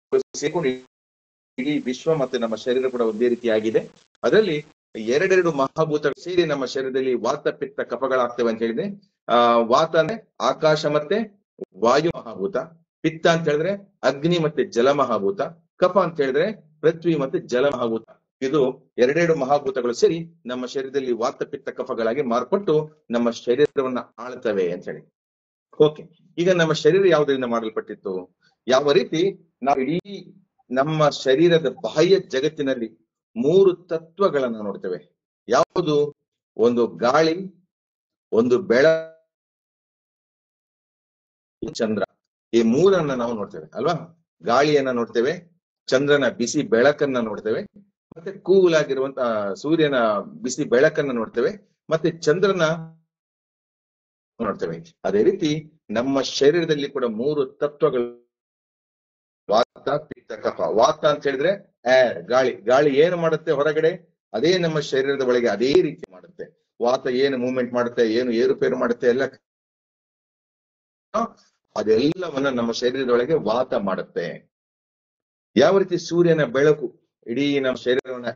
ಸೇರ್ಕೊಂಡು ಇಡೀ ವಿಶ್ವ ಮತ್ತೆ ನಮ್ಮ ಶರೀರ ಕೂಡ ಒಂದೇ ರೀತಿಯಾಗಿದೆ ಅದರಲ್ಲಿ ಎರಡೆರಡು ಮಹಾಭೂತಗಳು ಸೇರಿ ನಮ್ಮ ಶರೀರದಲ್ಲಿ ವಾತ ಪಿತ್ತ ಕಫಗಳಾಗ್ತವೆ ಅಂತ ಹೇಳಿದೆ ಆ ವಾತ ಅಂದ್ರೆ ಆಕಾಶ ಮತ್ತೆ ವಾಯು ಮಹಾಭೂತ ಪಿತ್ತ ಅಂತ ಹೇಳಿದ್ರೆ ಅಗ್ನಿ ಮತ್ತೆ ಜಲ ಮಹಾಭೂತ ಕಫ ಅಂತ ಹೇಳಿದ್ರೆ ಪೃಥ್ವಿ ಮತ್ತೆ ಜಲ ಮಹಾಭೂತ ಇದು ಎರಡೆರಡು ಮಹಾಭೂತಗಳು ಸೇರಿ ನಮ್ಮ ಶರೀರದಲ್ಲಿ ವಾತ ಪಿತ್ತ ಕಫಗಳಾಗಿ ಮಾರ್ಪಟ್ಟು ನಮ್ಮ ಶರೀರವನ್ನ ಆಳ್ತವೆ ಅಂತ ಹೇಳಿ ಓಕೆ ಈಗ ನಮ್ಮ ಶರೀರ ಯಾವುದರಿಂದ ಮಾಡಲ್ಪಟ್ಟಿತ್ತು ಯಾವ ರೀತಿ ನಾವು ಇಡೀ ನಮ್ಮ ಶರೀರದ ಬಾಹ್ಯ ಜಗತ್ತಿನಲ್ಲಿ ಮೂರು ತತ್ವಗಳನ್ನ ನೋಡ್ತೇವೆ ಯಾವುದು ಒಂದು ಗಾಳಿ ಒಂದು ಬೆಳ ಚಂದ್ರ ಈ ಮೂರನ್ನ ನಾವು ನೋಡ್ತೇವೆ ಅಲ್ವಾ ಗಾಳಿಯನ್ನ ನೋಡ್ತೇವೆ ಚಂದ್ರನ ಬಿಸಿ ಬೆಳಕನ್ನ ನೋಡ್ತೇವೆ ಮತ್ತೆ ಕೂಲ್ ಆಗಿರುವಂತ ಸೂರ್ಯನ ಬಿಸಿ ಬೆಳಕನ್ನ ನೋಡ್ತೇವೆ ಮತ್ತೆ ಚಂದ್ರನ ನೋಡ್ತೇವೆ ಅದೇ ರೀತಿ ನಮ್ಮ ಶರೀರದಲ್ಲಿ ಕೂಡ ಮೂರು ತತ್ವಗಳು ವಾತ ಪಿತ್ತ ಕಫ ವಾತ ಅಂತ ಹೇಳಿದ್ರೆ ಏರ್ ಗಾಳಿ ಗಾಳಿ ಏನು ಮಾಡುತ್ತೆ ಹೊರಗಡೆ ಅದೇ ನಮ್ಮ ಶರೀರದ ಒಳಗೆ ಅದೇ ರೀತಿ ಮಾಡುತ್ತೆ ವಾತ ಏನು ಮೂವ್ಮೆಂಟ್ ಮಾಡುತ್ತೆ ಏನು ಏರುಪೇರು ಮಾಡುತ್ತೆ ಎಲ್ಲ ಅದೆಲ್ಲವನ್ನ ನಮ್ಮ ಶರೀರದೊಳಗೆ ವಾತ ಮಾಡುತ್ತೆ ಯಾವ ರೀತಿ ಸೂರ್ಯನ ಬೆಳಕು ಇಡೀ ನಮ್ಮ ಶರೀರವನ್ನ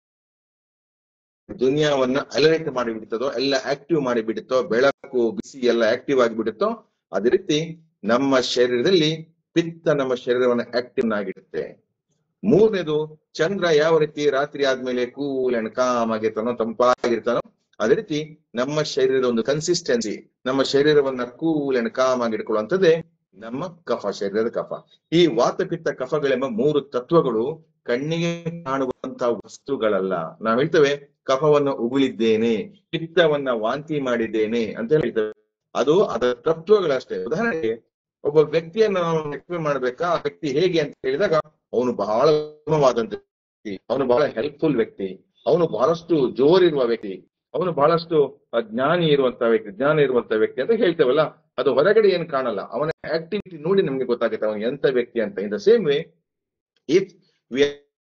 ದುನಿಯಾವನ್ನ ಅಲರ್ಟ್ ಮಾಡಿ ಬಿಡುತ್ತದೋ ಎಲ್ಲ ಆಕ್ಟಿವ್ ಮಾಡಿ ಬಿಡುತ್ತೋ ಬೆಳಕು ಬಿಸಿ ಎಲ್ಲ ಆಕ್ಟಿವ್ ಆಗಿ ಬಿಡುತ್ತೋ ಅದೇ ರೀತಿ ನಮ್ಮ ಶರೀರದಲ್ಲಿ ಪಿತ್ತ ನಮ್ಮ ಶರೀರವನ್ನ ಆಕ್ಟಿವ್ ಆಗಿಡುತ್ತೆ ಮೂರನೇದು ಚಂದ್ರ ಯಾವ ರೀತಿ ರಾತ್ರಿ ಆದ್ಮೇಲೆ ಕೂಲ್ ಅಂಡ್ ಕಾಮ್ ಆಗಿರ್ತಾನೋ ತಂಪಾಗಿರ್ತಾನೋ ಅದೇ ರೀತಿ ನಮ್ಮ ಶರೀರದ ಒಂದು ಕನ್ಸಿಸ್ಟೆನ್ಸಿ ನಮ್ಮ ಶರೀರವನ್ನ ಕೂಲ್ ಅಂಡ್ ಕಾಮ್ ಆಗಿ ಇಟ್ಕೊಳ್ಳುವಂಥದ್ದೇ ನಮ್ಮ ಕಫ ಶರೀರದ ಕಫ ಈ ವಾತಪಿತ್ತ ಕಫಗಳೆಂಬ ಮೂರು ತತ್ವಗಳು ಕಣ್ಣಿಗೆ ಕಾಣುವಂತ ವಸ್ತುಗಳಲ್ಲ ನಾವ್ ಹೇಳ್ತೇವೆ ಕಫವನ್ನು ಉಗುಳಿದ್ದೇನೆ ಪಿತ್ತವನ್ನ ವಾಂತಿ ಮಾಡಿದ್ದೇನೆ ಅಂತ ಹೇಳ್ತೇವೆ ಅದು ಅದರ ತತ್ವಗಳಷ್ಟೇ ಉದಾಹರಣೆಗೆ ಒಬ್ಬ ವ್ಯಕ್ತಿಯನ್ನ ನಾವು ಎಕ್ಸ್ಪ್ಲೇನ್ ಮಾಡ್ಬೇಕಾ ಆ ವ್ಯಕ್ತಿ ಹೇಗೆ ಅಂತ ಹೇಳಿದಾಗ ಅವನು ಬಹಳ ಉತ್ತಮವಾದಂತ ವ್ಯಕ್ತಿ ಅವನು ಬಹಳ ಹೆಲ್ಪ್ಫುಲ್ ವ್ಯಕ್ತಿ ಅವನು ಬಹಳಷ್ಟು ಜೋರಿರುವ ವ್ಯಕ್ತಿ ಅವನು ಬಹಳಷ್ಟು ಜ್ಞಾನಿ ಇರುವಂತ ವ್ಯಕ್ತಿ ಜ್ಞಾನ ಇರುವಂತ ವ್ಯಕ್ತಿ ಅಂತ ಹೇಳ್ತೇವಲ್ಲ ಅದು ಹೊರಗಡೆ ಏನು ಕಾಣಲ್ಲ ಅವನ ಆಕ್ಟಿವಿಟಿ ನೋಡಿ ನಮ್ಗೆ ಗೊತ್ತಾಗುತ್ತೆ ಅವನು ಎಂತ ವ್ಯಕ್ತಿ ಅಂತ in the same way if we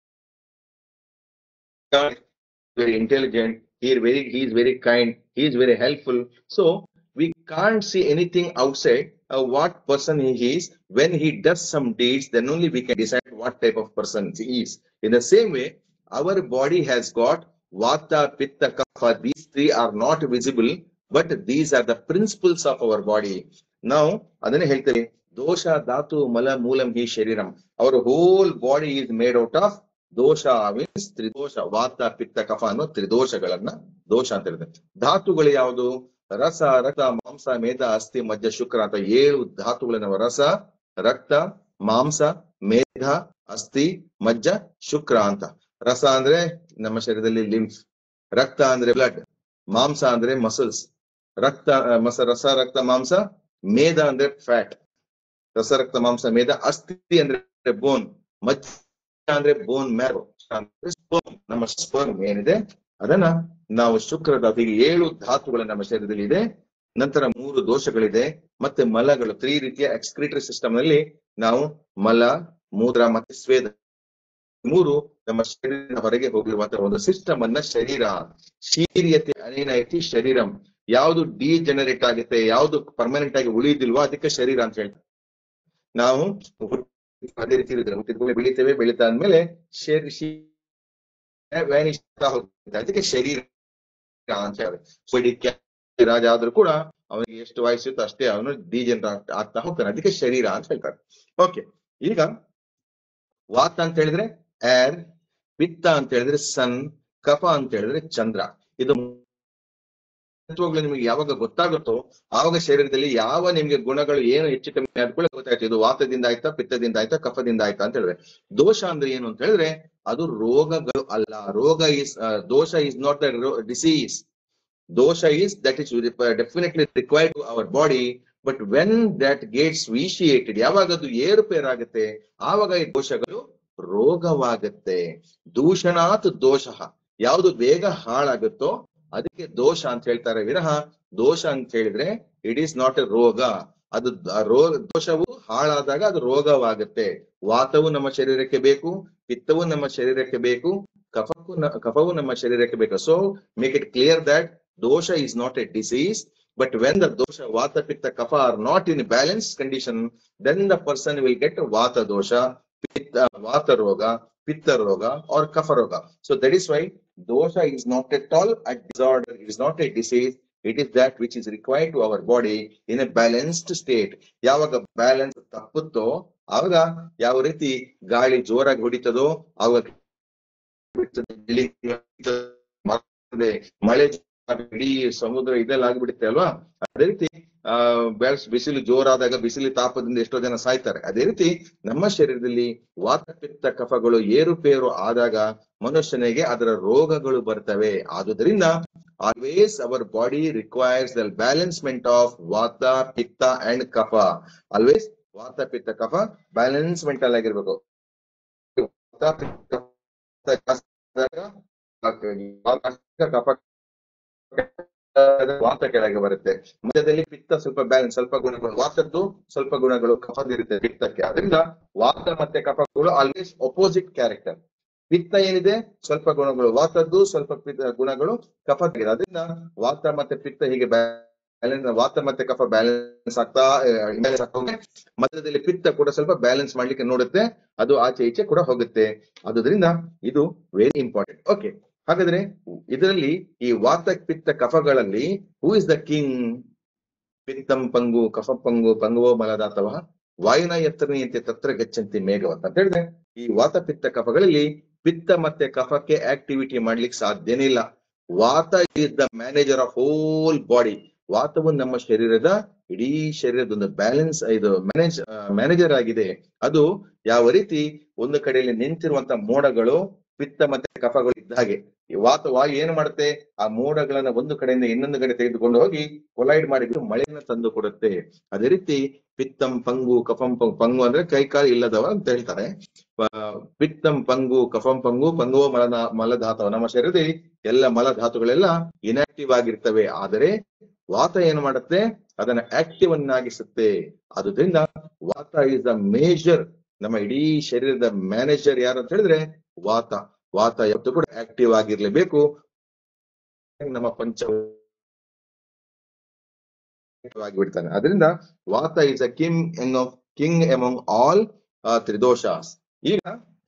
very intelligent he is very he is very kind he is very helpful so we can't see anything outside uh, what person he is when he does some deeds then only we can decide what type of person he is in the same way our body has got vata pitta kapha these three are not visible but these are the principles of our body now ಅದನ್ನೇ ಹೇಳ್ತೇವೆ ದೋಷ ಧಾತು ಮಲ ಮೂಲಂ ಹಿ ಶರೀರಂ our whole body is made out of dosha means tridosha vata pitta ಕಫ ಅನ್ನೋ ತ್ರಿದೋಷಗಳನ್ನ ದೋಷ ಅಂತ ಹೇಳಿದೆ ಧಾತುಗಳು ಯಾವುದು ರಸ ರಕ್ತ ಮಾಂಸ ಮೇಧ ಅಸ್ಥಿ ಮಜ್ಜ ಶುಕ್ರ ಅಂತ ಏಳು ಧಾತುಗಳು ನಾವು ರಸ ರಕ್ತ ಮಾಂಸ ಮೇಧ ಅಸ್ಥಿ ಮಜ್ಜ ಶುಕ್ರ ಅಂತ ರಸ ಅಂದ್ರೆ ನಮ್ಮ ಶರೀರದಲ್ಲಿ ಲಿಂಫ್ ರಕ್ತ ಅಂದ್ರೆ ಬ್ಲಡ್ ಮಾಂಸ ಅಂದ್ರೆ ಮಸಲ್ಸ್ ರಕ್ತ ಆ, ಮಸ ರಸ ರಕ್ತ ಮಾಂಸ ಮೇಧ ಅಂದ್ರೆ ಫ್ಯಾಟ್ ರಸ ರಕ್ತ ಮಾಂಸ ಮೇಧ ಅಸ್ಥಿ ಅಂದ್ರೆ ಬೋನ್ ಮಜ್ಜ ಅಂದ್ರೆ ಬೋನ್ ಮ್ಯಾರೋ ಅಂದ್ರೆ sperm. ನಮ್ಮ ಸ್ಪರ್ಮ್ ಏನಿದೆ ಅದನ್ನ ನಾವು ಶುಕ್ರದ ಹೀಗೆ ಏಳು ಧಾತುಗಳು ನಮ್ಮ ಶರೀರದಲ್ಲಿ ಇದೆ ನಂತರ ಮೂರು ದೋಷಗಳಿದೆ ಮತ್ತೆ ಮಲಗಳು ತ್ರೀ ರೀತಿಯ ಎಕ್ಸ್ಕ್ರಿಟರಿ ಸಿಸ್ಟಮ್ ನಲ್ಲಿ ನಾವು ಮಲ ಮೂತ್ರ ಮತ್ತೆ ಸ್ವೇದ ಮೂರು ನಮ್ಮ ಶರೀರದ ಹೊರಗೆ ಹೋಗಿರುವಂತಹ ಒಂದು ಸಿಸ್ಟಮ್ ಅನ್ನ ಶರೀರ ಶೀರ್ಯತೆ ಅನೇನೈತಿ ಶರೀರಂ ಯಾವುದು ಡಿಜೆನರೇಟ್ ಆಗುತ್ತೆ ಯಾವುದು ಪರ್ಮನೆಂಟ್ ಆಗಿ ಉಳಿಯುದಿಲ್ವೋ ಅದಕ್ಕೆ ಶರೀರ ಅಂತ ಹೇಳ್ತಾರೆ ನಾವು ಹುಟ್- ಅದೇ ರೀತಿ ಇರುತ್ತೆ ಹುಟ್ಟಿದ ಬೆಳಿತೇವೆ ಬೆಳಿತಾ ಆದ್ಮೇಲೆ ಶರೀರ ವ್ಯಾನಿಷ್ ಹೋಗುತ್ತೆ ಅದಕ್ಕೆ ಶರೀರ ಅಂತ ಹೇಳಿ ಬಡಿ ರಾಜ ಆದ್ರೂ ಕೂಡ ಅವನಿಗೆ ಎಷ್ಟು ವಯಸ್ಸಿತ್ತು ಅಷ್ಟೇ ಅವನು ಡಿಜೆನರೇಟ್ ಆಗ್ತಾ ಹೋಗ್ತಾನೆ ಅದಕ್ಕೆ ಶರೀರ ಅಂತ ಹೇಳ್ತಾರೆ ಓಕೆ ಈಗ ವಾತ ಅಂತ ಹೇಳಿದ್ರೆ ಏರ್ ಪಿತ್ತ ಅಂತ ಹೇಳಿದ್ರೆ ಸನ್ ಕಫ ಅಂತ ಹೇಳಿದ್ರೆ ಚಂದ್ರ ಇದು ತತ್ವಗಳು ನಿಮಗೆ ಯಾವಾಗ ಗೊತ್ತಾಗುತ್ತೋ ಆವಾಗ ಶರೀರದಲ್ಲಿ ಯಾವ ನಿಮ್ಗೆ ಗುಣಗಳು ಏನು ಹೆಚ್ಚು ಕಮ್ಮಿ ಆದ್ಕೊಳ್ಳಿ ಗೊತ್ತಾಯ್ತು ಇದು ವಾತದಿಂದ ಆಯ್ತಾ ಪಿತ್ತದಿಂದ ಆಯ್ತಾ ಕಫದಿಂದ ಆಯ್ತಾ ಅಂತ ಹೇಳಿದ್ರೆ ದೋಷ ಅಂದ್ರೆ ಏನು ಅಂತ ಹೇಳಿದ್ರೆ ಅದು ರೋಗಗಳು ಅಲ್ಲ roga is dosha is not the disease dosha is that is definitely required to our body but when that gets vitiated ಯಾವಾಗ ಅದು ಏರುಪೇರಾಗುತ್ತೆ ಆವಾಗ ಈ ದೋಷಗಳು ರೋಗವಾಗುತ್ತೆ ದೂಷಣಾತ್ ದೋಷ ಯಾವುದು ಬೇಗ ಹಾಳಾಗುತ್ತೋ ಅದಕ್ಕೆ ದೋಷ ಅಂತ ಹೇಳ್ತಾರೆ ವಿರಹ ದೋಷ ಅಂತ ಹೇಳಿದ್ರೆ ಇಟ್ ಈಸ್ ನಾಟ್ ಎ ರೋಗ ಅದು ದ- ರೋಗ ದೋಷವು ಹಾಳಾದಾಗ ಅದು ರೋಗವಾಗುತ್ತೆ ವಾತವು ನಮ್ಮ ಶರೀರಕ್ಕೆ ಬೇಕು ಪಿತ್ತವು ನಮ್ಮ ಶರೀರಕ್ಕೆ ಬೇಕು ಕಫಕ್ಕೂ ನ- ಕಫವು ನಮ್ಮ ಶರೀರಕ್ಕೆ ಬೇಕು so make it clear that dosha is not a disease but when the dosha vata pitta kapha are not in balance condition then the person will get vata dosha ಪಿತ್ತ ವಾತ ರೋಗ ಪಿತ್ತ ರೋಗ or kapha roga so that is why dosha is not at all a disorder it is not a disease it is that which is required to our body in a balanced state ಯಾವಾಗ balance ತಪ್ಪುತ್ತೋ ಆವಾಗ ಯಾವ ರೀತಿ ಗಾಳಿ ಜೋರಾಗಿ ಹೊಡಿತದೋ ಆವಾಗ ಮಾಡ್ತದೆ. ಮಳೆ ಇಡೀ ಸಮುದ್ರ ಇದೆಲ್ಲ ಆಗ್ಬಿಡುತ್ತೆ ಅಲ್ವಾ ಅದೇ ರೀತಿ ಆ ಬೆಳ್ಸ್ ಬಿಸಿಲು ಜೋರಾದಾಗ ಬಿಸಿಲು ತಾಪದಿಂದ ಎಷ್ಟೋ ಜನ ಸಾಯ್ತಾರೆ ಅದೇ ರೀತಿ ನಮ್ಮ ಶರೀರದಲ್ಲಿ ವಾತ ಪಿತ್ತ ಕಫಗಳು ಏರುಪೇರು ಆದಾಗ ಮನುಷ್ಯನಿಗೆ ಅದರ ರೋಗಗಳು ಬರ್ತವೆ ಆದುದರಿಂದ always our body requires the balancement of vata pitta and ಕಫ ಆಲ್ವೇಸ್ ವಾತ ಪಿತ್ತ ಕಫ ಬ್ಯಾಲೆನ್ಸ್ಮೆಂಟ್ ಅಲ್ಲಿ ಆಗಿರ್ಬೇಕು ವಾತ, ಪಿತ್ತ, ಕಫ ಕಫ ವಾತ ಕೆಳಗೆ ಬರುತ್ತೆ ಮಧ್ಯದಲ್ಲಿ ಪಿತ್ತ ಸ್ವಲ್ಪ ಬ್ಯಾಲೆನ್ಸ್ ಸ್ವಲ್ಪ ಗುಣಗಳು ವಾತದ್ದು ಸ್ವಲ್ಪ ಗುಣಗಳು ಕಫದಿರುತ್ತೆ ಪಿತ್ತಕ್ಕೆ ಅದರಿಂದ ವಾತ ಮತ್ತೆ ಕಫಗಳು ಆಲ್ವೇಸ್ ಅಪೋಸಿಟ್ ಕ್ಯಾರೆಕ್ಟರ್ ಪಿತ್ತ ಏನಿದೆ ಸ್ವಲ್ಪ ಗುಣಗಳು ವಾತದ್ದು ಸ್ವಲ್ಪ ಪಿತ್ತ ಗುಣಗಳು ಕಫದಿದೆ ಅದರಿಂದ ವಾತ ಮತ್ತೆ ಪಿತ್ತ ಹೀಗೆ ಬ್ಯಾಲೆನ್ಸ್ ವಾತ ಮತ್ತೆ ಕಫ ಬ್ಯಾಲೆನ್ಸ್ ಆಗ್ತಾ ಬ್ಯಾಲೆನ್ಸ್ ಆಗ್ತಾ ಹೋಗುತ್ತೆ. ಮಧ್ಯದಲ್ಲಿ ಪಿತ್ತ ಕೂಡ ಸ್ವಲ್ಪ ಬ್ಯಾಲೆನ್ಸ್ ಮಾಡ್ಲಿಕ್ಕೆ ನೋಡುತ್ತೆ ಅದು ಆಚೆ ಈಚೆ ಕೂಡ ಹೋಗುತ್ತೆ ಆದುದರಿಂದ ಇದು ವೆರಿ ಇಂಪಾರ್ಟೆಂಟ್ ಓಕೆ ಹಾಗಾದ್ರೆ ಇದರಲ್ಲಿ ಈ ವಾತ ಪಿತ್ತ ಕಫಗಳಲ್ಲಿ ಹೂ ಇಸ್ ದ ಕಿಂಗ್ ಪಿತ್ತಂ ಪಂಗು ಕಫ ಪಂಗು ಪಂಗುವೋ ಮಲದಾತವ ವಾಯುನ ಎತ್ತರನಿಯಂತೆ ತತ್ರ ಗಚ್ಚಂತಿ ಮೇಘವತ್ ಅಂತ ಹೇಳಿದ್ರೆ ಈ ವಾತ ಪಿತ್ತ ಕಫಗಳಲ್ಲಿ ಪಿತ್ತ ಮತ್ತೆ ಕಫಕ್ಕೆ ಆಕ್ಟಿವಿಟಿ ಮಾಡ್ಲಿಕ್ಕೆ ಸಾಧ್ಯನೇ ಇಲ್ಲ vata is the manager of whole body ವಾತವು ನಮ್ಮ ಶರೀರದ ಇಡೀ ಶರೀರದ ಒಂದು ಬ್ಯಾಲೆನ್ಸ್ ಇದು ಮ್ಯಾನೇಜ್ ಮ್ಯಾನೇಜರ್ ಆಗಿದೆ ಅದು ಯಾವ ರೀತಿ ಒಂದು ಕಡೆಯಲ್ಲಿ ನಿಂತಿರುವಂತ ಮೋಡಗಳು ಪಿತ್ತ ಮತ್ತೆ ಕಫಗಳು ಇದ್ದ ಹಾಗೆ ಈ ವಾತ ವಾಯು ಏನು ಮಾಡುತ್ತೆ ಆ ಮೋಡಗಳನ್ನ ಒಂದು ಕಡೆಯಿಂದ ಇನ್ನೊಂದು ಕಡೆ ತೆಗೆದುಕೊಂಡು ಹೋಗಿ ಕೊಲೈಡ್ ಮಾಡಿಬಿಟ್ಟು ಮಳೆಯನ್ನು ತಂದು ಕೊಡುತ್ತೆ ಅದೇ ರೀತಿ ಪಿತ್ತಂ ಪಂಗು ಕಫಂ ಪಂಗು ಪಂಗು ಅಂದ್ರೆ ಕೈ ಕಾಲು ಇಲ್ಲದವ ಅಂತ ಹೇಳ್ತಾರೆ ಆ, ಪಿತ್ತಂ ಪಂಗು ಕಫಂ ಪಂಗು ಪಂಗುವ ಮಲನ ಮಲಧಾತವ ನಮ್ಮ ಶರೀರದಲ್ಲಿ ಎಲ್ಲ ಮಲಧಾತುಗಳೆಲ್ಲ ಇನ್ಆಕ್ಟಿವ್ ಆಗಿರ್ತವೆ ಆದರೆ ವಾತ ಏನು ಮಾಡುತ್ತೆ ಅದನ್ನ ಆಕ್ಟಿವ್ ಅನ್ನಾಗಿಸುತ್ತೆ ಆದುದರಿಂದ ವಾತ ಇಸ್ ದ ಮೇಜರ್ ನಮ್ಮ ಇಡೀ ಶರೀರದ ಮ್ಯಾನೇಜರ್ ಯಾರು ಅಂತ ಹೇಳಿದ್ರೆ ವಾತ ವಾತ ಯಾವತ್ತೂ ಕೂಡ ಆಕ್ಟಿವ್ ಆಗಿರ್ಲೇಬೇಕು ನಮ್ಮ ಪಂಚ ಆಗಿಬಿಡ್ತಾನೆ ಅದರಿಂದ vata is a king among of king among all tridoshas ಈಗ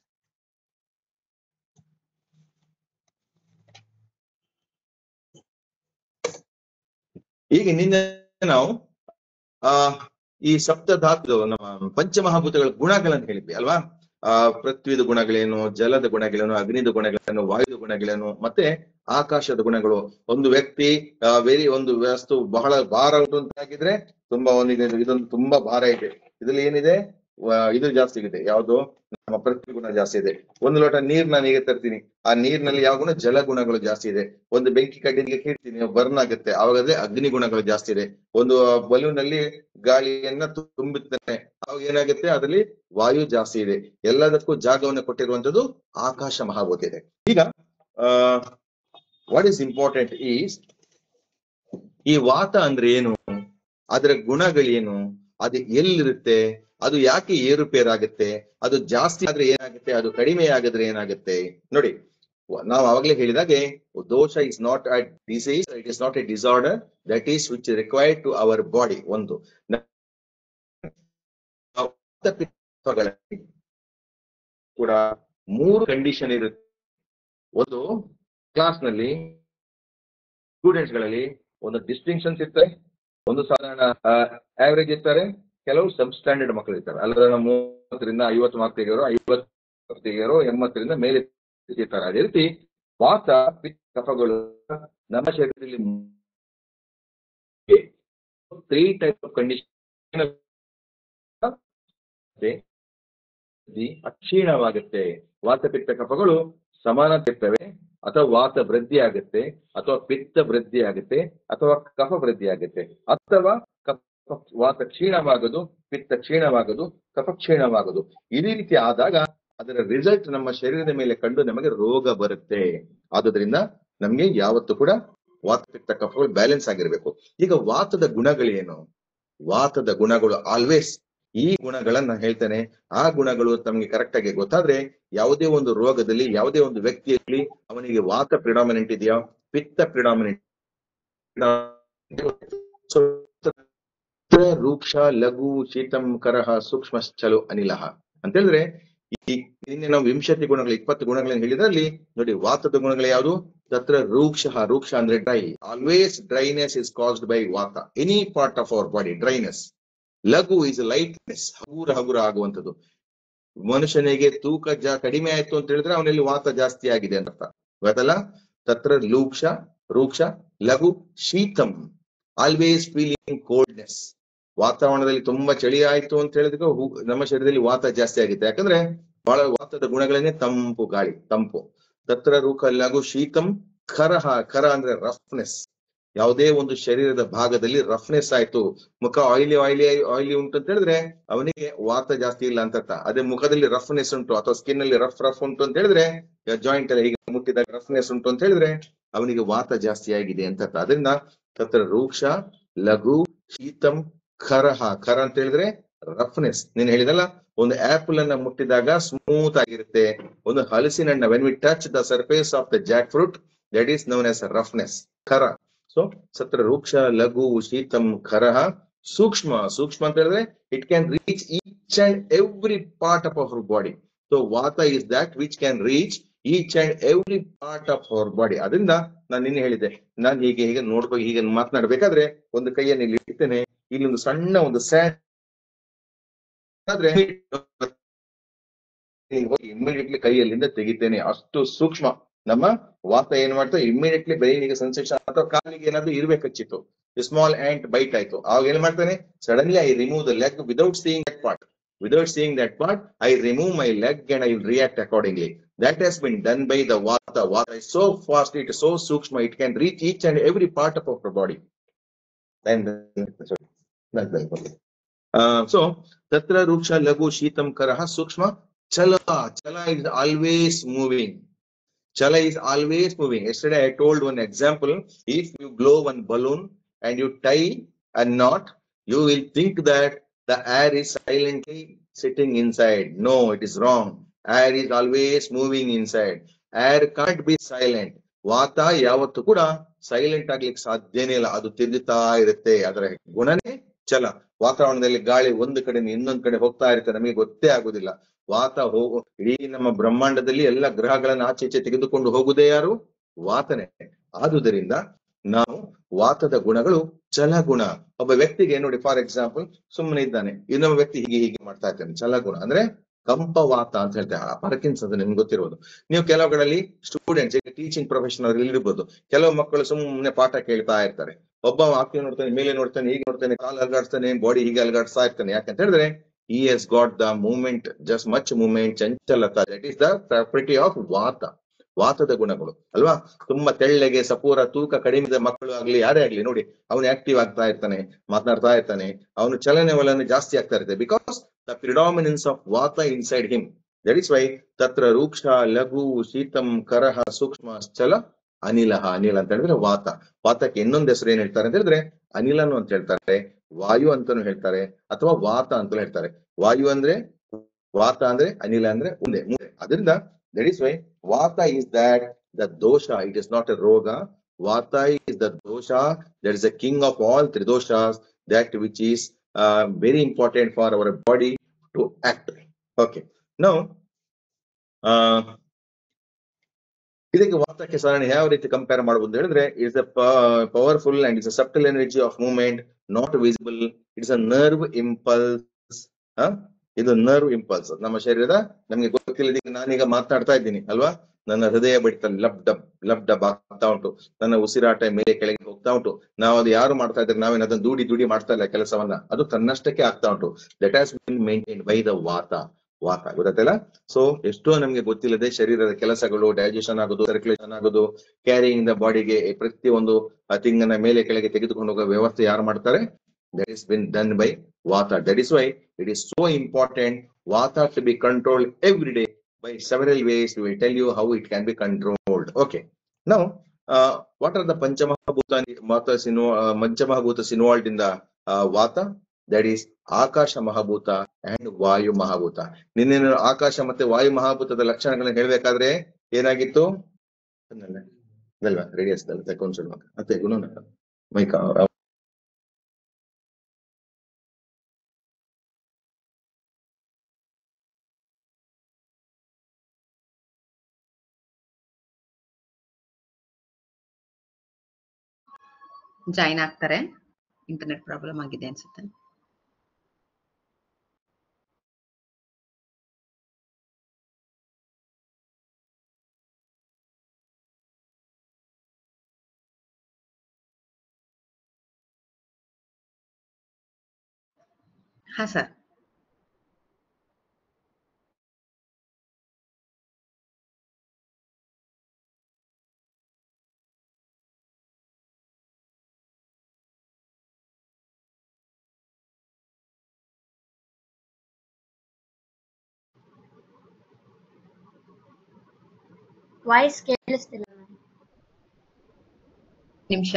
ಈಗ ನಿನ್ನೆ ನಾವು ಆ ಈ ಸಪ್ತ ಧಾತು ನಮ್ಮ ಪಂಚಮಹಾಭೂತಗಳ ಗುಣಗಳನ್ನ ಹೇಳಿದ್ವಿ ಅಲ್ವಾ ಆ ಪೃಥ್ವಿದ ಗುಣಗಳೇನು ಜಲದ ಗುಣಗಳೇನು ಅಗ್ನಿದ ಗುಣಗಳೇನು ವಾಯುದ ಗುಣಗಳೇನು ಮತ್ತೆ ಆಕಾಶದ ಗುಣಗಳು ಒಂದು ವ್ಯಕ್ತಿ ವೆರಿ ಒಂದು ವಸ್ತು ಬಹಳ ಭಾರ ಉಂಟು ಅಂತಾಗಿದ್ರೆ ತುಂಬಾ ಒಂದಿದೆ ಇದೊಂದು ತುಂಬಾ ಭಾರ ಇದೆ ಇದ್ರಲ್ಲಿ ಏನಿದೆ ವ- ಇದು ಜಾಸ್ತಿ ಇದೆ ಯಾವುದು ನಮ್ಮ ಪೃಥ್ವಿ ಗುಣ ಜಾಸ್ತಿ ಇದೆ ಒಂದು ಲೋಟ ನೀರ್ ನಾನು ಈಗ ತರ್ತೀನಿ ಆ ನೀರಿನಲ್ಲಿ ಯಾವ ಗುಣ ಜಲ ಗುಣಗಳು ಜಾಸ್ತಿ ಇದೆ ಒಂದು ಬೆಂಕಿ ಕಡ್ಡಿಗೆ ಇಡ್ತೀನಿ ಬರ್ನ್ ಆಗುತ್ತೆ ಆವಾಗದೇ ಅಗ್ನಿ ಗುಣಗಳು ಜಾಸ್ತಿ ಇದೆ ಒಂದು ಬಲೂನ್ ನಲ್ಲಿ ಗಾಳಿಯನ್ನ ತುಂಬುತ್ತಾನೆ ಅವಾಗ ಏನಾಗುತ್ತೆ ಅದರಲ್ಲಿ ವಾಯು ಜಾಸ್ತಿ ಇದೆ ಎಲ್ಲದಕ್ಕೂ ಜಾಗವನ್ನು ಕೊಟ್ಟಿರುವಂತದ್ದು ಆಕಾಶ ಮಹಾಭೂತ ಇದೆ ಈಗ ಆ ವಾಟ್ ಈಸ್ ಇಂಪಾರ್ಟೆಂಟ್ ಈಸ್ ಈ ವಾತ ಅಂದ್ರೆ ಏನು ಅದರ ಗುಣಗಳೇನು ಅದು ಎಲ್ಲಿರುತ್ತೆ ಅದು ಯಾಕೆ ಏರುಪೇರಾಗುತ್ತೆ ಅದು ಜಾಸ್ತಿ ಆದ್ರೆ ಏನಾಗುತ್ತೆ ಅದು ಕಡಿಮೆ ಆಗಿದ್ರೆ ಏನಾಗುತ್ತೆ ನೋಡಿ ವ- ನಾವು ಅವಾಗಲೇ ಹೇಳಿದಾಗೆ dosha is not a disease it is not a disorder that is which required to our body ಒಂದು ನ- ವಾತಪಿತ್ತಗಳಲ್ಲಿ ಕೂಡ ಮೂರು ಕಂಡೀಷನ್ ಇರುತ್ತೆ ಒಂದು ಕ್ಲಾಸ್ ನಲ್ಲಿ ಸ್ಟೂಡೆಂಟ್ಸ್ ಗಳಲ್ಲಿ ಒಂದು ಡಿಸ್ಟಿಂಕ್ಷನ್ಸ್ ಇರ್ತಾರೆ ಒಂದು ಸಾಧಾರಣ ಆವರೇಜ್ ಇರ್ತಾರೆ ಕೆಲವು ಸಬ್ ಸ್ಟ್ಯಾಂಡರ್ಡ್ ಮಕ್ಕಳು ಇರ್ತಾರೆ ಅಲ್ಲದ ಮೂವತ್ತರಿಂದ ಐವತ್ತು ಮಾರ್ಕ್ ತೆಗೆಯೋರು ಐವತ್ತು ತೆಗೆಯೋರು ಎಂಬತ್ತರಿಂದ ಮೇಲೆ ಇರ್ತಾರೆ ಅದೇ ರೀತಿ ವಾತ ಪಿತ್ತ ಕಫಗಳು ನಮ್ಮ ಶರೀರದಲ್ಲಿ ತ್ರೀ ಟೈಪ್ ಆಫ್ ಕಂಡೀಷನ್ ಅಕ್ಷೀಣವಾಗುತ್ತೆ ವಾತ ಪಿತ್ತ ಕಫಗಳು ಸಮಾನತೆ ಇರ್ತವೆ ಅಥವಾ ವಾತ ವೃದ್ಧಿ ಆಗುತ್ತೆ ಅಥವಾ ಪಿತ್ತ ವೃದ್ಧಿ ಆಗುತ್ತೆ ಅಥವಾ ಕಫ ವೃದ್ಧಿ ಆಗುತ್ತೆ ಅಥವಾ ಕಫ ವಾತ ಕ್ಷೀಣವಾಗದು ಪಿತ್ತ ಕ್ಷೀಣವಾಗದು ಕಫ ಕ್ಷೀಣವಾಗದು ಈ ರೀತಿ ಆದಾಗ ಅದರ ರಿಸಲ್ಟ್ ನಮ್ಮ ಶರೀರದ ಮೇಲೆ ಕಂಡು ನಮಗೆ ರೋಗ ಬರುತ್ತೆ ಆದುದರಿಂದ ನಮ್ಗೆ ಯಾವತ್ತೂ ಕೂಡ ವಾತ ಪಿತ್ತ ಕಫಗಳು ಬ್ಯಾಲೆನ್ಸ್ ಆಗಿರ್ಬೇಕು ಈಗ ವಾತದ ಗುಣಗಳೇನು ವಾತದ ಗುಣಗಳು ಆಲ್ವೇಸ್ ಈ ಗುಣಗಳನ್ನ ನಾನು ಹೇಳ್ತೇನೆ ಆ ಗುಣಗಳು ತಮಗೆ ಕರೆಕ್ಟ್ ಆಗಿ ಗೊತ್ತಾದ್ರೆ ಯಾವುದೇ ಒಂದು ರೋಗದಲ್ಲಿ ಯಾವುದೇ ಒಂದು ವ್ಯಕ್ತಿಯಲ್ಲಿ ಅವನಿಗೆ ವಾತ ಪ್ರಿಡಾಮಿನೆಂಟ್ ಇದೆಯಾ ಪಿತ್ತ ಪ್ರಿಡಾಮಿನೆಂಟ್ ರೂಕ್ಷ ಲಘು ಶೀತಂ ಕರಹ ಸೂಕ್ಷ್ಮ ಚಲು ಅನಿಲಹ ಅಂತ ಹೇಳಿದ್ರೆ ಈ ನಿನ್ನೆ ನಾವು ವಿಂಶತಿ ಗುಣಗಳು ಇಪ್ಪತ್ತು ಗುಣಗಳನ್ನು ಹೇಳಿದ್ರಲ್ಲಿ ನೋಡಿ ವಾತದ ಗುಣಗಳು ಯಾವುದು ತತ್ರ ರೂಕ್ಷ ರೂಕ್ಷ ಅಂದ್ರೆ dry always dryness is caused by vata any part of our body dryness laghu is lightness ಹಗುರ ಹಗುರ ಆಗುವಂಥದ್ದು ಮನುಷ್ಯನಿಗೆ ತೂಕ ಜಾ ಕಡಿಮೆ ಆಯ್ತು ಅಂತ ಹೇಳಿದ್ರೆ ಅವನಲ್ಲಿ ವಾತ ಜಾಸ್ತಿ ಆಗಿದೆ ಅಂತ ಅರ್ಥ ಗೊತ್ತಲ್ಲ ತತ್ರ ಲೂಕ್ಷ ರೂಕ್ಷ ಲಘು ಶೀತಂ ಆಲ್ವೇಸ್ ಫೀಲಿಂಗ್ ಕೋಲ್ಡ್ನೆಸ್ ವಾತಾವರಣದಲ್ಲಿ ತುಂಬಾ ಚಳಿ ಆಯ್ತು ಅಂತ ಹೇಳಿದ್ರೆ ಹು- ನಮ್ಮ ಶರೀರದಲ್ಲಿ ವಾತ ಜಾಸ್ತಿ ಆಗುತ್ತೆ ಯಾಕಂದ್ರೆ ಬಹಳ ವಾತದ ಗುಣಗಳನ್ನೇ ತಂಪು ಗಾಳಿ ತಂಪು ತತ್ರ ರೂಖ ಲಘು ಶೀತಂ ಖರಹ ಖರ ಅಂದ್ರೆ ರಫ್ನೆಸ್ ಯಾವುದೇ ಒಂದು ಶರೀರದ ಭಾಗದಲ್ಲಿ ರಫ್ನೆಸ್ ಆಯ್ತು ಮುಖ ಆಯಿಲಿ ಆಯಿಲಿ ಆಯಿಲಿ ಉಂಟು ಅಂತ ಹೇಳಿದ್ರೆ ಅವನಿಗೆ ವಾತ ಜಾಸ್ತಿ ಇಲ್ಲ ಅಂತ ಅರ್ಥ ಅದೇ ಮುಖದಲ್ಲಿ ರಫ್ನೆಸ್ ಉಂಟು ಅಥವಾ ಸ್ಕಿನ್ ಅಲ್ಲಿ ರಫ್ ರಫ್ ಉಂಟು ಅಂತ ಹೇಳಿದ್ರೆ ಜಾಯಿಂಟ್ ಅಲ್ಲಿ ಹೀಗೆ ಮುಟ್ಟಿದಾಗ ರಫ್ನೆಸ್ ಉಂಟು ಅಂತ ಹೇಳಿದ್ರೆ ಅವನಿಗೆ ವಾತ ಜಾಸ್ತಿ ಆಗಿದೆ ಅಂತ ಅರ್ಥ ಅದರಿಂದ ತತ್ರ ರೂಕ್ಷ ಲಘು ಶೀತಂ ಖರಹ ಖರ ಅಂತ ಹೇಳಿದ್ರೆ ರಫ್ನೆಸ್ ನೀನ್ ಹೇಳಿದಲ್ಲ ಒಂದು ಆಪಲ್ ಅನ್ನ ಮುಟ್ಟಿದಾಗ ಸ್ಮೂತ್ ಆಗಿರುತ್ತೆ ಒಂದು ಹಲಸಿನ ಹಣ್ಣ when we touch the surface of the jackfruit that is known as roughness khara so ಸತ್ರ ರೂಕ್ಷ ಲಘು ಶೀತಂ ಖರಹ ಸೂಕ್ಷ್ಮ ಸೂಕ್ಷ್ಮ ಅಂತ ಹೇಳಿದ್ರೆ it can reach each and every part of our body so vata is that which can reach each and every part of our body ಅದರಿಂದ ನಾನು ನಿನ್ನೆ ಹೇಳಿದ್ದೆ ನಾನು ಹೀಗೆ ಹೀಗೆ ನೋಡ್ಬೇಕು ಹೀಗೆ ಮಾತನಾಡ್ಬೇಕಾದ್ರೆ ಒಂದು ಕೈಯನ್ನು ಇಲ್ಲಿ ಇಡ್ತೇನೆ ಇಲ್ಲಿ ಒಂದು ಸಣ್ಣ ಒಂದು ಸ್ಯಾಂಡ್ ಆದ್ರೆ ಇಮಿಡಿಯೇಟ್ಲಿ ಕೈಯಲ್ಲಿಂದ ತೆಗಿತೇನೆ ಅಷ್ಟು ಸೂಕ್ಷ್ಮ ನಮ್ಮ ವಾತ ಏನ್ ಮಾಡ್ತಾ ಇಮಿಡಿಯೇಟ್ಲಿ ಬ್ರೈನಿಗೆ ಸೆನ್ಸೇಷನ್ ಅಥವಾ ಕಾಲಿಗೆ ಏನಾದ್ರು ಇರ್ಬೇಕಚ್ಚಿತ್ತು ಸ್ಮಾಲ್ ಆಂಟ್ ಬೈಟ್ ಆಯ್ತು ಅವಾಗ ಏನ್ ಮಾಡ್ತಾನೆ suddenly I remove the leg without seeing that part without seeing that part I remove my leg and I will react accordingly that has been done by the vata vata is so fast it is so sukshma it can reach each and every part of our body and sorry that's the okay. uh, so tatra ruksha lagu shitam karaha sukshma chala chala is always moving chala is always moving yesterday i told one example if you blow one balloon and you tie a knot you will think that the air is silently sitting inside no it is wrong air is always moving inside air can't be silent ವಾತ ಯಾವತ್ತು ಕೂಡ silent ಆಗ್ಲಿಕ್ಕೆ ಸಾಧ್ಯನೇ ಇಲ್ಲ ಅದು ತಿರುಗುತ್ತಾ ಇರುತ್ತೆ ಅದರ ಗುಣನೇ ಚಲ ವಾತಾವರಣದಲ್ಲಿ ಗಾಳಿ ಒಂದು ಕಡೆ ಇನ್ನೊಂದ್ ಕಡೆ ಹೋಗ್ತಾ ಇರುತ್ತೆ ನಮಗೆ ಗೊತ್ತೇ ಆಗುದಿಲ್ಲ ವಾತ ಹೋಗು ಇಡೀ ನಮ್ಮ ಬ್ರಹ್ಮಾಂಡದಲ್ಲಿ ಎಲ್ಲ ಗ್ರಹಗಳನ್ನ ಆಚೆ ಈಚೆ ತೆಗೆದುಕೊಂಡು ಹೋಗುದೇ ಯಾರು ವಾತನೆ ಆದುದರಿಂದ ನಾವು ವಾತದ ಗುಣಗಳು ಚಲಗುಣ ಒಬ್ಬ ವ್ಯಕ್ತಿಗೆ ನೋಡಿ ಫಾರ್ ಎಕ್ಸಾಂಪಲ್ ಸುಮ್ಮನೆ ಇದ್ದಾನೆ ಇನ್ನೊಬ್ಬ ವ್ಯಕ್ತಿ ಹೀಗೆ ಹೀಗೆ ಮಾಡ್ತಾ ಇದ್ದಾನೆ ಚಲಗುಣ ಅಂದ್ರೆ ಕಂಪವಾತ ಅಂತ ಹೇಳ್ತಾರೆ ಪರ್ಕಿನ್ಸ್ ಅಂತ ನಿಮ್ಗೆ ಗೊತ್ತಿರ್ಬೋದು ನೀವು ಕೆಲವು ಕಡೆಯಲ್ಲಿ ಸ್ಟೂಡೆಂಟ್ಸ್ ಈಗ ಟೀಚಿಂಗ್ ಪ್ರೊಫೆಷನ್ ಅವ್ರಲ್ಲಿ ಇರ್ಬೋದು ಕೆಲವು ಮಕ್ಕಳು ಸುಮ್ಮನೆ ಪಾಠ ಕೇಳ್ತಾ ಇರ್ತಾರೆ ಒಬ್ಬ ಆಕೆ ನೋಡ್ತಾನೆ ಮೇಲೆ ನೋಡ್ತಾನೆ ಹೀಗೆ ನೋಡ್ತಾನೆ ಕಾಲು ಅಲ್ಗಾಡ್ತಾನೆ ಬಾಡಿ ಹೀಗೆ ಅಲ್ಗಾಡ್ಸ್ತಾ ಇರ್ತಾನೆ ಯಾಕಂತ ಹೇಳಿದ್ರೆ he has got the movement just much movement ಚಂಚಲತ that is the property of ವಾತ ವಾತದ ಗುಣಗಳು ಅಲ್ವಾ ತುಂಬಾ ತೆಳ್ಳಗೆ ಸಪೂರ ತೂಕ ಕಡಿಮೆ ಮಕ್ಕಳು ಆಗ್ಲಿ ಯಾರೇ ಆಗ್ಲಿ ನೋಡಿ ಅವನು ಆಕ್ಟಿವ್ ಆಗ್ತಾ ಇರ್ತಾನೆ ಮಾತನಾಡ್ತಾ ಇರ್ತಾನೆ ಅವನು ಚಲನೆ ವಲನೆ ಜಾಸ್ತಿ ಆಗ್ತಾ ಇರುತ್ತೆ because the predominance of vata inside him that is why ತತ್ರ ರೂಕ್ಷ ಲಘು ಶೀತಂ ಕರಹ ಸೂಕ್ಷ್ಮ ಚಲ ಅನಿಲ ಅನಿಲ ಅಂತ ಹೇಳಿದ್ರೆ ವಾತ ವಾತಕ್ಕೆ ಇನ್ನೊಂದು ಹೆಸರು ಏನ್ ಹೇಳ್ತಾರೆ ಅಂತ ಹೇಳಿದ್ರೆ ಅನಿಲನು ಅಂತ ಹೇಳ್ತಾರೆ ವಾಯು ಅಂತಾನು ಹೇಳ್ತಾರೆ ಅಥವಾ ವಾತ ಅಂತಲೂ ಹೇಳ್ತಾರೆ ವಾಯು ಅಂದ್ರೆ ವಾತ ಅಂದ್ರೆ ಅನಿಲ ಅಂದ್ರೆ ಮುಂದೆ ಮುಂದೆ ಅದರಿಂದ that is why vata is that the dosha it is not a roga vata is the dosha that is the king of all tridoshas that which is very important for our body to act okay now ಇದಕ್ಕೆ ವಾತಕ್ಕೆ ಸಾಧಾರಣ ಯಾವ ರೀತಿ ಕಂಪೇರ್ ಮಾಡಬಹುದು ಅಂತ ಹೇಳಿದ್ರೆ it's a powerful and it's a subtle energy of movement not visible it's a nerve impulse ಇದು nerve impulse ನಮ್ಮ ಶರೀರದ ನಮ್ಗೆ ಗೊತ್ತಿಲ್ಲದ ನಾನೀಗ ಮಾತನಾಡ್ತಾ ಇದ್ದೀನಿ ಅಲ್ವಾ ನನ್ನ ಹೃದಯ ಬಡಿತ ಲಬ್ ಡಬ್ ಲಬ್ ಡಬ್ ಆಗ್ತಾ ಉಂಟು ನನ್ನ ಉಸಿರಾಟ ಮೇಲೆ ಕೆಳಗೆ ಹೋಗ್ತಾ ಉಂಟು ನಾವು ಅದು ಯಾರು ಮಾಡ್ತಾ ಇದ್ರೆ ನಾವೇನು ಅದನ್ನ ದೂಡಿ ದೂಡಿ ಮಾಡ್ತಾ ಇಲ್ಲ ಕೆಲಸವನ್ನ ಅದು ತನ್ನಷ್ಟಕ್ಕೆ ಆಗ್ತಾ ಉಂಟು that has been maintain by the vata vata ಗೊತ್ತಲ್ಲ ಸೊ ಎಷ್ಟೋ ನಮ್ಗೆ ಗೊತ್ತಿಲ್ಲದೆ ಶರೀರದ ಕೆಲಸಗಳು ಡೈಜೆಷನ್ ಆಗೋದು ಸರ್ಕ್ಯುಲೇಷನ್ ಆಗೋದು ಕ್ಯಾರಿಯಿಂಗ್ ದ ಬಾಡಿಗೆ ಪ್ರತಿ ಒಂದು ಥಿಂಗ್ ಅನ್ನ ಮೇಲೆ ಕೆಳಗೆ ತೆಗೆದುಕೊಂಡು ಹೋಗೋ ವ್ಯವಸ್ಥೆ ಯಾರು ಮಾಡ್ತಾರೆ that is been done by vata that is why it is so important vata to be controlled every day by several ways we will tell you how it can be controlled okay now uh, what are the panchamahabhuta vata sino uh, panchamahabhutas involved in the uh, vata that is akasha mahabhuta and vayu mahabhuta ನಿನ್ನೆ ನಾನು ಆಕಾಶ ಮತ್ತೆ ವಾಯು ಮಹಾಭೂತದ ಲಕ್ಷಣಗಳನ್ನ ಹೇಳ್ಬೇಕಾದ್ರೆ ಏನಾಗಿತ್ತು ready ಅಷ್ಟಲ್ಲ ತಕೊಂಡ್ ಮತ್ತೆ ಗುಣ ಮೈಕ ಜಾಯಿನ್ ಆಗ್ತಾರೆ ಇಂಟರ್ನೆಟ್ ಪ್ರಾಬ್ಲಮ್ ಆಗಿದೆ ಅನ್ಸುತ್ತೆ ಹಾ ಸರ್ ವಾಯ್ಸ್ ಕೇಳಿಸ್ತಿಲ್ಲ ಮ್ಯಾಮ್ ನಿಮಿಷ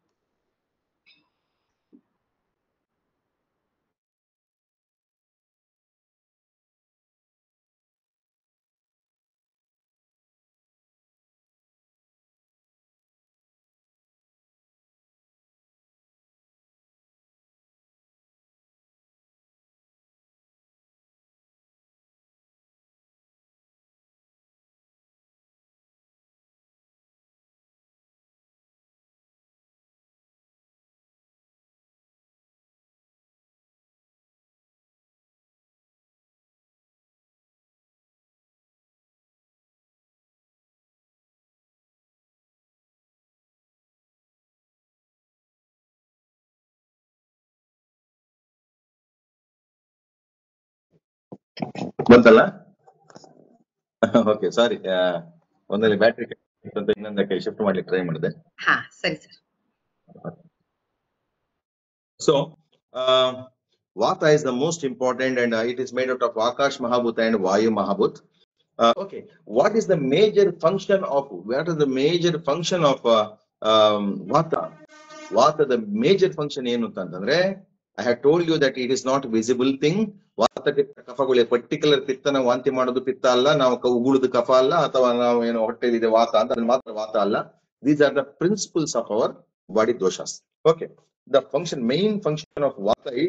ಬಂತಲ್ಲ ಓಕೆ ಸಾರಿ ಒಂದಲ್ಲಿ ಬ್ಯಾಟ್ರಿ ಅಂತ ಇನ್ನೊಂದಕ್ಕೆ ಶಿಫ್ಟ್ ಮಾಡ್ಲಿಕ್ಕೆ ಟ್ರೈ ಮಾಡಿದೆ ಹಾ ಸರಿ sir So, uh, Vata is the most important and uh, it is made out of Akash Mahabhuta and Vayu Mahabhut. Uh, okay, what is the major function of, what is the major function of uh, um, Vata? Vata, the major function ಏನು ಅಂತಂದ್ರೆ I have told you that it is not visible thing ವಾತ ಪಿತ್ತ ಕಫಗಳು particular ಪಿತ್ತನ ವಾಂತಿ ಮಾಡೋದು ಪಿತ್ತ ಅಲ್ಲ ನಾವು ಕ- ಉಗುಳುದು ಕಫ ಅಲ್ಲ ಅಥವಾ ನಾವು ಏನು ಹೊಟ್ಟೆಲಿದೆ ವಾತ ಅಂತ ಅದು ಮಾತ್ರ ವಾತ ಅಲ್ಲ these are the principles of our body doshas okay the function main function of vata is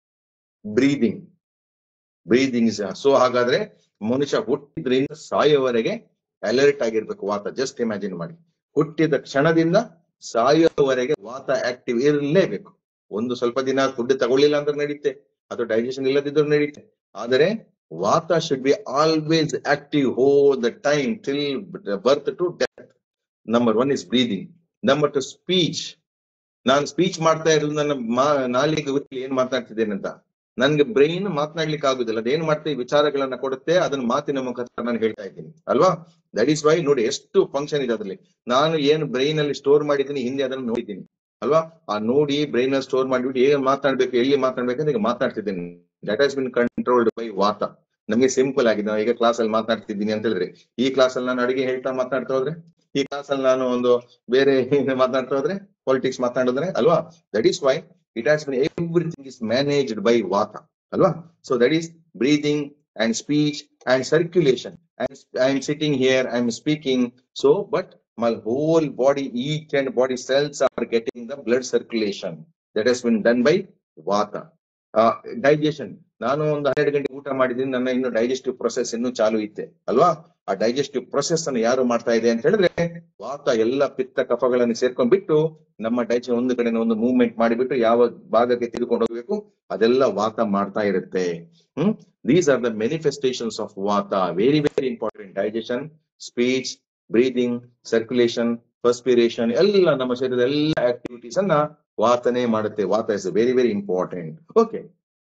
breathing breathing is so ಹಾಗಾದ್ರೆ ಮನುಷ್ಯ ಹುಟ್ಟಿದ್ರಿಂದ ಸಾಯೋವರೆಗೆ ಅಲರ್ಟ್ ಆಗಿರ್ಬೇಕು ವಾತ ಜಸ್ಟ್ ಇಮ್ಯಾಜಿನ್ ಮಾಡಿ ಹುಟ್ಟಿದ ಕ್ಷಣದಿಂದ ಸಾಯೋವರೆಗೆ ವಾತ ಆಕ್ಟಿವ್ ಇರಲೇಬೇಕು ಒಂದು ಸ್ವಲ್ಪ ದಿನ ಫುಡ್ ತಗೊಳ್ಳಿಲ್ಲ ಅಂದ್ರೆ ನಡೀತೆ ಅಥವಾ ಡೈಜೆಷನ್ ಇಲ್ಲದಿದ್ರು ನಡೀತೆ ಆದರೆ vata should be always active whole the time till birth to death number one is breathing number two speech ನಾನು ಸ್ಪೀಚ್ ಮಾಡ್ತಾ ಇರೋದು ನನ್ನ ಮಾ- ನಾಲಿಗೆ ಗೊತ್ತಿಲ್ಲ ಏನ್ ಮಾತಾಡ್ತಿದ್ದೇನೆ ಅಂತ ನನ್ಗೆ ಬ್ರೈನ್ ಮಾತನಾಡ್ಲಿಕ್ಕೆ ಆಗುದಿಲ್ಲ ಅದೇನ್ ಮಾಡ್ತಾ ಈ ವಿಚಾರಗಳನ್ನ ಕೊಡುತ್ತೆ ಅದನ್ನ ಮಾತಿನ ಮುಖಾಂತರ ನಾನು ಹೇಳ್ತಾ ಇದ್ದೀನಿ ಅಲ್ವಾ ದಟ್ ಈಸ್ ವೈ ನೋಡಿ ಎಷ್ಟು ಫಂಕ್ಷನ್ ಇದೆ ಅದ್ರಲ್ಲಿ ನಾನು ಏನು ಬ್ರೈನ್ ಅಲ್ಲಿ ಸ್ಟೋರ್ ಮಾಡಿದ್ದೀನಿ ಹಿಂದೆ ಅದನ್ನ ನೋಡಿದ್ದೀನಿ ಅಲ್ವಾ ಆ ನೋಡಿ ಬ್ರೈನ್ ಅಲ್ಲಿ ಸ್ಟೋರ್ ಮಾಡಿಬಿಟ್ಟು ಏನ್ ಮಾತಾಡ್ಬೇಕು ಎಲ್ಲಿ ಮಾತಾಡ್ಬೇಕಂತ ಈಗ ಮಾತಾಡ್ತಿದ್ದೇನೆ that has been controlled by vata ನಮಗೆ ಸಿಂಪಲ್ ಆಗಿದೆ ನಾವು ಈಗ ಕ್ಲಾಸ್ ಅಲ್ಲಿ ಮಾತಾಡ್ತಿದ್ದೀನಿ ಅಂತ ಹೇಳಿದ್ರೆ ಈ ಕ್ಲಾಸ್ ಅಲ್ಲಿ ನಾನು ಅಡಿಗೆ ಹೇಳ್ತಾ ಮಾತಾಡ್ತಾ ಹೋದ್ರೆ ಈ ಕ್ಲಾಸ್ ಅಲ್ಲಿ ನಾನು ಒಂದು ಬೇರೆ ಮಾತಾಡ್ತಾ ಹೋದ್ರೆ ಪಾಲಿಟಿಕ್ಸ್ ಮಾತಾಡಿದ್ರೆ ಅಲ್ವಾ that is why it has been everything is managed by vata ಅಲ್ವಾ so that is breathing and speech and circulation I am sitting here I am speaking so but my whole body, each and body cells are getting the blood circulation that has been done by vata. Uh, digestion. ನಾನು ಒಂದು ಹನ್ನೆರಡು ಗಂಟೆ ಊಟ ಮಾಡಿದ್ದೀನಿ ನನ್ನ ಇನ್ನು digestive process ಇನ್ನು ಚಾಲು ಇತ್ತೆ ಅಲ್ವಾ ಆ ಡೈಜೆಸ್ಟಿವ್ ಪ್ರೊಸೆಸ್ ಅನ್ನು ಯಾರು ಮಾಡ್ತಾ ಇದೆ ಅಂತ ಹೇಳಿದ್ರೆ ವಾತ ಎಲ್ಲ ಪಿತ್ತ ಕಫಗಳನ್ನು ಸೇರ್ಕೊಂಡ್ಬಿಟ್ಟು ನಮ್ಮ ಡೈಜೆಷನ್ ಒಂದು ಕಡೆ ಒಂದು ಮೂವ್ಮೆಂಟ್ ಮಾಡಿಬಿಟ್ಟು ಯಾವ ಭಾಗಕ್ಕೆ ತಿಳ್ಕೊಂಡು ಹೋಗ್ಬೇಕು ಅದೆಲ್ಲ ವಾತ ಮಾಡ್ತಾ ಇರುತ್ತೆ hmm these are the manifestations of vata very very important digestion speech breathing circulation perspiration ಎಲ್ಲ ನಮ್ಮ ಶರೀರದ ಎಲ್ಲ ಆಕ್ಟಿವಿಟೀಸ್ ಅನ್ನ ವಾತನೆ ಮಾಡುತ್ತೆ vata is very very important okay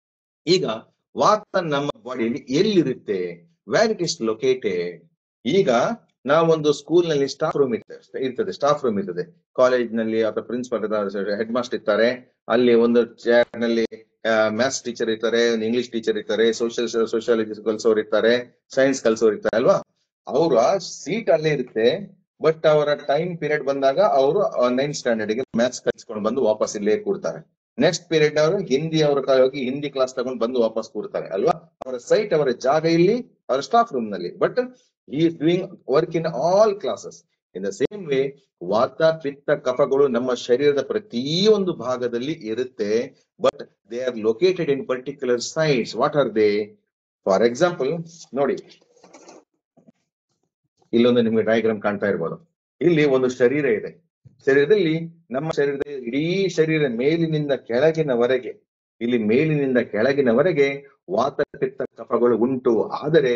ಈಗ ವಾತ ನಮ್ಮ ಬಾಡಿಯಲ್ಲಿ ಎಲ್ಲಿರುತ್ತೆ ವ್ಯಾರ್ ಇಟ್ ಇಸ್ ಲೊಕೇಟೆಡ್ ಈಗ ನಾವೊಂದು ಸ್ಕೂಲ್ ನಲ್ಲಿ ಸ್ಟಾಫ್ ರೂಮ್ ಇರ್ತದೆ ಇರ್ತದೆ ಸ್ಟಾಫ್ ರೂಮ್ ಇರ್ತದೆ ಕಾಲೇಜ್ ನಲ್ಲಿ ಅಥವಾ ಪ್ರಿನ್ಸಿಪಲ್ ಹೆಡ್ ಮಾಸ್ಟರ್ ಇರ್ತಾರೆ ಅಲ್ಲಿ ಒಂದು ಚೇರ್ ನಲ್ಲಿ ಮ್ಯಾಥ್ಸ್ ಟೀಚರ್ ಇರ್ತಾರೆ ಒಂದು ಇಂಗ್ಲಿಷ್ ಟೀಚರ್ ಇರ್ತಾರೆ ಸೋಷಿಯಲ್ ಸೋಷಿಯಾಲಜಿ ಕಲ್ಸೋರು ಇರ್ತಾರೆ ಸೈನ್ಸ್ ಕಲ್ಸೋರು ಇರ್ತಾರೆ ಅಲ್ವಾ ಅವರ ಸೀಟ್ ಅಲ್ಲೇ ಇರುತ್ತೆ ಬಟ್ ಅವರ ಟೈಮ್ ಪೀರಿಯಡ್ ಬಂದಾಗ ಅವರು ನೈನ್ತ್ ಸ್ಟ್ಯಾಂಡರ್ಡ್ ಗೆ ಮ್ಯಾಥ್ಸ್ ಕಲಿಸ್ಕೊಂಡು ಬಂದು ವಾಪಸ್ ಇಲ್ಲೇ ಕೂರ್ತಾರೆ ನೆಕ್ಸ್ಟ್ ಪೀರಿಯಡ್ ಅವರು ಹಿಂದಿ ಅವರ ಕಾಲ ಹೋಗಿ ಹಿಂದಿ ಕ್ಲಾಸ್ ತಗೊಂಡು ಬಂದು ವಾಪಸ್ ಕೂರ್ತಾರೆ ಅಲ್ವಾ ಅವರ ಸೈಟ್ ಅವರ ಜಾಗ ಇಲ್ಲಿ ಅವರ ಸ್ಟಾಫ್ ರೂಮ್ ನಲ್ಲಿ but he is doing work in all classes in the same way ವಾತ ಪಿತ್ತ ಕಫಗಳು ನಮ್ಮ ಶರೀರದ ಪ್ರತಿಯೊಂದು ಭಾಗದಲ್ಲಿ ಇರುತ್ತೆ but they are located in particular sites what are they for example ನೋಡಿ ಇಲ್ಲೊಂದು ನಿಮ್ಗೆ ಡಯಾಗ್ರಾಮ್ ಕಾಣ್ತಾ ಇರ್ಬೋದು ಇಲ್ಲಿ ಒಂದು ಶರೀರ ಇದೆ ಶರೀರದಲ್ಲಿ ನಮ್ಮ ಶರೀರದ ಇಡೀ ಶರೀರ ಮೇಲಿನಿಂದ ಕೆಳಗಿನವರೆಗೆ ಇಲ್ಲಿ ಮೇಲಿನಿಂದ ಕೆಳಗಿನವರೆಗೆ ವಾತ ಪಿತ್ತ ಕಫಗಳು ಉಂಟು ಆದರೆ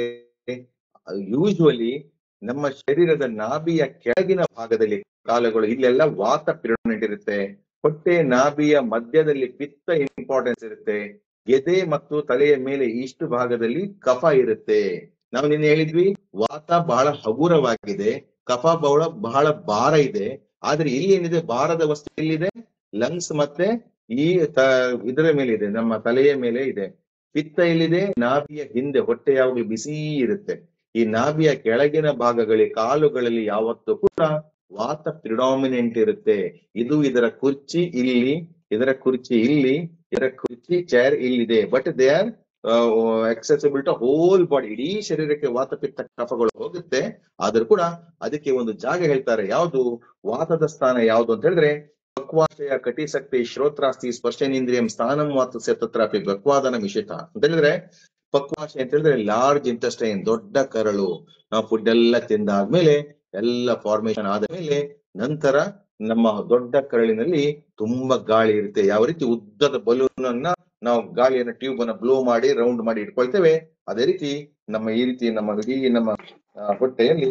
ಯೂಶುವಲಿ ನಮ್ಮ ಶರೀರದ ನಾಭಿಯ ಕೆಳಗಿನ ಭಾಗದಲ್ಲಿ ಕಾಲುಗಳು ಇಲ್ಲೆಲ್ಲ ವಾತ ಪಿರಮಿಡ್ ಇರುತ್ತೆ ಹೊಟ್ಟೆ ನಾಭಿಯ ಮಧ್ಯದಲ್ಲಿ ಪಿತ್ತ ಇಂಪಾರ್ಟೆನ್ಸ್ ಇರುತ್ತೆ ಎದೆ ಮತ್ತು ತಲೆಯ ಮೇಲೆ ಇಷ್ಟು ಭಾಗದಲ್ಲಿ ಕಫ ಇರುತ್ತೆ ನಾವು ನಿನ್ನೆ ಹೇಳಿದ್ವಿ ವಾತ ಬಹಳ ಹಗುರವಾಗಿದೆ ಕಫ ಬಹಳ ಬಹಳ ಭಾರ ಇದೆ ಆದ್ರೆ ಇಲ್ಲಿ ಏನಿದೆ ಭಾರದ ವಸ್ತು ಎಲ್ಲಿದೆ ಲಂಗ್ಸ್ ಮತ್ತೆ ಈ ತ ಇದರ ಮೇಲೆ ಇದೆ ನಮ್ಮ ತಲೆಯ ಮೇಲೆ ಇದೆ ಪಿತ್ತ ಎಲ್ಲಿದೆ ನಾಭಿಯ ಹಿಂದೆ ಹೊಟ್ಟೆ ಯಾವಾಗಲೂ ಬಿಸಿ ಇರುತ್ತೆ ಈ ನಾಭಿಯ ಕೆಳಗಿನ ಭಾಗಗಳಲ್ಲಿ ಕಾಲುಗಳಲ್ಲಿ ಯಾವತ್ತೂ ಕೂಡ ವಾತ ಪ್ರಿಡಾಮಿನೆಂಟ್ ಇರುತ್ತೆ ಇದು ಇದರ ಕುರ್ಚಿ ಇಲ್ಲಿ ಇದರ ಕುರ್ಚಿ ಇಲ್ಲಿ ಇದರ ಕುರ್ಚಿ ಚೇರ್ ಇಲ್ಲಿದೆ but they are accessible to whole body ಇಡೀ ಶರೀರಕ್ಕೆ ವಾತ ಪಿತ್ತ ಕಫಗಳು ಹೋಗುತ್ತೆ ಆದ್ರೂ ಕೂಡ ಅದಕ್ಕೆ ಒಂದು ಜಾಗ ಹೇಳ್ತಾರೆ ಯಾವುದು ವಾತದ ಸ್ಥಾನ ಯಾವುದು ಅಂತ ಹೇಳಿದ್ರೆ ಪಕ್ವಾಶಯ ಕಟಿಸಕ್ತಿ ಶ್ರೋತ್ರಾಸ್ತಿ ಸ್ಪರ್ಶನೇಂದ್ರಿಯಂ ಸ್ಥಾನಂ ವಾತಸ್ಯ ತತ್ರಾಪಿ ಗಕ್ವಾದನ ಮಿಷಿತ ಅಂತ ಹೇಳಿದ್ರೆ ಪಕ್ವಾಶಯ ಅಂತ ಹೇಳಿದ್ರೆ ಲಾರ್ಜ್ ಇಂಟೆಸ್ಟೈನ್ ದೊಡ್ಡ ಕರಳು ನಾವು ಫುಡ್ ಎಲ್ಲ ತಿಂದಾದ್ಮೇಲೆ ಎಲ್ಲ ಫಾರ್ಮೇಶನ್ ಆದ್ಮೇಲೆ ನಂತರ ನಮ್ಮ ದೊಡ್ಡ ಕರಳಿನಲ್ಲಿ ತುಂಬಾ ಗಾಳಿ ಇರುತ್ತೆ ಯಾವ ರೀತಿ ಉದ್ದದ ಬಲೂನ್ ಅನ್ನ ನಾವು ಗಾಳಿಯನ್ನ ಟ್ಯೂಬ್ ಅನ್ನ ಬ್ಲೋ ಮಾಡಿ ರೌಂಡ್ ಮಾಡಿ ಇಟ್ಕೊಳ್ತೇವೆ ಅದೇ ರೀತಿ ನಮ್ಮ ಈ ರೀತಿ ನಮ್ಮ ಇಡೀ ನಮ್ಮ ಆ, ಹೊಟ್ಟೆಯಲ್ಲಿ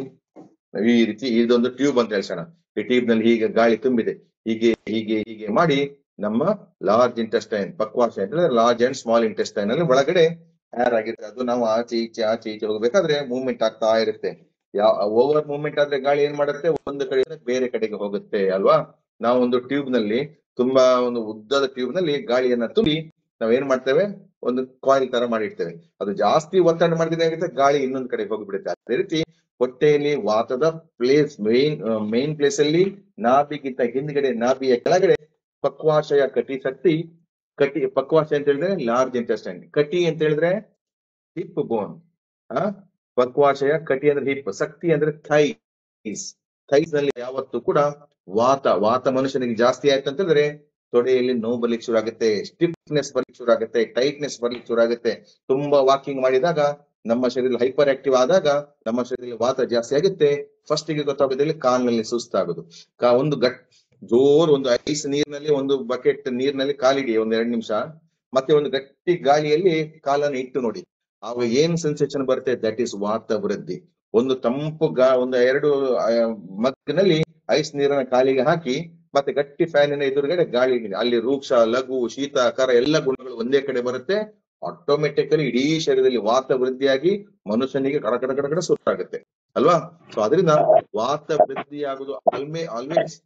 ಈ ರೀತಿ ಇದೊಂದು ಟ್ಯೂಬ್ ಅಂತ ಹೇಳ್ಸೋಣ ಈ ಟ್ಯೂಬ್ ನಲ್ಲಿ ಹೀಗೆ ಗಾಳಿ ತುಂಬಿದೆ ಹೀಗೆ ಹೀಗೆ ಹೀಗೆ ಮಾಡಿ ನಮ್ಮ ಲಾರ್ಜ್ ಇಂಟೆಸ್ಟೈನ್ ಪಕ್ವಾಶಯ ಅಂತಂದ್ರೆ ಲಾರ್ಜ್ ಅಂಡ್ ಸ್ಮಾಲ್ ಇಂಟೆಸ್ಟೈನ್ ಅಲ್ಲಿ ಒಳಗಡೆ ತಯಾರಾಗಿರುತ್ತೆ ಅದು ನಾವು ಆಚೆ ಈಚೆ ಆಚೆ ಈಚೆ ಹೋಗ್ಬೇಕಾದ್ರೆ ಮೂವ್ಮೆಂಟ್ ಆಗ್ತಾ ಇರುತ್ತೆ ಯಾವ ಓವರ್ ಮೂವ್ಮೆಂಟ್ ಆದ್ರೆ ಗಾಳಿ ಏನ್ ಮಾಡುತ್ತೆ ಒಂದು ಕಡೆ ಬೇರೆ ಕಡೆಗೆ ಹೋಗುತ್ತೆ ಅಲ್ವಾ ನಾವು ಒಂದು ಟ್ಯೂಬ್ ನಲ್ಲಿ ತುಂಬಾ ಒಂದು ಉದ್ದದ ಟ್ಯೂಬ್ ನಲ್ಲಿ ಗಾಳಿಯನ್ನ ತುಂಬಿ ನಾವ್ ಏನ್ ಮಾಡ್ತೇವೆ ಒಂದು ಕಾಯಿಲ್ ತರ ಮಾಡಿರ್ತೇವೆ ಅದು ಜಾಸ್ತಿ ಒತ್ತಡ ಮಾಡಿದ್ರೆ ಏನಾಗುತ್ತೆ ಗಾಳಿ ಇನ್ನೊಂದು ಕಡೆ ಹೋಗಿಬಿಡುತ್ತೆ ಅದೇ ರೀತಿ ಹೊಟ್ಟೆಯಲ್ಲಿ ವಾತದ ಪ್ಲೇಸ್ ಮೇನ್ ಮೇನ್ ಪ್ಲೇಸ್ ಅಲ್ಲಿ ನಾಭಿಗಿಂತ ಹಿಂದ್ಗಡೆ ನಾಭಿಯ ಕೆಳಗಡೆ ಪಕ್ವಾಶಯ ಕಟಿ ಶಕ್ತಿ ಕಟಿ ಪಕ್ವಾಶಯ ಅಂತ ಹೇಳಿದ್ರೆ ಲಾರ್ಜ್ ಇಂಟೆಸ್ಟೈನ್ ಕಟಿ ಅಂತ ಹೇಳಿದ್ರೆ ಹಿಪ್ ಬೋನ್ ಆ ಪಕ್ವಾಶಯ ಕಟಿ ಅಂದ್ರೆ ಹಿಪ್ ಶಕ್ತಿ ಅಂದ್ರೆ ಥೈಸ್ ಥೈಸ್ ನಲ್ಲಿ ಯಾವತ್ತೂ ಕೂಡ ವಾತ ವಾತ ಮನುಷ್ಯನಿಗೆ ಜಾಸ್ತಿ ಆಯ್ತು ಅಂತ ಹೇಳಿದ್ರೆ ತೊಡೆಯಲ್ಲಿ ನೋವು ಬರ್ಲಿಕ್ಕೆ ಶುರು ಆಗುತ್ತೆ ಸ್ಟಿಫ್ನೆಸ್ ಬರ್ಲಿಕ್ಕೆ ಶುರು ಆಗುತ್ತೆ ಟೈಟ್ನೆಸ್ ಬರ್ಲಿಕ್ಕೆ ಶುರು ಆಗುತ್ತೆ ತುಂಬಾ ವಾಕಿಂಗ್ ಮಾಡಿದಾಗ ನಮ್ಮ ಶರೀರ ಹೈಪರ್ ಆಕ್ಟಿವ್ ಆದಾಗ ನಮ್ಮ ಶರೀರದಲ್ಲಿ ವಾತ ಜಾಸ್ತಿ ಆಗುತ್ತೆ ಫಸ್ಟ್ ಗೆ ಗೊತ್ತಾಗೋದಿಲ್ಲ ಕಾಲಿನಲ್ಲಿ ಸುಸ್ತಾಗೋದು ಕಾ ಒಂದು ಗಟ್ ಜೋರ್ ಒಂದು ಐಸ್ ನೀರಿನಲ್ಲಿ ಒಂದು ಬಕೆಟ್ ನೀರಿನಲ್ಲಿ ಕಾಲಿಡಿ ಒಂದ್ ಎರಡ್ ನಿಮಿಷ ಮತ್ತೆ ಒಂದು ಗಟ್ಟಿ ಗಾಳಿಯಲ್ಲಿ ಕಾಲನ್ನು ಇಟ್ಟು ನೋಡಿ ಆವಾಗ ಏನ್ ಸೆನ್ಸೇಷನ್ ಬರುತ್ತೆ ದಟ್ ಈಸ್ ವಾತ ವೃದ್ಧಿ ಒಂದು ತಂಪು ಗಾ ಒಂದು ಎರಡು ಆ, ಮಗ್ಗಿನಲ್ಲಿ ಐಸ್ ನೀರನ್ನ ಕಾಲಿಗೆ ಹಾಕಿ ಮತ್ತೆ ಗಟ್ಟಿ ಫ್ಯಾನಿನ ಎದುರುಗಡೆ ಗಾಳಿ ಇದೆ. ಅಲ್ಲಿ ರೂಕ್ಷ ಲಘು ಶೀತ ಕರ ಎಲ್ಲ ಗುಣಗಳು ಒಂದೇ ಕಡೆ ಬರುತ್ತೆ ಆಟೋಮೆಟಿಕಲಿ ಇಡೀ ಶರೀರದಲ್ಲಿ ವಾತ ವೃದ್ಧಿಯಾಗಿ ಮನುಷ್ಯನಿಗೆ ಕಡ ಕಡ ಕಡ ಕಡ ಸುತ್ತಾಗುತ್ತೆ ಅಲ್ವಾ ಸೊ ಅದರಿಂದ ವಾತ ವೃದ್ಧಿಯಾಗುದು ಆಲ್ಮೇ ಆಲ್ವೇಸ್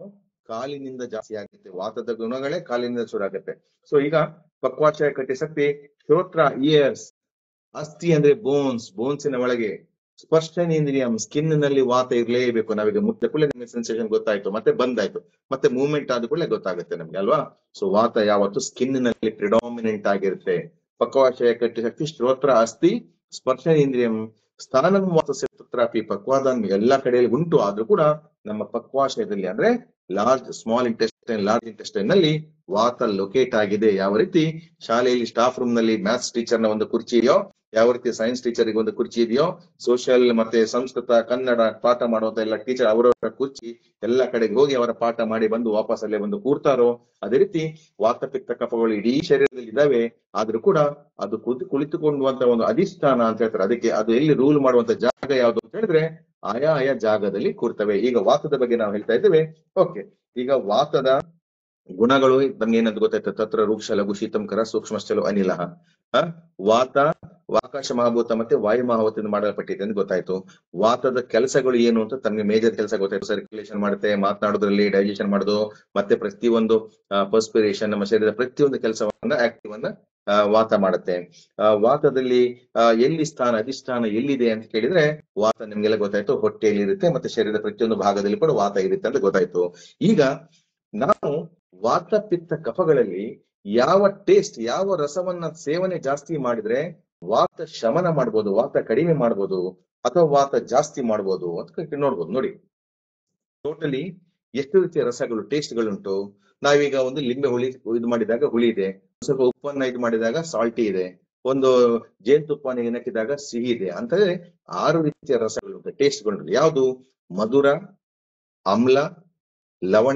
ಕಾಲಿನಿಂದ ಜಾಸ್ತಿ ಆಗುತ್ತೆ ವಾತದ ಗುಣಗಳೇ ಕಾಲಿನಿಂದ ಶುರು ಆಗುತ್ತೆ ಸೊ ಈಗ ಪಕ್ವಾಶಯ ಕಟ್ಟಿ ಶಕ್ತಿ ಶ್ರೋತ್ರ ಇಯರ್ಸ್ ಅಸ್ಥಿ ಅಂದ್ರೆ ಬೋನ್ಸ್ ಬೋನ್ಸಿನ ಒಳಗೆ ಸ್ಪರ್ಶನೇಂದ್ರಿಯಂ ಸ್ಕಿನ್ ನಲ್ಲಿ ವಾತ ಇರ್ಲೇಬೇಕು ನಾವೀಗ ಮುಟ್ಟ ಕೂಡಲೇ ನಿಮಗೆ ಸೆನ್ಸೇಷನ್ ಗೊತ್ತಾಯ್ತು ಮತ್ತೆ ಬಂದಾಯ್ತು ಮತ್ತೆ ಮೂವ್ಮೆಂಟ್ ಆದ ಕೂಡಲೇ ಗೊತ್ತಾಗುತ್ತೆ ನಮ್ಗೆ ಅಲ್ವಾ ಸೊ ವಾತ ಯಾವತ್ತು ಸ್ಕಿನ್ ನಲ್ಲಿ ಪ್ರಿಡಾಮಿನೆಂಟ್ ಆಗಿರುತ್ತೆ ಪಕ್ವಾಶಯ ಕಟ್ಟಿ ಶಕ್ತಿ ಶ್ರೋತ್ರ ಅಸ್ಥಿ ಸ್ಪರ್ಶನೇಂದ್ರಿಯಂ ಸ್ಥಾನಂ ವಾತಸ್ಯ ತತ್ರಾಪಿ ಪಕ್ವಾದ ಎಲ್ಲಾ ಕಡೆಯಲ್ಲಿ ಉಂಟು ಆದ್ರೂ ಕೂಡ ನಮ್ಮ ಪಕ್ವಾಶಯದಲ್ಲಿ ಅಂದ್ರೆ large small intestine large intestine ನಲ್ಲಿ ವಾತ ಲೊಕೇಟ್ ಆಗಿದೆ ಯಾವ ರೀತಿ ಶಾಲೆಯಲ್ಲಿ ಸ್ಟಾಫ್ ರೂಮ್ ನಲ್ಲಿ ಮ್ಯಾಥ್ಸ್ ಟೀಚರ್ ನ ಒಂದು ಕುರ್ಚಿ ಇದೆಯೋ ಯಾವ ರೀತಿ ಸೈನ್ಸ್ ಟೀಚರ್ ಗೆ ಒಂದು ಕುರ್ಚಿ ಇದೆಯೋ ಸೋಷಿಯಲ್ ಮತ್ತೆ ಸಂಸ್ಕೃತ ಕನ್ನಡ ಪಾಠ ಮಾಡುವಂತ ಎಲ್ಲ ಟೀಚರ್ ಅವರವರ ಕುರ್ಚಿ ಎಲ್ಲ ಕಡೆಗೆ ಹೋಗಿ ಅವರ ಪಾಠ ಮಾಡಿ ಬಂದು ವಾಪಸ್ ಅಲ್ಲೇ ಬಂದು ಕೂರ್ತಾರೋ ಅದೇ ರೀತಿ ವಾತಪಿತ್ತ ಕಫಗಳು ಇಡೀ ಶರೀರದಲ್ಲಿ ಇದಾವೆ ಆದ್ರೂ ಕೂಡ ಅದು ಕುಳಿತು ಕುಳಿತುಕೊಳ್ಳುವಂತ ಒಂದು ಅಧಿಷ್ಠಾನ ಅಂತ ಹೇಳ್ತಾರೆ ಅದಕ್ಕೆ ಅದು ಎಲ್ಲಿ ರೂಲ್ ಮಾಡುವಂತ ಜಾಗ ಯಾವುದು ಅಂತ ಹೇಳಿದ್ರೆ ಆಯಾ ಆಯಾ ಜಾಗದಲ್ಲಿ ಕೂರ್ತವೆ ಈಗ ವಾತದ ಬಗ್ಗೆ ನಾವು ಹೇಳ್ತಾ ಇದ್ದೇವೆ ಓಕೆ ಈಗ ವಾತದ ಗುಣಗಳು ನಮ್ಗೆ ಏನಂತ ಗೊತ್ತಾಯ್ತು ತತ್ರ ರೂಕ್ಷ ಲಘು ಶೀತಂಕರ ಸೂಕ್ಷ್ಮಸ್ಥಲು ಅನಿಲ ವಾತ ಆಕಾಶ ಮಹಾಭೂತ ಮತ್ತೆ ವಾಯು ಮಹಾಭೂತದಿಂದ ಮಾಡಲ್ಪಟ್ಟಿದೆ ಅಂತ ಗೊತ್ತಾಯ್ತು ವಾತದ ಕೆಲಸಗಳು ಏನು ಅಂತ ತಮಗೆ ಮೇಜರ್ ಕೆಲಸ ಗೊತ್ತಾಯ್ತು ಸರ್ಕ್ಯುಲೇಷನ್ ಮಾಡುತ್ತೆ ಮಾತನಾಡೋದ್ರಲ್ಲಿ ಡೈಜೆಷನ್ ಮಾಡೋದು ಮತ್ತೆ ಪ್ರತಿಯೊಂದು ಪರ್ಸ್ಪಿರೇಷನ್ ನಮ್ಮ ಶರೀರದ ಪ್ರತಿಯೊಂದು ಕೆಲಸವನ್ನ ಆಕ್ಟಿವ್ ಅನ್ನ ಆ, ವಾತ ಮಾಡುತ್ತೆ ಆ, ವಾತದಲ್ಲಿ ಆ, ಎಲ್ಲಿ ಸ್ಥಾನ ಅಧಿಷ್ಠಾನ ಎಲ್ಲಿದೆ ಅಂತ ಕೇಳಿದ್ರೆ ವಾತ ನಿಮ್ಗೆಲ್ಲ ಗೊತ್ತಾಯ್ತು ಹೊಟ್ಟೆಯಲ್ಲಿ ಇರುತ್ತೆ ಮತ್ತೆ ಶರೀರದ ಪ್ರತಿಯೊಂದು ಭಾಗದಲ್ಲಿ ಕೂಡ ವಾತ ಇರುತ್ತೆ ಅಂತ ಗೊತ್ತಾಯ್ತು ಈಗ ನಾವು ವಾತ ಪಿತ್ತ ಕಫಗಳಲ್ಲಿ ಯಾವ ಟೇಸ್ಟ್ ಯಾವ ರಸವನ್ನ ಸೇವನೆ ಜಾಸ್ತಿ ಮಾಡಿದ್ರೆ ವಾತ ಶಮನ ಮಾಡ್ಬೋದು ವಾತ ಕಡಿಮೆ ಮಾಡ್ಬೋದು ಅಥವಾ ವಾತ ಜಾಸ್ತಿ ಮಾಡ್ಬೋದು ಅಂತ ನೋಡ್ಬೋದು ನೋಡಿ ಟೋಟಲಿ ಎಷ್ಟು ರೀತಿಯ ರಸಗಳು ಟೇಸ್ಟ್ಗಳುಂಟು ನಾವೀಗ ಒಂದು ಲಿಂಬೆ ಹುಳಿ ಇದು ಮಾಡಿದಾಗ ಹುಳಿ ಇದೆ ಸ್ವಲ್ಪ ಉಪ್ಪನ್ನ ಇದು ಮಾಡಿದಾಗ ಸಾಲ್ಟಿ ಇದೆ ಒಂದು ಜೇನುತುಪ್ಪನ ಏನಕ್ಕಿದಾಗ ಸಿಹಿ ಇದೆ ಅಂತಂದ್ರೆ ಆರು ರೀತಿಯ ರಸಗಳುಂಟು ಟೇಸ್ಟ್ಗಳುಂಟು ಯಾವುದು ಮಧುರ ಅಮ್ಲ ಲವಣ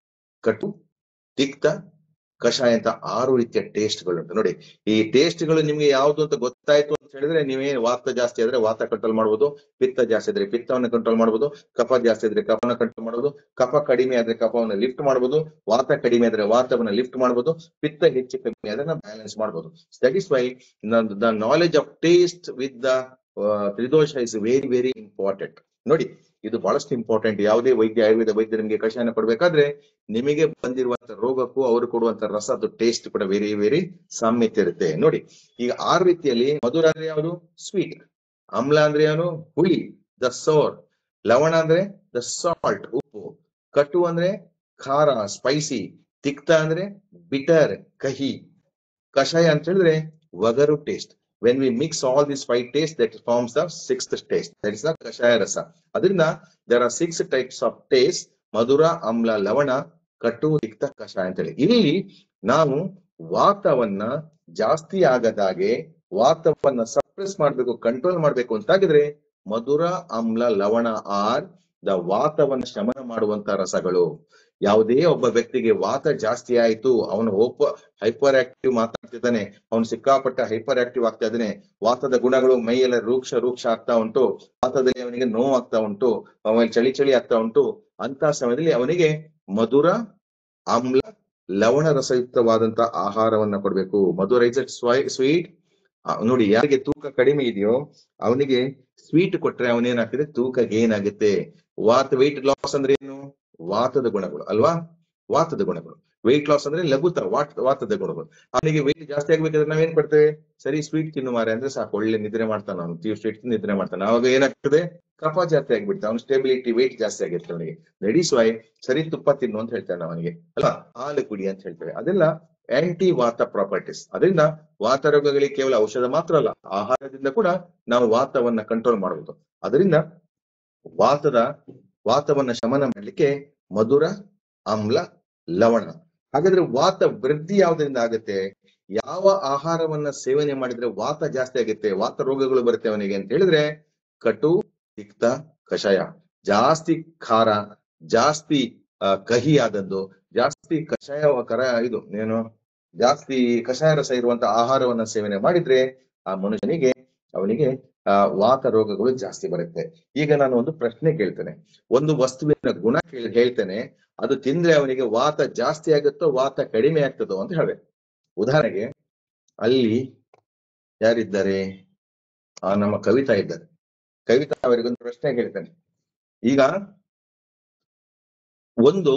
ಕಟು ತಿಕ್ತ ಕಷಾಯ ಅಂತ ಆರು ರೀತಿಯ ಟೇಸ್ಟ್ಗಳು ಉಂಟು ನೋಡಿ ಈ ಟೇಸ್ಟ್ಗಳು ನಿಮ್ಗೆ ಯಾವ್ದು ಅಂತ ಗೊತ್ತಾಯ್ತು ಅಂತ ಹೇಳಿದ್ರೆ ನೀವೇ ವಾತ ಜಾಸ್ತಿ ಆದ್ರೆ ವಾತ ಕಂಟ್ರೋಲ್ ಮಾಡ್ಬೋದು ಪಿತ್ತ ಜಾಸ್ತಿ ಆದ್ರೆ ಪಿತ್ತವನ್ನು ಕಂಟ್ರೋಲ್ ಮಾಡ್ಬೋದು ಕಫ ಜಾಸ್ತಿ ಆದ್ರೆ ಕಫನ ಕಂಟ್ರೋಲ್ ಮಾಡ್ಬೋದು ಕಫ ಕಡಿಮೆ ಆದ್ರೆ ಕಫವನ್ನು ಲಿಫ್ಟ್ ಮಾಡ್ಬೋದು ವಾತ ಕಡಿಮೆ ಆದ್ರೆ ವಾತವನ್ನ ಲಿಫ್ಟ್ ಮಾಡ್ಬೋದು ಪಿತ್ತ ಹೆಚ್ಚು ಕಡಿಮೆ ಆದ್ರೆ ನಾವು ಬ್ಯಾಲೆನ್ಸ್ ಮಾಡ್ಬೋದು that is why the knowledge of taste with the tridosha is very very important ನೋಡಿ ಇದು ಬಹಳಷ್ಟು ಇಂಪಾರ್ಟೆಂಟ್ ಯಾವುದೇ ವೈದ್ಯ ಆಯುರ್ವೇದ ವೈದ್ಯ ನಿಮಗೆ ಕಷಾಯನ ಕೊಡ್ಬೇಕಾದ್ರೆ ನಿಮಗೆ ಬಂದಿರುವಂತ ರೋಗಕ್ಕೂ ಅವರು ಕೊಡುವಂತ ರಸದ ಟೇಸ್ಟ್ ಕೂಡ ವೆರಿ ವೆರಿ ಸಾಮ್ಯತೆ ಇರುತ್ತೆ ನೋಡಿ ಈಗ ಆರು ರೀತಿಯಲ್ಲಿ ಮಧುರ ಅಂದ್ರೆ ಯಾವುದು ಸ್ವೀಟ್ ಆಮ್ಲ ಅಂದ್ರೆ ಏನು ಹುಳಿ ದ ಸೋರ್ ಲವಣ ಅಂದ್ರೆ ದ ಸಾಲ್ಟ್ ಉಪ್ಪು ಕಟು ಅಂದ್ರೆ ಖಾರ ಸ್ಪೈಸಿ ತಿಕ್ತ ಅಂದ್ರೆ ಬಿಟರ್ ಕಹಿ ಕಷಾಯ ಅಂತ ಹೇಳಿದ್ರೆ ಒಗರು taste when we mix all this five taste that forms the six taste that is the kashaya rasa ಅದರಿಂದ there are six types of taste madhura amla lavana ಕಟು ತಿಕ್ತ ಕಷಾಯ ಅಂತೇಳಿ ಇಲ್ಲಿ ನಾವು ವಾತವನ್ನ ಜಾಸ್ತಿ ಆಗದಾಗೆ ವಾತವನ್ನ ಸಪ್ರೆಸ್ ಮಾಡ್ಬೇಕು ಕಂಟ್ರೋಲ್ ಮಾಡ್ಬೇಕು ಅಂತಾಗಿದ್ರೆ ಮಧುರ ಆಮ್ಲ ಲವಣ ಆರ್ ದ ವಾತವನ್ನ ಶಮನ ಮಾಡುವಂತ ರಸಗಳು ಯಾವುದೇ ಒಬ್ಬ ವ್ಯಕ್ತಿಗೆ ವಾತ ಜಾಸ್ತಿ ಆಯ್ತು ಅವನು ಹೋಪ ಹೈಪರ್ ಆಕ್ಟಿವ್ ಮಾತಾಡ್ತಿದ್ದಾನೆ ಅವನು ಸಿಕ್ಕಾಪಟ್ಟ ಹೈಪರ್ ಆಕ್ಟಿವ್ ಆಗ್ತಾ ಇದ್ದಾನೆ ವಾತದ ಗುಣಗಳು ಮೈಯೆಲ್ಲ ರೂಕ್ಷ ರೂಕ್ಷ ಆಗ್ತಾ ಉಂಟು ವಾತದಲ್ಲಿ ಅವನಿಗೆ ನೋವು ಆಗ್ತಾ ಉಂಟು ಅವನಿಗೆ ಚಳಿ ಚಳಿ ಆಗ್ತಾ ಉಂಟು ಅಂತ ಸಮಯದಲ್ಲಿ ಅವನಿಗೆ ಮಧುರ ಆಮ್ಲ ಲವಣ ರಸಯುಕ್ತವಾದಂತ ಆಹಾರವನ್ನ ಕೊಡ್ಬೇಕು ಮಧುರ ಇಸ್ ಸ್ವೀಟ್ ನೋಡಿ ಯಾರಿಗೆ ತೂಕ ಕಡಿಮೆ ಇದೆಯೋ ಅವನಿಗೆ ಸ್ವೀಟ್ ಕೊಟ್ರೆ ಅವನೇನಾಗ್ತದೆ ತೂಕ ಗೇನ್ ಆಗುತ್ತೆ ವಾತ ವೆಯ್ಟ್ ಲಾಸ್ ಅಂದ್ರೆ ಏನು ವಾತದ ಗುಣಗಳು ಅಲ್ವಾ ವಾತದ ಗುಣಗಳು ವೆಯ್ಟ್ ಲಾಸ್ ಅಂದ್ರೆ ಲಘುತ ವಾಟ್ ವಾತದ ಗುಣಗಳು ಅವನಿಗೆ ವೆಯ್ಟ್ ಜಾಸ್ತಿ ಆಗ್ಬೇಕಾದ್ರೆ ನಾವೇನ್ ಕೊಡ್ತೇವೆ ಸರಿ ಸ್ವೀಟ್ ತಿನ್ನು ಮಾರೆ ಅಂದ್ರೆ ಸಾಕು ಒಳ್ಳೆ ನಿದ್ರೆ ಮಾಡ್ತಾನೆ ಅವನು ತೀವ್ ಸ್ವೀಟ್ ನಿದ್ರೆ ಮಾಡ್ತಾನೆ ಅವಾಗ ಏನಾಗ್ತದೆ ಕಫ ಜಾಸ್ತಿ ಆಗ್ಬಿಡ್ತಾನೆ ಅವ್ನ ಸ್ಟೆಬಿಲಿಟಿ ವೆಯ್ಟ್ ಜಾಸ್ತಿ ಆಗಿರುತ್ತೆ ಅವನಿಗೆ ಲೆಡೀಸ್ ವೈ ಸರಿ ತುಪ್ಪ ತಿನ್ನು ಅಂತ ಹೇಳ್ತಾನೆ ಅವನಿಗೆ ಅಲ್ವಾ ಹಾಲು ಕುಡಿ ಅಂತ ಹೇಳ್ತೇವೆ ಅದೆಲ್ಲ ಆಂಟಿ ವಾತ ಪ್ರಾಪರ್ಟೀಸ್ ಅದರಿಂದ ವಾತ ರೋಗಗಳಿಗೆ ಕೇವಲ ಔಷಧ ಮಾತ್ರ ಅಲ್ಲ ಆಹಾರದಿಂದ ಕೂಡ ನಾವು ವಾತವನ್ನ ಕಂಟ್ರೋಲ್ ಮಾಡಬಹುದು ಅದರಿಂದ ವಾತದ ವಾತವನ್ನ ಶಮನ ಮಾಡ್ಲಿಕ್ಕೆ ಮಧುರ ಆಮ್ಲ ಲವಣ ಹಾಗಾದ್ರೆ ವಾತ ವೃದ್ಧಿ ಯಾವ್ದ್ರಿಂದ ಆಗುತ್ತೆ ಯಾವ ಆಹಾರವನ್ನ ಸೇವನೆ ಮಾಡಿದ್ರೆ ವಾತ ಜಾಸ್ತಿ ಆಗುತ್ತೆ ವಾತ ರೋಗಗಳು ಬರುತ್ತೆ ಅವನಿಗೆ ಅಂತ ಹೇಳಿದ್ರೆ ಕಟು ತಿಕ್ತ ಕಷಾಯ ಜಾಸ್ತಿ ಖಾರ ಜಾಸ್ತಿ ಆ, ಕಹಿ ಆದದ್ದು ಜಾಸ್ತಿ ಕಷಾಯ ಕರ ಇದು ಏನು ಜಾಸ್ತಿ ಕಷಾಯ ರಸ ಇರುವಂತ ಆಹಾರವನ್ನ ಸೇವನೆ ಮಾಡಿದ್ರೆ ಆ ಮನುಷ್ಯನಿಗೆ ಅವನಿಗೆ ಆ ವಾತ ರೋಗಗಳು ಜಾಸ್ತಿ ಬರುತ್ತೆ ಈಗ ನಾನು ಒಂದು ಪ್ರಶ್ನೆ ಕೇಳ್ತೇನೆ ಒಂದು ವಸ್ತುವಿನ ಗುಣ ಕೇಳಿ ಹೇಳ್ತೇನೆ ಅದು ತಿಂದ್ರೆ ಅವನಿಗೆ ವಾತ ಜಾಸ್ತಿ ಆಗುತ್ತೋ ವಾತ ಕಡಿಮೆ ಆಗ್ತದೋ ಅಂತ ಹೇಳ್ಬೇಕು ಉದಾಹರಣೆಗೆ ಅಲ್ಲಿ ಯಾರಿದ್ದಾರೆ ಆ ನಮ್ಮ ಕವಿತಾ ಇದ್ದಾರೆ ಕವಿತಾ ಅವರಿಗೊಂದು ಪ್ರಶ್ನೆ ಕೇಳ್ತೇನೆ ಈಗ ಒಂದು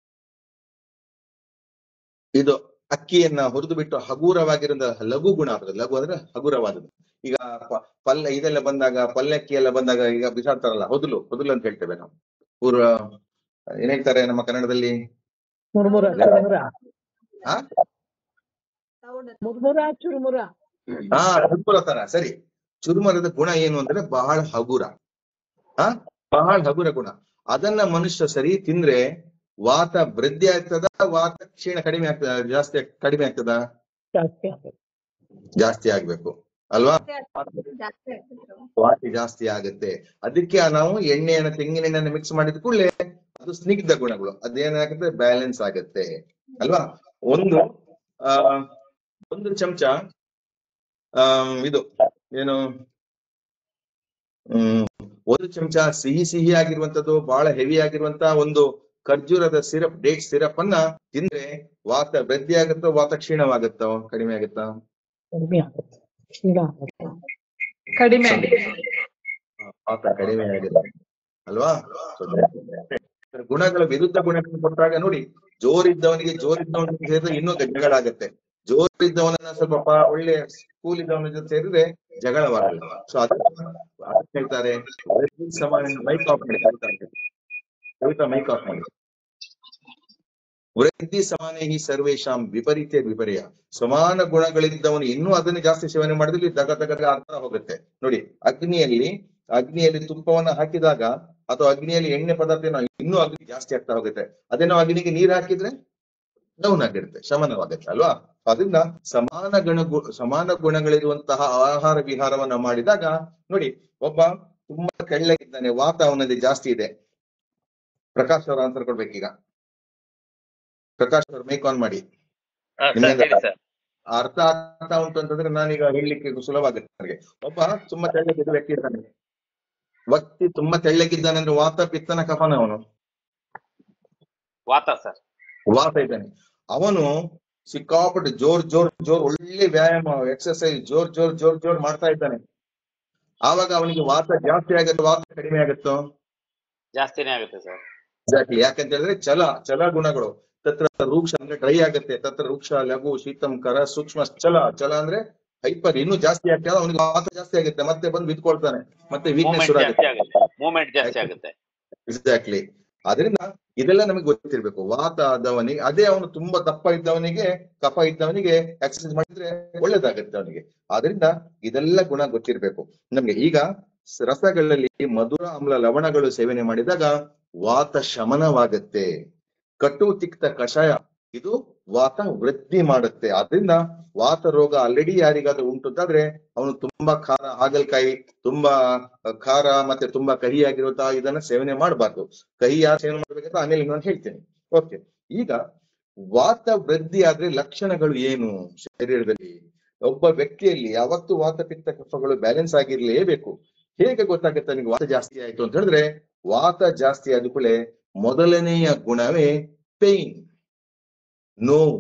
ಇದು ಅಕ್ಕಿಯನ್ನ ಹುರಿದು ಬಿಟ್ಟು ಹಗುರವಾಗಿರೋ ಲಘು ಗುಣ ಆಗ್ತದೆ ಲಘು ಅಂದ್ರೆ ಹಗುರವಾದದ್ದು ಈಗ ಪ- ಪಲ್ಯ ಇದೆಲ್ಲ ಬಂದಾಗ ಪಲ್ಯಕ್ಕಿ ಎಲ್ಲ ಬಂದಾಗ ಈಗ ಬಿಸಾಡ್ತಾರಲ್ಲ ಹೊದಲು ಹೊದಲು ಅಂತ ಹೇಳ್ತೇವೆ ನಾವು ಪೂರ್ವ ಏನ್ ಹೇಳ್ತಾರೆ ನಮ್ಮ ಕನ್ನಡದಲ್ಲಿ ಮುರ್ಮುರ ಚುರುಮುರ ಆ? ಮುರ್ಮುರ ಚುರುಮುರ ಹಾ ಚುರುಮುರ ತರ ಸರಿ ಚುರುಮರದ ಗುಣ ಏನು ಅಂದ್ರೆ ಬಹಳ ಹಗುರ ಆ ಬಹಳ ಹಗುರ ಗುಣ ಅದನ್ನ ಮನುಷ್ಯ ಸರಿ ತಿಂದ್ರೆ ವಾತ ವೃದ್ಧಿ ಆಗ್ತದ ವಾತ ಕ್ಷೀಣ ಕಡಿಮೆ ಆಗ್ತದ ಜಾಸ್ತಿ ಆಗ್- ಕಡಿಮೆ ಆಗ್ತದ ಜಾಸ್ತಿ ಆಗ್ತದೆ ಜಾಸ್ತಿ ಆಗ್ಬೇಕು ಅಲ್ವಾ ವಾತಿ ಜಾಸ್ತಿ ಆಗುತ್ತೆ ಅದಕ್ಕೆ ನಾವು ಎಣ್ಣೆಯನ್ನ ತೆಂಗಿನ ಎಣ್ಣೆಯನ್ನು ಮಿಕ್ಸ್ ಮಾಡಿದ ಕೂಡಲೇ ಅದು ಸ್ನಿಗ್ಧ ಗುಣಗಳು ಅದೇನಾಗುತ್ತೆ ಬ್ಯಾಲೆನ್ಸ್ ಆಗುತ್ತೆ ಅಲ್ವಾ ಒಂದು ಆ ಒಂದು ಚಮಚ ಆ ಇದು ಏನು ಹ್ಮ್ ಒಂದು ಚಮಚ ಸಿಹಿ ಸಿಹಿ ಆಗಿರುವಂತದ್ದು ಬಹಳ ಹೆವಿ ಆಗಿರುವಂತ ಒಂದು ಖರ್ಜೂರದ ಸಿರಪ್ ಡೇಟ್ ಸಿರಪ್ ಅನ್ನ ತಿಂದ್ರೆ ವಾತ ವೃದ್ಧಿ ಆಗುತ್ತೋ ವಾತ ಕ್ಷೀಣವಾಗುತ್ತೋ ಕಡಿಮೆ ಆಗುತ್ತಾ ಕಡಿಮೆ ಆಗುತ್ತೆ ಕ್ಷೀಣ ಆಗುತ್ತೆ ಕಡಿಮೆ ಆಗಿದೆ ವಾತ ಕಡಿಮೆ ಆಗುತ್ತೆ ಅಲ್ವಾ So, that- ಗುಣಗಳ ವಿರುದ್ಧ ಗುಣಗಳನ್ನು ಕೊಟ್ಟಾಗ ನೋಡಿ ಜೋರಿದ್ದವನಿಗೆ ಜೋರಿದ್ದವನಿಗೆ ಸೇರಿದ್ರೆ ಇನ್ನೂ ಜಗಳ ಆಗತ್ತೆ ಜೋರಿದ್ದವನನ್ನ ಸ್ವಲ್ಪ ಪ- ಒಳ್ಳೆ ಸ್ಕೂಲ್ ಇದ್ದವನ ಜೊತೆ ಸೇರಿದ್ರೆ ಜಗಳವಾಗಲ್ಲ ಸೊ ಅದನ್ನ ಅದಕ್ಕೆ ಹೇಳ್ತಾರೆ ವೃದ್ಧಿ ಸಮಾನ ಮೈಕ್ ಆಫ್ ಮಾಡಿ ಕವಿತಾ ಕವಿತಾ ಮೈಕ್ ಆಫ್ ಮಾಡಿ ವೃದ್ಧಿ ಸಮಾನೇ ಹಿ ಸರ್ವೇಶಾಂ ವಿಪರೀತ ವಿಪರ್ಯ ಸಮಾನ ಗುಣಗಳಿದ್ದವನು ಇನ್ನೂ ಅದನ್ನು ಜಾಸ್ತಿ ಸೇವನೆ ಮಾಡಿದ್ರೆ ದಗ ದಗ ದಗ ಆಗ್ತಾ ಹೋಗುತ್ತೆ ನೋಡಿ ಅಗ್ನಿಯಲ್ಲಿ ಅಗ್ನಿಯಲ್ಲಿ ತುಪ್ಪವನ್ನ ಹಾಕಿದಾಗ ಅಥವಾ ಅಗ್ನಿಯಲ್ಲಿ ಎಣ್ಣೆ ಪದಾರ್ಥ ಏನೋ ಇನ್ನೂ ಅಗ್ನಿ ಜಾಸ್ತಿ ಆಗ್ತಾ ಹೋಗುತ್ತೆ ಅದೇನೋ ಅಗ್ನಿಗೆ ನೀರು ಹಾಕಿದ್ರೆ ಡೌನ್ ಆಗಿರುತ್ತೆ ಶಮನವಾಗುತ್ತೆ ಅಲ್ವಾ ಅದರಿಂದ ಸಮಾನ ಗುಣ ಸಮಾನ ಗುಣಗಳಿರುವಂತಹ ಆಹಾರ ವಿಹಾರವನ್ನ ಮಾಡಿದಾಗ ನೋಡಿ ಒಬ್ಬ ತುಂಬಾ ಕೆಳ್ಳಗಿದ್ದಾನೆ ವಾತ ಅವನಲ್ಲಿ ಜಾಸ್ತಿ ಇದೆ ಪ್ರಕಾಶ್ ಅವರ ಆನ್ಸರ್ ಕೊಡ್ಬೇಕೀಗ ಪ್ರಕಾಶ್ ಅವ್ರ ಮೈಕ್ ಆನ್ ಮಾಡಿ ಹಾ ಸರ್ ನಿಮ್ಮಿಂದ ಹೇಳಿ ಸರ್ ಅರ್ಥ ಆಗ್ತಾ ಉಂಟು ಅಂತಂದ್ರೆ ನಾನೀಗ ಹೇಳಲಿಕ್ಕೆ ಸುಲಭ ಆಗುತ್ತೆ ನನಗೆ ಒಬ್ಬ ತುಂಬಾ ತೆಳ್ಳಗಿದ್ದ ವ್ಯಕ್ತಿ ಇರ್ತಾನೆ ವ್ಯಕ್ತಿ ತುಂಬಾ ತೆಳ್ಳಗಿದ್ದಾನೆ ಅಂದ್ರೆ ವಾತ ಪಿತ್ತನ ಕಫನ ಅವನು ವಾತ ಸರ್ ವಾತ ಇದ್ದಾನೆ ಅವನು ಸಿಕ್ಕಾಪಟ್ಟೆ ಜೋರ್ ಜೋರ್ ಜೋರ್ ಒಳ್ಳೆ ವ್ಯಾಯಾಮ ಎಕ್ಸರ್ಸೈಸ್ ಜೋರ್ ಜೋರ್ ಜೋರ್ ಜೋರ್ ಮಾಡ್ತಾ ಇದ್ದಾನೆ ಆವಾಗ ಅವನಿಗೆ ವಾತ ಜಾಸ್ತಿ ಆಗುತ್ತೋ ವಾತ ಕಡಿಮೆ ಆಗುತ್ತೋ ಜಾಸ್ತಿನೇ ಆಗುತ್ತೆ ಸರ್ ಎಕ್ಸಾಕ್ಟ್ಲಿ ಯಾಕಂತ ಹೇಳಿದ್ರೆ ಚಲ ಚಲ ಗುಣಗಳು ತತ್ರ ರೂಕ್ಷ ಅಂದ್ರೆ ಡ್ರೈ ಆಗುತ್ತೆ ತತ್ರ ರೂಕ್ಷ ಲಘು ಶೀತಂ ಕರ ಸೂಕ್ಷ್ಮ ಚಲ ಚಲ ಅಂದ್ರೆ ಹೈಪರ್ ಇನ್ನೂ ಜಾಸ್ತಿ ಆಗ್ತದೆ ಅವನಿಗೆ ವಾತ ಜಾಸ್ತಿ ಆಗುತ್ತೆ ಮತ್ತೆ ಬಂದು ಬಿದ್ಕೊಳ್ತಾನೆ ಮತ್ತೆ ವೀಕ್ನೆಸ್ ಮೂವ್ಮೆಂಟ್ ಶುರು ಜಾಸ್ತಿ ಆಗುತ್ತೆ ಆಗುತ್ತೆ ಮೂವ್ಮೆಂಟ್ ಜಾಸ್ತಿ ಆಗುತ್ತೆ ಎಕ್ಸಾಕ್ಟ್ಲಿ ಅದರಿಂದ ಇದೆಲ್ಲ ನಮಗೆ ಗೊತ್ತಿರ್ಬೇಕು ವಾತ ಆದವನಿಗೆ ಅದೇ ಅವನು ತುಂಬಾ ದಪ್ಪ ಇದ್ದವನಿಗೆ ಕಫ ಇದ್ದವನಿಗೆ ಎಕ್ಸರ್ಸೈಸ್ ಮಾಡಿದ್ರೆ ಒಳ್ಳೇದಾಗುತ್ತೆ ಅವನಿಗೆ ಆದ್ರಿಂದ ಇದೆಲ್ಲ ಗುಣ ಗೊತ್ತಿರ್ಬೇಕು ನಮ್ಗೆ ಈಗ ಸ- ರಸಗಳಲ್ಲಿ ಮಧುರ ಆಮ್ಲ ಲವಣಗಳು ಸೇವನೆ ಮಾಡಿದಾಗ ವಾತ ಶಮನವಾಗುತ್ತೆ ಕಟು ತಿಕ್ತ ಕಷಾಯ ಇದು ವಾತ ವೃದ್ಧಿ ಮಾಡುತ್ತೆ ಆದ್ರಿಂದ ವಾತ ರೋಗ ಆಲ್ರೆಡಿ ಯಾರಿಗಾದ್ರೂ ಉಂಟು ಅಂತಾದ್ರೆ ಅವನು ತುಂಬಾ ಖಾರ ಹಾಗಲಕಾಯಿ ತುಂಬಾ ಖಾರ ಮತ್ತೆ ತುಂಬಾ ಕಹಿಯಾಗಿರುತ್ತಾ ಇದನ್ನ ಸೇವನೆ ಮಾಡಬಾರ್ದು ಕಹಿ ಯಾರು ಸೇವನೆ ಮಾಡ್ಬೇಕಂತ ಆಮೇಲೆ ನಾನು ಹೇಳ್ತೇನೆ ಓಕೆ ಈಗ ವಾತ ವೃದ್ಧಿ ಆದ್ರೆ ಲಕ್ಷಣಗಳು ಏನು ಶರೀರದಲ್ಲಿ ಒಬ್ಬ ವ್ಯಕ್ತಿಯಲ್ಲಿ ಯಾವತ್ತು ವಾತ ಪಿತ್ತ ಕಫಗಳು ಬ್ಯಾಲೆನ್ಸ್ ಆಗಿರ್ಲೇಬೇಕು ಹೇಗೆ ಗೊತ್ತಾಗುತ್ತೆ ನನಗೆ ವಾತ ಜಾಸ್ತಿ ಆಯ್ತು ಅಂತ ಹೇಳಿದ್ರೆ ವಾತ ಜಾಸ್ತಿ ಆದ ಕೂಡಲೇ ಮೊದಲನೆಯ ಗುಣವೇ ಪೇನ್ ನೋವು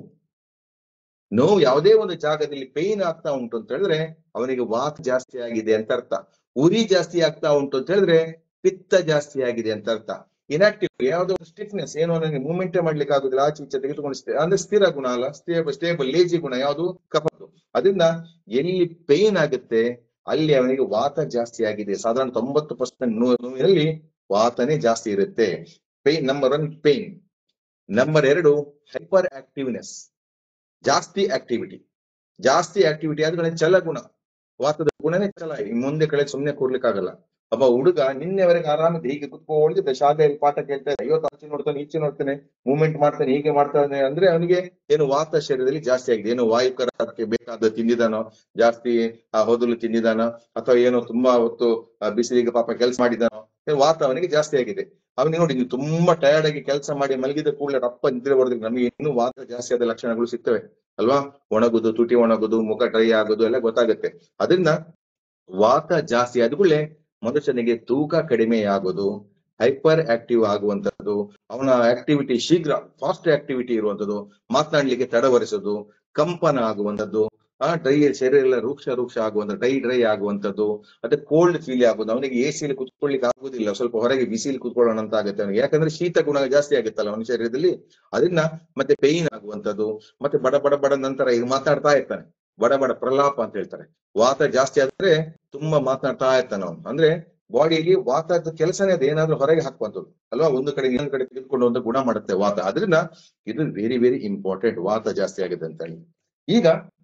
ನೋವು ಯಾವುದೇ ಒಂದು ಜಾಗದಲ್ಲಿ ಪೇನ್ ಆಗ್ತಾ ಉಂಟು ಅಂತ ಹೇಳಿದ್ರೆ ಅವನಿಗೆ ವಾತ ಜಾಸ್ತಿ ಆಗಿದೆ ಅಂತ ಅರ್ಥ ಉರಿ ಜಾಸ್ತಿ ಆಗ್ತಾ ಉಂಟು ಅಂತ ಹೇಳಿದ್ರೆ ಪಿತ್ತ ಜಾಸ್ತಿ ಆಗಿದೆ ಅಂತ ಅರ್ಥ ಇನ್ಆಕ್ಟಿವ್ ಯಾವುದೋ ಒಂದು ಸ್ಟಿಫ್ನೆಸ್ ಏನೋ ನನಗೆ ಮೂವ್ಮೆಂಟ್ ಮಾಡ್ಲಿಕ್ಕೆ ಆಗುದಿಲ್ಲ ಆಚೆ ಈಚೆ ತೆಗೆದುಕೊಂಡು ಸ್ಥಿ- ಅಂದ್ರೆ ಸ್ಥಿರ ಗುಣ ಅಲ್ಲ ಸ್ಟೇಬಲ್ ಸ್ಟೇಬಲ್ ಲೇಜಿ ಗುಣ ಯಾವುದು ಕಫದ್ದು ಅದರಿಂದ ಎಲ್ಲಿ ಪೇನ್ ಆಗುತ್ತೆ ಅಲ್ಲಿ ಅವನಿಗೆ ವಾತ ಜಾಸ್ತಿ ಆಗಿದೆ ಸಾಧಾರಣ ತೊಂಬತ್ತು ಪರ್ಸೆಂಟ್ ನೋವಿನಲ್ಲಿ ವಾತನೇ ಜಾಸ್ತಿ ಇರುತ್ತೆ pain number one pain number ಎರಡು ಹೈಪರ್ ಆಕ್ಟಿವ್ನೆಸ್ ಜಾಸ್ತಿ ಆಕ್ಟಿವಿಟಿ ಜಾಸ್ತಿ ಆಕ್ಟಿವಿಟಿ ಆದ್ರೆ ಚಲ ಗುಣ ವಾತದ ಗುಣನೇ ಚಲ ಇನ್ ಮುಂದೆ ಕಡೆ ಸುಮ್ನೆ ಕೂರ್ಲಿಕ್ಕಾಗಲ್ಲ ಒಬ್ಬ ಹುಡುಗ ನಿನ್ನೆವರೆಗೆ ಆರಾಮದ ಹೀಗೆ ಕುತ್ಕೊಂಡಿದ್ದ ಶಾಲೆಯಲ್ಲಿ ಪಾಠ ಕೇಳ್ತಾ ಇದ್ದ ಇವತ್ತು ಆಚೆ ನೋಡ್ತಾನೆ ಈಚೆ ನೋಡ್ತಾನೆ ಮೂವ್ಮೆಂಟ್ ಮಾಡ್ತಾನೆ ಹೀಗೆ ಮಾಡ್ತಾನೆ ಅಂದ್ರೆ ಅವನಿಗೆ ಏನು ವಾತ ಶರೀರದಲ್ಲಿ ಜಾಸ್ತಿ ಆಗಿದೆ ಏನು ವಾಯುಕರಕ್ಕೆ ಬೇಕಾದ ತಿಂದಿದಾನೋ ಜಾಸ್ತಿ ಆ ಹೊದಲು ತಿಂದಿದಾನೋ ಅಥವಾ ಏನೋ ತುಂಬಾ ಹೊತ್ತು ಆ ಬಿಸಿಲಿಗೆ ಪಾಪ ಕೆಲಸ ಮಾಡಿದಾನೋ ಏನು ವಾತ ಅವನಿಗೆ ಜಾಸ್ತಿ ಆಗಿದೆ ಅವನಿಗೆ ನೋಡಿ ನೀವು ತುಂಬಾ ಟಯರ್ಡ್ ಆಗಿ ಕೆಲಸ ಮಾಡಿ ಮಲಗಿದ ಕೂಡಲೇ ರಪ್ಪ ನಿದ್ರೆ ಬರೋದಿಲ್ಲ ನಮಗೆ ಇನ್ನೂ ವಾತ ಜಾಸ್ತಿ ಆದ ಲಕ್ಷಣಗಳು ಸಿಗ್ತವೆ ಅಲ್ವಾ ಒಣಗುದು ತುಟಿ ಒಣಗುದು ಮುಖ ಡ್ರೈ ಆಗೋದು ಎಲ್ಲ ಗೊತ್ತಾಗುತ್ತೆ ಅದರಿಂದ ವಾತ ಜಾಸ್ತಿ ಆದ ಕೂಡಲೇ ಮನುಷ್ಯನಿಗೆ ತೂಕ ಕಡಿಮೆ ಆಗೋದು ಹೈಪರ್ ಆಕ್ಟಿವ್ ಆಗುವಂತದ್ದು ಅವನ ಆಕ್ಟಿವಿಟಿ ಶೀಘ್ರ ಫಾಸ್ಟ್ ಆಕ್ಟಿವಿಟಿ ಇರುವಂತದ್ದು ಮಾತನಾಡ್ಲಿಕ್ಕೆ ತಡವರಿಸೋದು ಕಂಪನ ಆಗುವಂತದ್ದು ಆ ಡ್ರೈ ಶರೀರ ಎಲ್ಲ ರೂಕ್ಷ ರೂಕ್ಷ ಆಗುವಂತ ಡ್ರೈ ಡ್ರೈ ಆಗುವಂತದ್ದು ಮತ್ತೆ ಕೋಲ್ಡ್ ಫೀಲ್ ಆಗೋದು ಅವನಿಗೆ ಎ ಸಿಲಿ ಕುತ್ಕೊಳ್ಳಿಕ್ಕೆ ಆಗುದಿಲ್ಲ ಸ್ವಲ್ಪ ಹೊರಗೆ ಬಿಸಿಲಿ ಕುತ್ಕೊಳ್ಳೋಣ ಅಂತ ಆಗುತ್ತೆ ಅವನಿಗೆ ಯಾಕಂದ್ರೆ ಶೀತ ಗುಣ ಜಾಸ್ತಿ ಆಗುತ್ತಲ್ಲ ಅವನ ಶರೀರದಲ್ಲಿ ಅದನ್ನ ಮತ್ತೆ ಪೇಯ್ನ್ ಆಗುವಂತದ್ದು ಮತ್ತೆ ಬಡ ಬಡ ಬಡ ನಂತರ ಈಗ ಮಾತಾಡ್ತಾ ಇರ್ತಾನೆ ಬಡ ಬಡ ಪ್ರಲಾಪ ಅಂತ ಹೇಳ್ತಾರೆ ವಾತ ಜಾಸ್ತಿ ಆದ್ರೆ ತುಂಬಾ ಮಾತನಾಡ್ತಾ ಇರ್ತಾನೆ ಅವನು ಅಂದ್ರೆ ಬಾಡಿಯಲ್ಲಿ ವಾತದ ಕೆಲಸನೇ ಅದು ಏನಾದ್ರೂ ಹೊರಗೆ ಹಾಕುವಂಥದ್ದು ಅಲ್ವಾ ಒಂದು ಕಡೆ ಇನ್ನೊಂದು ಕಡೆ ತೆಗೆದುಕೊಂಡು ಒಂದು ಗುಣ ಮಾಡುತ್ತೆ ವಾತ ಅದರಿಂದ ಇದು ವೆರಿ ವೆರಿ ಇಂಪಾರ್ಟೆಂಟ್ ವಾತ ಜಾಸ್ತಿ ಆಗಿದೆ ಅಂತ ಹೇಳಿ ಈಗ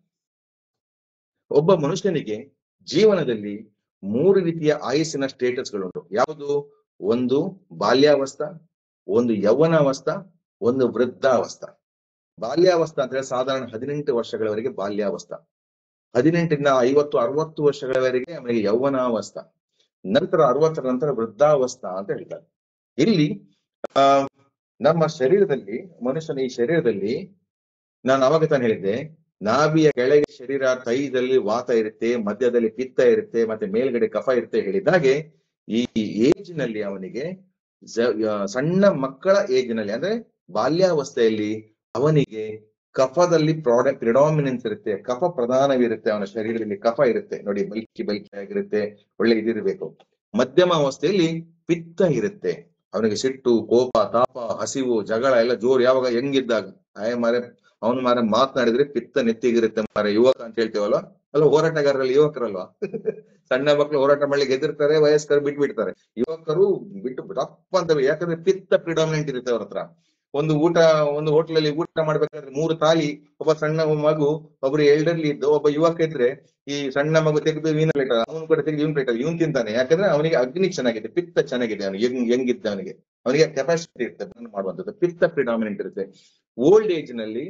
ಒಬ್ಬ ಮನುಷ್ಯನಿಗೆ ಜೀವನದಲ್ಲಿ ಮೂರು ರೀತಿಯ ಆಯಸ್ಸಿನ ಸ್ಟೇಟಸ್ಗಳುಂಟು ಯಾವುದು ಒಂದು ಬಾಲ್ಯಾವಸ್ಥಾ ಒಂದು ಯೌವನಾವಸ್ಥಾ ಒಂದು ವೃದ್ಧಾವಸ್ಥಾ ಬಾಲ್ಯಾವಸ್ಥಾ ಅಂದ್ರೆ ಸಾಧಾರಣ ಹದಿನೆಂಟು ವರ್ಷಗಳವರೆಗೆ ಬಾಲ್ಯಾವಸ್ಥಾ ಹದಿನೆಂಟರಿಂದ ಐವತ್ತು ಅರವತ್ತು ವರ್ಷಗಳವರೆಗೆ ಅವನಿಗೆ ಯೌವನಾವಸ್ಥಾ ನಂತರ ಅರವತ್ತರ ನಂತರ ವೃದ್ಧಾವಸ್ಥಾ ಅಂತ ಹೇಳ್ತಾರೆ ಇಲ್ಲಿ ಆ ನಮ್ಮ ಶರೀರದಲ್ಲಿ ಮನುಷ್ಯನ ಈ ಶರೀರದಲ್ಲಿ ನಾನು ಅವಾಗ ತಾನು ಹೇಳಿದ್ದೆ ನಾಭಿಯ ಕೆಳಗೆ ಶರೀರ ತೈದಲ್ಲಿ ವಾತ ಇರುತ್ತೆ ಮಧ್ಯದಲ್ಲಿ ಪಿತ್ತ ಇರುತ್ತೆ ಮತ್ತೆ ಮೇಲ್ಗಡೆ ಕಫ ಇರುತ್ತೆ ಹೇಳಿದಾಗೆ ಈ ಏಜ್ ನಲ್ಲಿ ಅವನಿಗೆ ಜ- ಆ, ಸಣ್ಣ ಮಕ್ಕಳ ಏಜ್ ನಲ್ಲಿ ಅಂದ್ರೆ ಬಾಲ್ಯಾವಸ್ಥೆಯಲ್ಲಿ ಅವನಿಗೆ ಕಫದಲ್ಲಿ ಪ್ರಾಡ ಪ್ರಿಡಾಮಿನೆನ್ಸ್ ಇರುತ್ತೆ ಕಫ ಪ್ರಧಾನವಿರುತ್ತೆ ಅವನ ಶರೀರದಲ್ಲಿ ಕಫ ಇರುತ್ತೆ ನೋಡಿ ಬಲ್ಕಿ ಬಲ್ಕಿ ಆಗಿರುತ್ತೆ ಒಳ್ಳೆ ಇದಿರ್ಬೇಕು ಮಧ್ಯಮ ಅವಸ್ಥೆಯಲ್ಲಿ ಪಿತ್ತ ಇರುತ್ತೆ ಅವನಿಗೆ ಸಿಟ್ಟು ಕೋಪ ತಾಪ ಹಸಿವು ಜಗಳ ಎಲ್ಲ ಜೋರು ಯಾವಾಗ ಹೆಂಗಿದ್ದಾಗ ಆಯ ಮಾರೆ ಅವನು ಮಾರ ಮಾತನಾಡಿದ್ರೆ ಪಿತ್ತ ನೆತ್ತಿಗಿರುತ್ತೆ ಮಾರ ಯುವಕ ಅಂತ ಹೇಳ್ತೇವಲ್ವಾ ಅಲ್ಲ ಹೋರಾಟಗಾರರಲ್ಲಿ ಯುವಕರಲ್ವಾ ಸಣ್ಣ ಮಕ್ಕಳು ಹೋರಾಟ ಮಾಡ್ಲಿಕ್ಕೆ ಎದಿರ್ತಾರೆ ವಯಸ್ಕರು ಬಿಟ್ಟು ಬಿಡ್ತಾರೆ ಯುವಕರು ಬಿಟ್ಟು ರಪ್ಪ ಅಂತ ಯಾಕಂದ್ರೆ ಪಿತ್ತ ಪ್ರಿಡಾಮಿನೆಂಟ್ ಇರುತ್ತೆ ಅವ್ರ ಹತ್ರ ಒಂದು ಊಟ ಒಂದು ಹೋಟ್ಲಲ್ಲಿ ಊಟ ಮಾಡ್ಬೇಕಾದ್ರೆ ಮೂರು ತಾಲಿ ಒಬ್ಬ ಸಣ್ಣ ಮಗು ಒಬ್ರು ಎಲ್ಡರ್ಲಿ ಇದ್ದು ಒಬ್ಬ ಯುವಕ ಇದ್ರೆ ಈ ಸಣ್ಣ ಮಗು ತೆಗೆದು ಇವನ ಪ್ಲೇಟ್ ಅವನು ಕೂಡ ತೆಗೆದು ಇವನ್ ಪ್ಲೇಟ್ ಇವನ್ ತಿಂತಾನೆ ಯಾಕಂದ್ರೆ ಅವನಿಗೆ ಅಗ್ನಿ ಚೆನ್ನಾಗಿದೆ ಪಿತ್ತ ಚೆನ್ನಾಗಿದೆ ಅವನಿಗೆ ಹೆಂಗ್ ಹೆಂಗಿದ್ದ ಅವನಿಗೆ ಅವನಿಗೆ ಕೆಪಾಸಿಟಿ ಇರುತ್ತೆ burn ಮಾಡುವಂತದ್ದು ಪಿತ್ತ ಪ್ರಿಡಾಮಿನೆಂಟ್ ಇರುತ್ತೆ ಓಲ್ಡ್ ಏಜ್ ನಲ್ಲಿ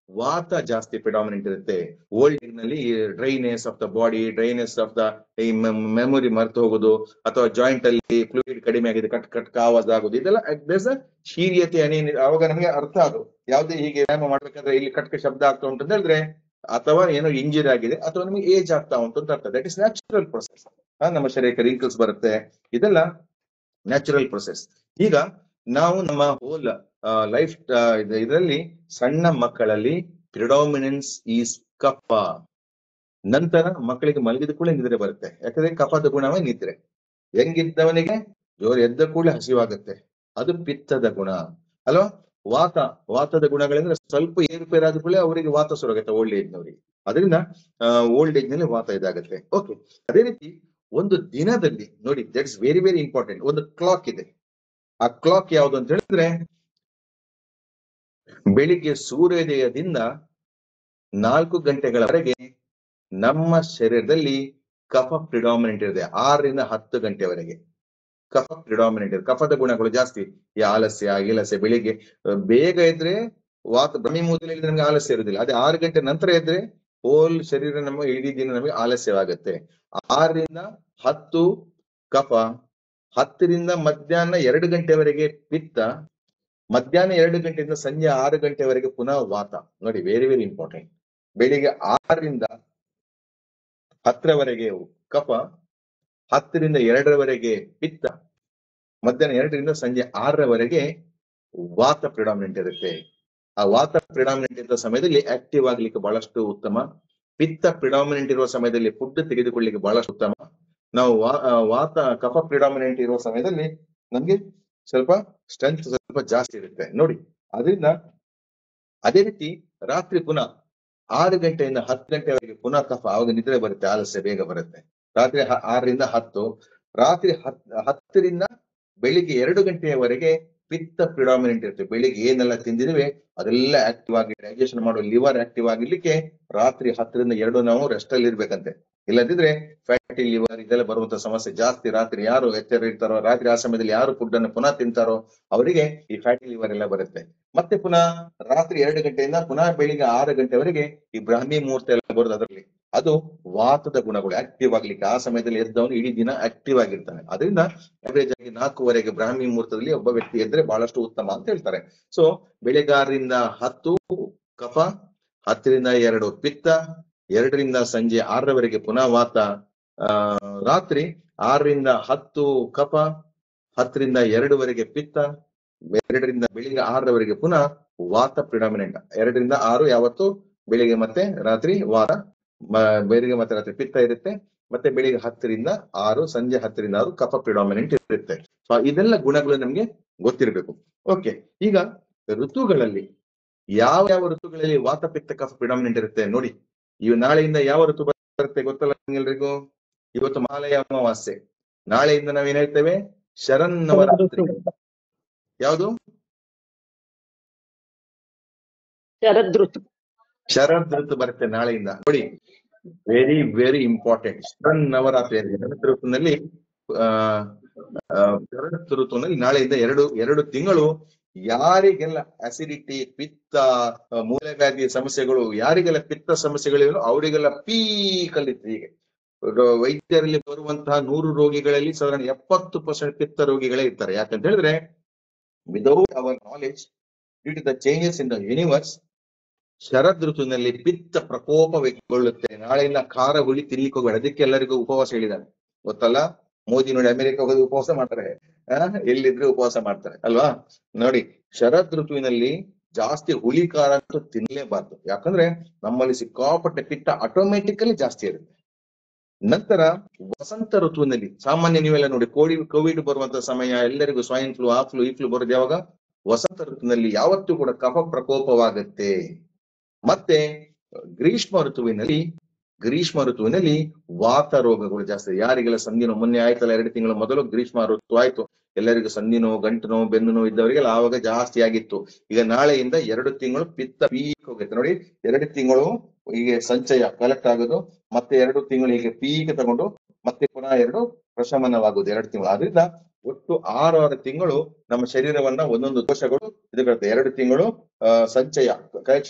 ವಾತ ಜಾಸ್ತಿ ಪ್ರಿಡಾಮಿನೆಂಟ್ ಇರುತ್ತೆ ಓಲ್ಡ್ ಏಜ್ ನಲ್ಲಿ dryness of the body dryness of the memory ಮರೆತು ಹೋಗೋದು ಅಥವಾ ಜಾಯಿಂಟ್ ಅಲ್ಲಿ ಫ್ಲೂಯಿಡ್ ಕಡಿಮೆ ಆಗಿದೆ ಕಟ್ ಕಟ್ ಆವಾಜ್ ಆಗೋದು ಇದೆಲ್ಲ there's a ಶೀರ್ಯತೆ ಅನೇನು ಅವಾಗ ನಮಗೆ ಅರ್ಥ ಅದು ಯಾವುದೇ ಹೀಗೆ ವ್ಯಾಯಾಮ ಮಾಡ್ಬೇಕಾದ್ರೆ ಇಲ್ಲಿ ಕಟ್ಕ ಶಬ್ದ ಆಗ್ತಾ ಉಂಟು ಅಂತ ಹೇಳಿದ್ರೆ ಅಥವಾ ಏನೋ ಇಂಜುರಿ ಆಗಿದೆ ಅಥವಾ ನಮಗೆ ಏಜ್ ಆಗ್ತಾ ಉಂಟು ಅಂತ ಅರ್ಥ ದಟ್ ಇಸ್ ನ್ಯಾಚುರಲ್ ಪ್ರೊಸೆಸ್ ನಮ್ಮ ಶರೀರಕ್ಕೆ ರಿಂಕಲ್ಸ್ ಬರುತ್ತೆ ಇದೆಲ್ಲ ನ್ಯಾಚುರಲ್ ಪ್ರೊಸೆಸ್ ಈಗ ನಾವು ನಮ್ಮ ಹೋಲ್ ಲೈಫ್ ಇದರಲ್ಲಿ ಸಣ್ಣ ಮಕ್ಕಳಲ್ಲಿ ಪ್ರಿಡಾಮಿನೆನ್ಸ್ ಈಸ್ ಕಫ ನಂತರ ಮಕ್ಕಳಿಗೆ ಮಲಗಿದ ಕೂಡಲೇ ನಿದ್ರೆ ಬರುತ್ತೆ ಯಾಕಂದ್ರೆ ಕಫದ ಗುಣವೇ ನಿದ್ರೆ ಹೆಂಗಿದ್ದವನಿಗೆ ಜೋರು ಎದ್ದ ಕೂಡಲೇ ಹಸಿವಾಗುತ್ತೆ ಅದು ಪಿತ್ತದ ಗುಣ ಅಲ್ವಾ ವಾತ ವಾತದ ಗುಣಗಳೆಂದ್ರೆ ಸ್ವಲ್ಪ ಏರುಪೇರು ಆದ ಕೂಡಲೇ ಅವರಿಗೆ ವಾತ ಸುರಗುತ್ತೆ ಓಲ್ಡ್ ಏಜ್ ನವರಿಗೆ ಅದರಿಂದ ಓಲ್ಡ್ ಏಜ್ ನಲ್ಲಿ ವಾತ ಇದಾಗುತ್ತೆ ಓಕೆ ಅದೇ ರೀತಿ ಒಂದು ದಿನದಲ್ಲಿ ನೋಡಿ ದಟ್ಸ್ ವೆರಿ ವೆರಿ ಇಂಪಾರ್ಟೆಂಟ್ ಒಂದು ಕ್ಲಾಕ್ ಇದೆ ಆ ಕ್ಲಾಕ್ ಯಾವುದು ಅಂತ ಹೇಳಿದ್ರೆ ಬೆಳಿಗ್ಗೆ ಸೂರ್ಯೋದಯದಿಂದ ನಾಲ್ಕು ಗಂಟೆಗಳವರೆಗೆ ನಮ್ಮ ಶರೀರದಲ್ಲಿ ಕಫ ಪ್ರಿಡಾಮಿನೆಂಟ್ ಇದೆ ಆರರಿಂದ ಹತ್ತು ಗಂಟೆವರೆಗೆ ಕಫ ಪ್ರಿಡಾಮಿನೆಂಟ್ ಇದೆ ಕಫದ ಗುಣಗಳು ಜಾಸ್ತಿ ಈ ಆಲಸ್ಯ ಗಿಲಸ್ಯ ಬೆಳಿಗ್ಗೆ ಅಹ್, ಬೇಗ ಇದ್ರೆ ವಾತ ಭ್ರಮಿ ಮೂತ್ರದಲ್ಲಿ ನಮಗೆ ಆಲಸ್ಯ ಇರುವುದಿಲ್ಲ ಅದೇ ಆರು ಗಂಟೆ ನಂತರ ಇದ್ರೆ ಹೋಲ್ ಶರೀರ ನಮ್ಮ ಇಡೀ ದಿನ ನಮಗೆ ಆಲಸ್ಯವಾಗುತ್ತೆ ಆರರಿಂದ ಹತ್ತು ಕಫ ಹತ್ತರಿಂದ ಮಧ್ಯಾಹ್ನ ಎರಡು ಗಂಟೆವರೆಗೆ ಪಿತ್ತ ಮಧ್ಯಾಹ್ನ ಎರಡು ಗಂಟೆಯಿಂದ ಸಂಜೆ ಆರು ಗಂಟೆವರೆಗೆ ಪುನಃ ವಾತ ನೋಡಿ ವೆರಿ ವೆರಿ ಇಂಪಾರ್ಟೆಂಟ್ ಬೆಳಿಗ್ಗೆ ಆರರಿಂದ ಹತ್ತರವರೆಗೆ ಕಫ ಹತ್ತರಿಂದ ಎರಡರವರೆಗೆ ಪಿತ್ತ ಮಧ್ಯಾಹ್ನ ಎರಡರಿಂದ ಸಂಜೆ ಆರರವರೆಗೆ ವಾತ ಪ್ರಿಡಾಮಿನೆಂಟ್ ಇರುತ್ತೆ ಆ ವಾತ ಪ್ರಿಡಾಮಿನೆಂಟ್ ಇರುವ ಸಮಯದಲ್ಲಿ ಆಕ್ಟಿವ್ ಆಗ್ಲಿಕ್ಕೆ ಬಹಳಷ್ಟು ಉತ್ತಮ ಪಿತ್ತ ಪ್ರಿಡಾಮಿನೆಂಟ್ ಇರುವ ಸಮಯದಲ್ಲಿ ಫುಡ್ ತೆಗೆದುಕೊಳ್ಳಿಕ್ಕೆ ಬಹಳಷ್ಟು ಉತ್ತಮ ನಾವು ವಾ- ಆ, ವಾತ ಕಫ ಪ್ರಿಡಾಮಿನೆಂಟ್ ಇರುವ ಸಮಯದಲ್ಲಿ ನಮ್ಗೆ ಸ್ವಲ್ಪ ಸ್ಟ್ರೆಂತ್ ಸ್ವಲ್ಪ ಜಾಸ್ತಿ ಇರುತ್ತೆ ನೋಡಿ ಅದರಿಂದ ಅದೇ ರೀತಿ ರಾತ್ರಿ ಪುನಃ ಆರು ಗಂಟೆಯಿಂದ ಹತ್ತು ಗಂಟೆವರೆಗೆ ಪುನಃ ಕಫ ಆವಾಗ ನಿದ್ರೆ ಬರುತ್ತೆ ಆಲಸ್ಯ ಬೇಗ ಬರುತ್ತೆ ರಾತ್ರಿ ಹ- ಆರರಿಂದ ಹತ್ತು ರಾತ್ರಿ ಹತ್ ಹತ್ತರಿಂದ ಬೆಳಿಗ್ಗೆ ಎರಡು ಗಂಟೆಯವರೆಗೆ ಪಿತ್ತ ಪ್ರಿಡಾಮಿನೆಂಟ್ ಇರುತ್ತೆ ಬೆಳಿಗ್ಗೆ ಏನೆಲ್ಲ ತಿಂದಿದ್ದೇವೆ ಅದೆಲ್ಲ ಆಕ್ಟಿವ್ ಆಗಿ ಡೈಜೆಷನ್ ಮಾಡೋ ಲಿವರ್ ಆಕ್ಟಿವ್ ಆಗಿರ್ಲಿಕ್ಕೆ ರಾತ್ರಿ ಹತ್ತರಿಂದ ಎರಡು ನಾವು ರೆಸ್ಟ್ ಅಲ್ಲಿ ಇರ್ಬೇಕಂತೆ ಇಲ್ಲದಿದ್ರೆ ಫ್ಯಾಟಿ ಲಿವರ್ ಇದೆಲ್ಲ ಬರುವಂತ ಸಮಸ್ಯೆ ಜಾಸ್ತಿ ರಾತ್ರಿ ಯಾರು ಎಚ್ಚರ ಇರ್ತಾರೋ ರಾತ್ರಿ ಆ ಸಮಯದಲ್ಲಿ ಯಾರು ಫುಡ್ ಅನ್ನು ಪುನಃ ತಿಂತಾರೋ ಅವರಿಗೆ ಈ ಫ್ಯಾಟಿ ಲಿವರ್ ಎಲ್ಲ ಬರುತ್ತೆ ಮತ್ತೆ ಪುನಃ ರಾತ್ರಿ ಎರಡು ಗಂಟೆಯಿಂದ ಪುನಃ ಬೆಳಿಗ್ಗೆ ಆರು ಗಂಟೆವರೆಗೆ ಈ ಬ್ರಾಹ್ಮಿ ಮುಹೂರ್ತ ಎಲ್ಲ ಬರೋದು ಅದರಲ್ಲಿ ಅದು ವಾತದ ಗುಣಗಳು ಆಕ್ಟಿವ್ ಆಗ್ಲಿಕ್ಕೆ ಆ ಸಮಯದಲ್ಲಿ ಎದ್ದವನು ಇಡೀ ದಿನ ಆಕ್ಟಿವ್ ಆಗಿರ್ತಾನೆ ಅದರಿಂದ ಅವರೇಜ್ ಆಗಿ ನಾಲ್ಕುವರೆಗೆ ಬ್ರಾಹ್ಮಿ ಮುಹೂರ್ತದಲ್ಲಿ ಒಬ್ಬ ವ್ಯಕ್ತಿ ಎದ್ರೆ ಬಹಳಷ್ಟು ಉತ್ತಮ ಅಂತ ಹೇಳ್ತಾರೆ ಸೊ ಬೆಳಗಾರರಿಂದ ಹತ್ತು ಕಫ ಹತ್ತರಿಂದ ಎರಡು ಪಿತ್ತ ಎರಡರಿಂದ ಸಂಜೆ ಆರರವರೆಗೆ ಪುನಃ ವಾತ ಆ ರಾತ್ರಿ ಆರರಿಂದ ಹತ್ತು ಕಫ ಹತ್ತರಿಂದ ಎರಡುವರೆಗೆ ಪಿತ್ತ ಎರಡರಿಂದ ಬೆಳಿಗ್ಗೆ ಆರರವರೆಗೆ ಪುನಃ ವಾತ ಪ್ರಿಡಾಮಿನೆಂಟ್ ಎರಡರಿಂದ ಆರು ಯಾವತ್ತು ಬೆಳಿಗ್ಗೆ ಮತ್ತೆ ರಾತ್ರಿ ವಾರ ಮ- ಬೆಳಿಗ್ಗೆ ಮತ್ತೆ ರಾತ್ರಿ ಪಿತ್ತ ಇರುತ್ತೆ ಮತ್ತೆ ಬೆಳಿಗ್ಗೆ ಹತ್ತರಿಂದ ಆರು ಸಂಜೆ ಹತ್ತರಿಂದ ಆರು ಕಫ ಪ್ರಿಡಾಮಿನೆಂಟ್ ಇರುತ್ತೆ ಸೊ ಇದೆಲ್ಲ ಗುಣಗಳು ನಮ್ಗೆ ಗೊತ್ತಿರಬೇಕು ಓಕೆ ಈಗ ಋತುಗಳಲ್ಲಿ ಯಾವ ಯಾವ ಋತುಗಳಲ್ಲಿ ವಾತ ಪಿತ್ತ ಕಫ ಪ್ರಿಡಾಮಿನೆಂಟ್ ಇರುತ್ತೆ ನೋಡಿ ಇವು ನಾಳೆಯಿಂದ ಯಾವ ಋತು ಬರುತ್ತೆ ಗೊತ್ತಲ್ಲ ನಿಮ್ಗೆಲ್ರಿಗೂ ಇವತ್ತು ಮಾಲಯ ಅಮಾವಾಸ್ಯೆ ನಾಳೆಯಿಂದ ನಾವೇನ್ ಹೇಳ್ತೇವೆ ಶರನ್ನವರಾತ್ರಿ ಯಾವುದು ಶರದ್ ಋತು ಶರದ್ ಋತು ಬರುತ್ತೆ ನಾಳೆಯಿಂದ ನೋಡಿ ವೆರಿ ವೆರಿ ಇಂಪಾರ್ಟೆಂಟ್ ಶರಣ್ ನವರಾತ್ರಿ ಇದೆ. ಶರತ್ ಋತುನಲ್ಲಿ ಆ ಆ, ಶರತ್ ಋತುನಲ್ಲಿ ನಾಳೆಯಿಂದ ಎರಡು ಎರಡು ತಿಂಗಳು ಯಾರಿಗೆಲ್ಲ ಅಸಿಡಿಟಿ ಪಿತ್ತ ಆ, ಮೂಲವ್ಯಾಧಿ ಸಮಸ್ಯೆಗಳು ಯಾರಿಗೆಲ್ಲ ಪಿತ್ತ ಸಮಸ್ಯೆಗಳಿವೆ ಅವರಿಗೆಲ್ಲ ಪೀಕ್ ಅಲ್ಲಿ ಹೀಗೆ ರೋ- ವೈದ್ಯರಲ್ಲಿ ಬರುವಂತಹ ನೂರು ರೋಗಿಗಳಲ್ಲಿ ಸಾಧಾರಣ ಎಪ್ಪತ್ತು ಪರ್ಸೆಂಟ್ ಪಿತ್ತ ರೋಗಿಗಳೇ ಇರ್ತಾರೆ ಯಾಕಂತ ಹೇಳಿದ್ರೆ without our knowledge due to the changes in the universe ಶರದ್ ಋತುವಿನಲ್ಲಿ ಪಿತ್ತ ಪ್ರಕೋಪಗೊಳ್ಳುತ್ತೆ ನಾಳೆಯಿಂದ ಖಾರ ಹುಳಿ ತಿನ್ಲಿಕ್ಕೆ ಹೋಗಬೇಡ ಅದಕ್ಕೆ ಎಲ್ಲರಿಗೂ ಉಪವಾಸ ಹೇಳಿದ್ದಾನೆ ಗೊತ್ತಲ್ಲ ಮೋದಿ ನೋಡಿ ಅಮೆರಿಕ ಹೋಗೋದು ಉಪವಾಸ ಮಾಡ್ತಾರೆ ಆ, ಎಲ್ಲಿದ್ರೆ ಉಪವಾಸ ಮಾಡ್ತಾರೆ ಅಲ್ವಾ ನೋಡಿ ಶರದ್ ಋತುವಿನಲ್ಲಿ ಜಾಸ್ತಿ ಹುಳಿ ಖಾರ ಅಂತೂ ತಿನ್ಲೇಬಾರ್ದು ಯಾಕಂದ್ರೆ ನಮ್ಮಲ್ಲಿ ಸಿಕ್ಕಾಪಟ್ಟೆ ಪಿತ್ತ ಆಟೋಮೆಟಿಕಲಿ ಜಾಸ್ತಿ ಇರುತ್ತೆ ನಂತರ ವಸಂತ ಋತುವಿನಲ್ಲಿ ಸಾಮಾನ್ಯ ನೀವೆಲ್ಲ ನೋಡಿ ಕೋಡಿ ಕೋವಿಡ್ ಬರುವಂತ ಸಮಯ ಎಲ್ಲರಿಗೂ ಸ್ವೈನ್ ಫ್ಲೂ ಆ ಫ್ಲೂ ಈ ಫ್ಲೂ ಬರೋದು ಯಾವಾಗ ವಸಂತ ಋತುವಿನಲ್ಲಿ ಯಾವತ್ತೂ ಕೂಡ ಕಫ ಪ್ರಕೋಪವಾಗುತ್ತೆ ಮತ್ತೆ ಗ್ರೀಷ್ಮ ಋತುವಿನಲ್ಲಿ ಗ್ರೀಷ್ಮ ಋತುವಿನಲ್ಲಿ ವಾತ ರೋಗಗಳು ಜಾಸ್ತಿ ಯಾರಿಗೆಲ್ಲ ಸಂಧಿನೋ ಮೊನ್ನೆ ಆಯ್ತಲ್ಲ ಎರಡು ತಿಂಗಳ ಮೊದಲು ಗ್ರೀಷ್ಮ ಋತು ಆಯ್ತು ಎಲ್ಲರಿಗೂ ಸಂಧಿನೋ ಗಂಟು ನೋವು ಬೆನ್ನು ನೋವು ಇದ್ದವರಿಗೆಲ್ಲ ಆವಾಗ ಜಾಸ್ತಿ ಆಗಿತ್ತು ಈಗ ನಾಳೆಯಿಂದ ಎರಡು ತಿಂಗಳು ಪಿತ್ತ ಪೀಕ್ ಹೋಗುತ್ತೆ ನೋಡಿ ಎರಡು ತಿಂಗಳು ಹೀಗೆ ಸಂಚಯ ಕಲೆಕ್ಟ್ ಆಗೋದು ಮತ್ತೆ ಎರಡು ತಿಂಗಳು ಹೀಗೆ ಪೀಕ್ ತಗೊಂಡು ಮತ್ತೆ ಪುನಃ ಎರಡು ಪ್ರಶಮನವಾಗುವುದು ಎರಡು ತಿಂಗಳು ಆದ್ರಿಂದ ಒಟ್ಟು ಆರು ಆರು ತಿಂಗಳು ನಮ್ಮ ಶರೀರವನ್ನ ಒಂದೊಂದು ದೋಷಗಳು ಇದು ಬರುತ್ತೆ ಎರಡು ತಿಂಗಳು ಆ, ಸಂಚಯ ಕರೆಕ್ಷನ್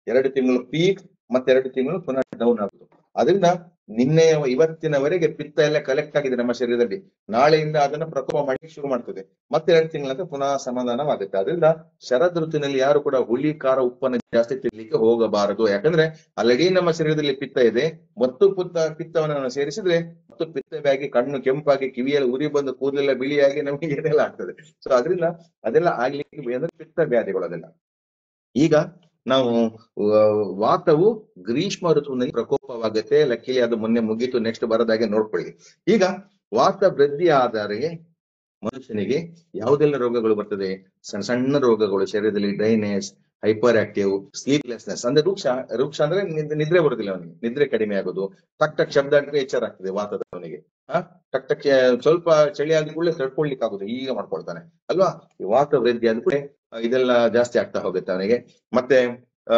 ಎರಡು ತಿಂಗಳು ಪೀಕ್ ಮತ್ತೆ ಎರಡು ತಿಂಗಳು ಪುನಃ ಡೌನ್ ಆಗುದು ಅದರಿಂದ ನಿನ್ನೆ ಇವತ್ತಿನವರೆಗೆ ಪಿತ್ತ ಎಲ್ಲ ಕಲೆಕ್ಟ್ ಆಗಿದೆ ನಮ್ಮ ಶರೀರದಲ್ಲಿ ನಾಳೆಯಿಂದ ಅದನ್ನ ಪ್ರಕೋಪ ಮಾಡಿ ಶುರು ಮಾಡ್ತದೆ ಮತ್ತೆ ಎರಡು ತಿಂಗಳ ಪುನಃ ಸಮಾಧಾನವಾಗುತ್ತೆ ಅದರಿಂದ ಶರದ್ ಋತುವಿನಲ್ಲಿ ಯಾರು ಕೂಡ ಹುಳಿ ಖಾರ ಉಪ್ಪನ್ನು ಜಾಸ್ತಿ ತಿನ್ಲಿಕ್ಕೆ ಹೋಗಬಾರದು ಯಾಕಂದ್ರೆ ಆಲ್ರೆಡಿ ನಮ್ಮ ಶರೀರದಲ್ಲಿ ಪಿತ್ತ ಇದೆ ಮತ್ತು ಪುತ್ತ ಪಿತ್ತವನ್ನು ನಾವು ಸೇರಿಸಿದ್ರೆ ಮತ್ತು ಪಿತ್ತವಾಗಿ ಕಣ್ಣು ಕೆಂಪಾಗಿ ಕಿವಿಯಲ್ಲಿ ಉರಿ ಬಂದು ಕೂದಲೆಲ್ಲ ಬಿಳಿಯಾಗಿ ನಮಗೆ ಏನೆಲ್ಲ ಆಗ್ತದೆ ಸೊ ಅದರಿಂದ ಅದೆಲ್ಲ ಆಗ್ಲಿಕ್ಕೆ ಅಂದ್ರೆ ಪಿತ್ತ ವ್ಯಾಧಿಗಳು ಅದೆಲ್ಲ ಈಗ ನಾವು ಆ, ವಾತವು ಗ್ರೀಷ್ಮ ಋತುವಿನಲ್ಲಿ ಪ್ರಕೋಪವಾಗುತ್ತೆ ಲಕ್ಕಿಲಿ ಅದು ಮೊನ್ನೆ ಮುಗೀತು ನೆಕ್ಸ್ಟ್ ಬರೋದಾಗೆ ನೋಡ್ಕೊಳ್ಳಿ ಈಗ ವಾತ ವೃದ್ಧಿ ಆದರೆ ಮನುಷ್ಯನಿಗೆ ಯಾವುದೆಲ್ಲ ರೋಗಗಳು ಬರ್ತದೆ ಸಣ್ಣ ಸಣ್ಣ ರೋಗಗಳು ಶರೀರದಲ್ಲಿ ಡ್ರೈನೆಸ್ ಹೈಪರ್ ಆಕ್ಟಿವ್ ಸ್ಲೀಪ್ಲೆಸ್ನೆಸ್ ಅಂದ್ರೆ ವೃಕ್ಷ ವೃಕ್ಷ ಅಂದ್ರೆ ನಿದ್- ನಿದ್ರೆ ಬರುದಿಲ್ಲ ಅವನಿಗೆ ನಿದ್ರೆ ಕಡಿಮೆ ಆಗೋದು ಟಕ್ ಟಕ್ ಶಬ್ದ ಅಂದ್ರೆ ಎಚ್ಚರ ಆಗ್ತದೆ ವಾತದವನಿಗೆ ಆ ಟಕ್ ಟಕ್ ಆ, ಸ್ವಲ್ಪ ಚಳಿ ಆದ ಕೂಡಲೇ ತಡ್ಕೊಳ್ಲಿಕ್ಕೆ ಆಗುದು ಈಗ ಮಾಡ್ಕೊಳ್ತಾನೆ ಅಲ್ವಾ ಈ ವಾತ ವೃದ್ಧಿ ಆದ ಕೂಡಲೇ ಇದೆಲ್ಲ ಜಾಸ್ತಿ ಆಗ್ತಾ ಹೋಗುತ್ತೆ ಅವನಿಗೆ ಮತ್ತೆ ಆ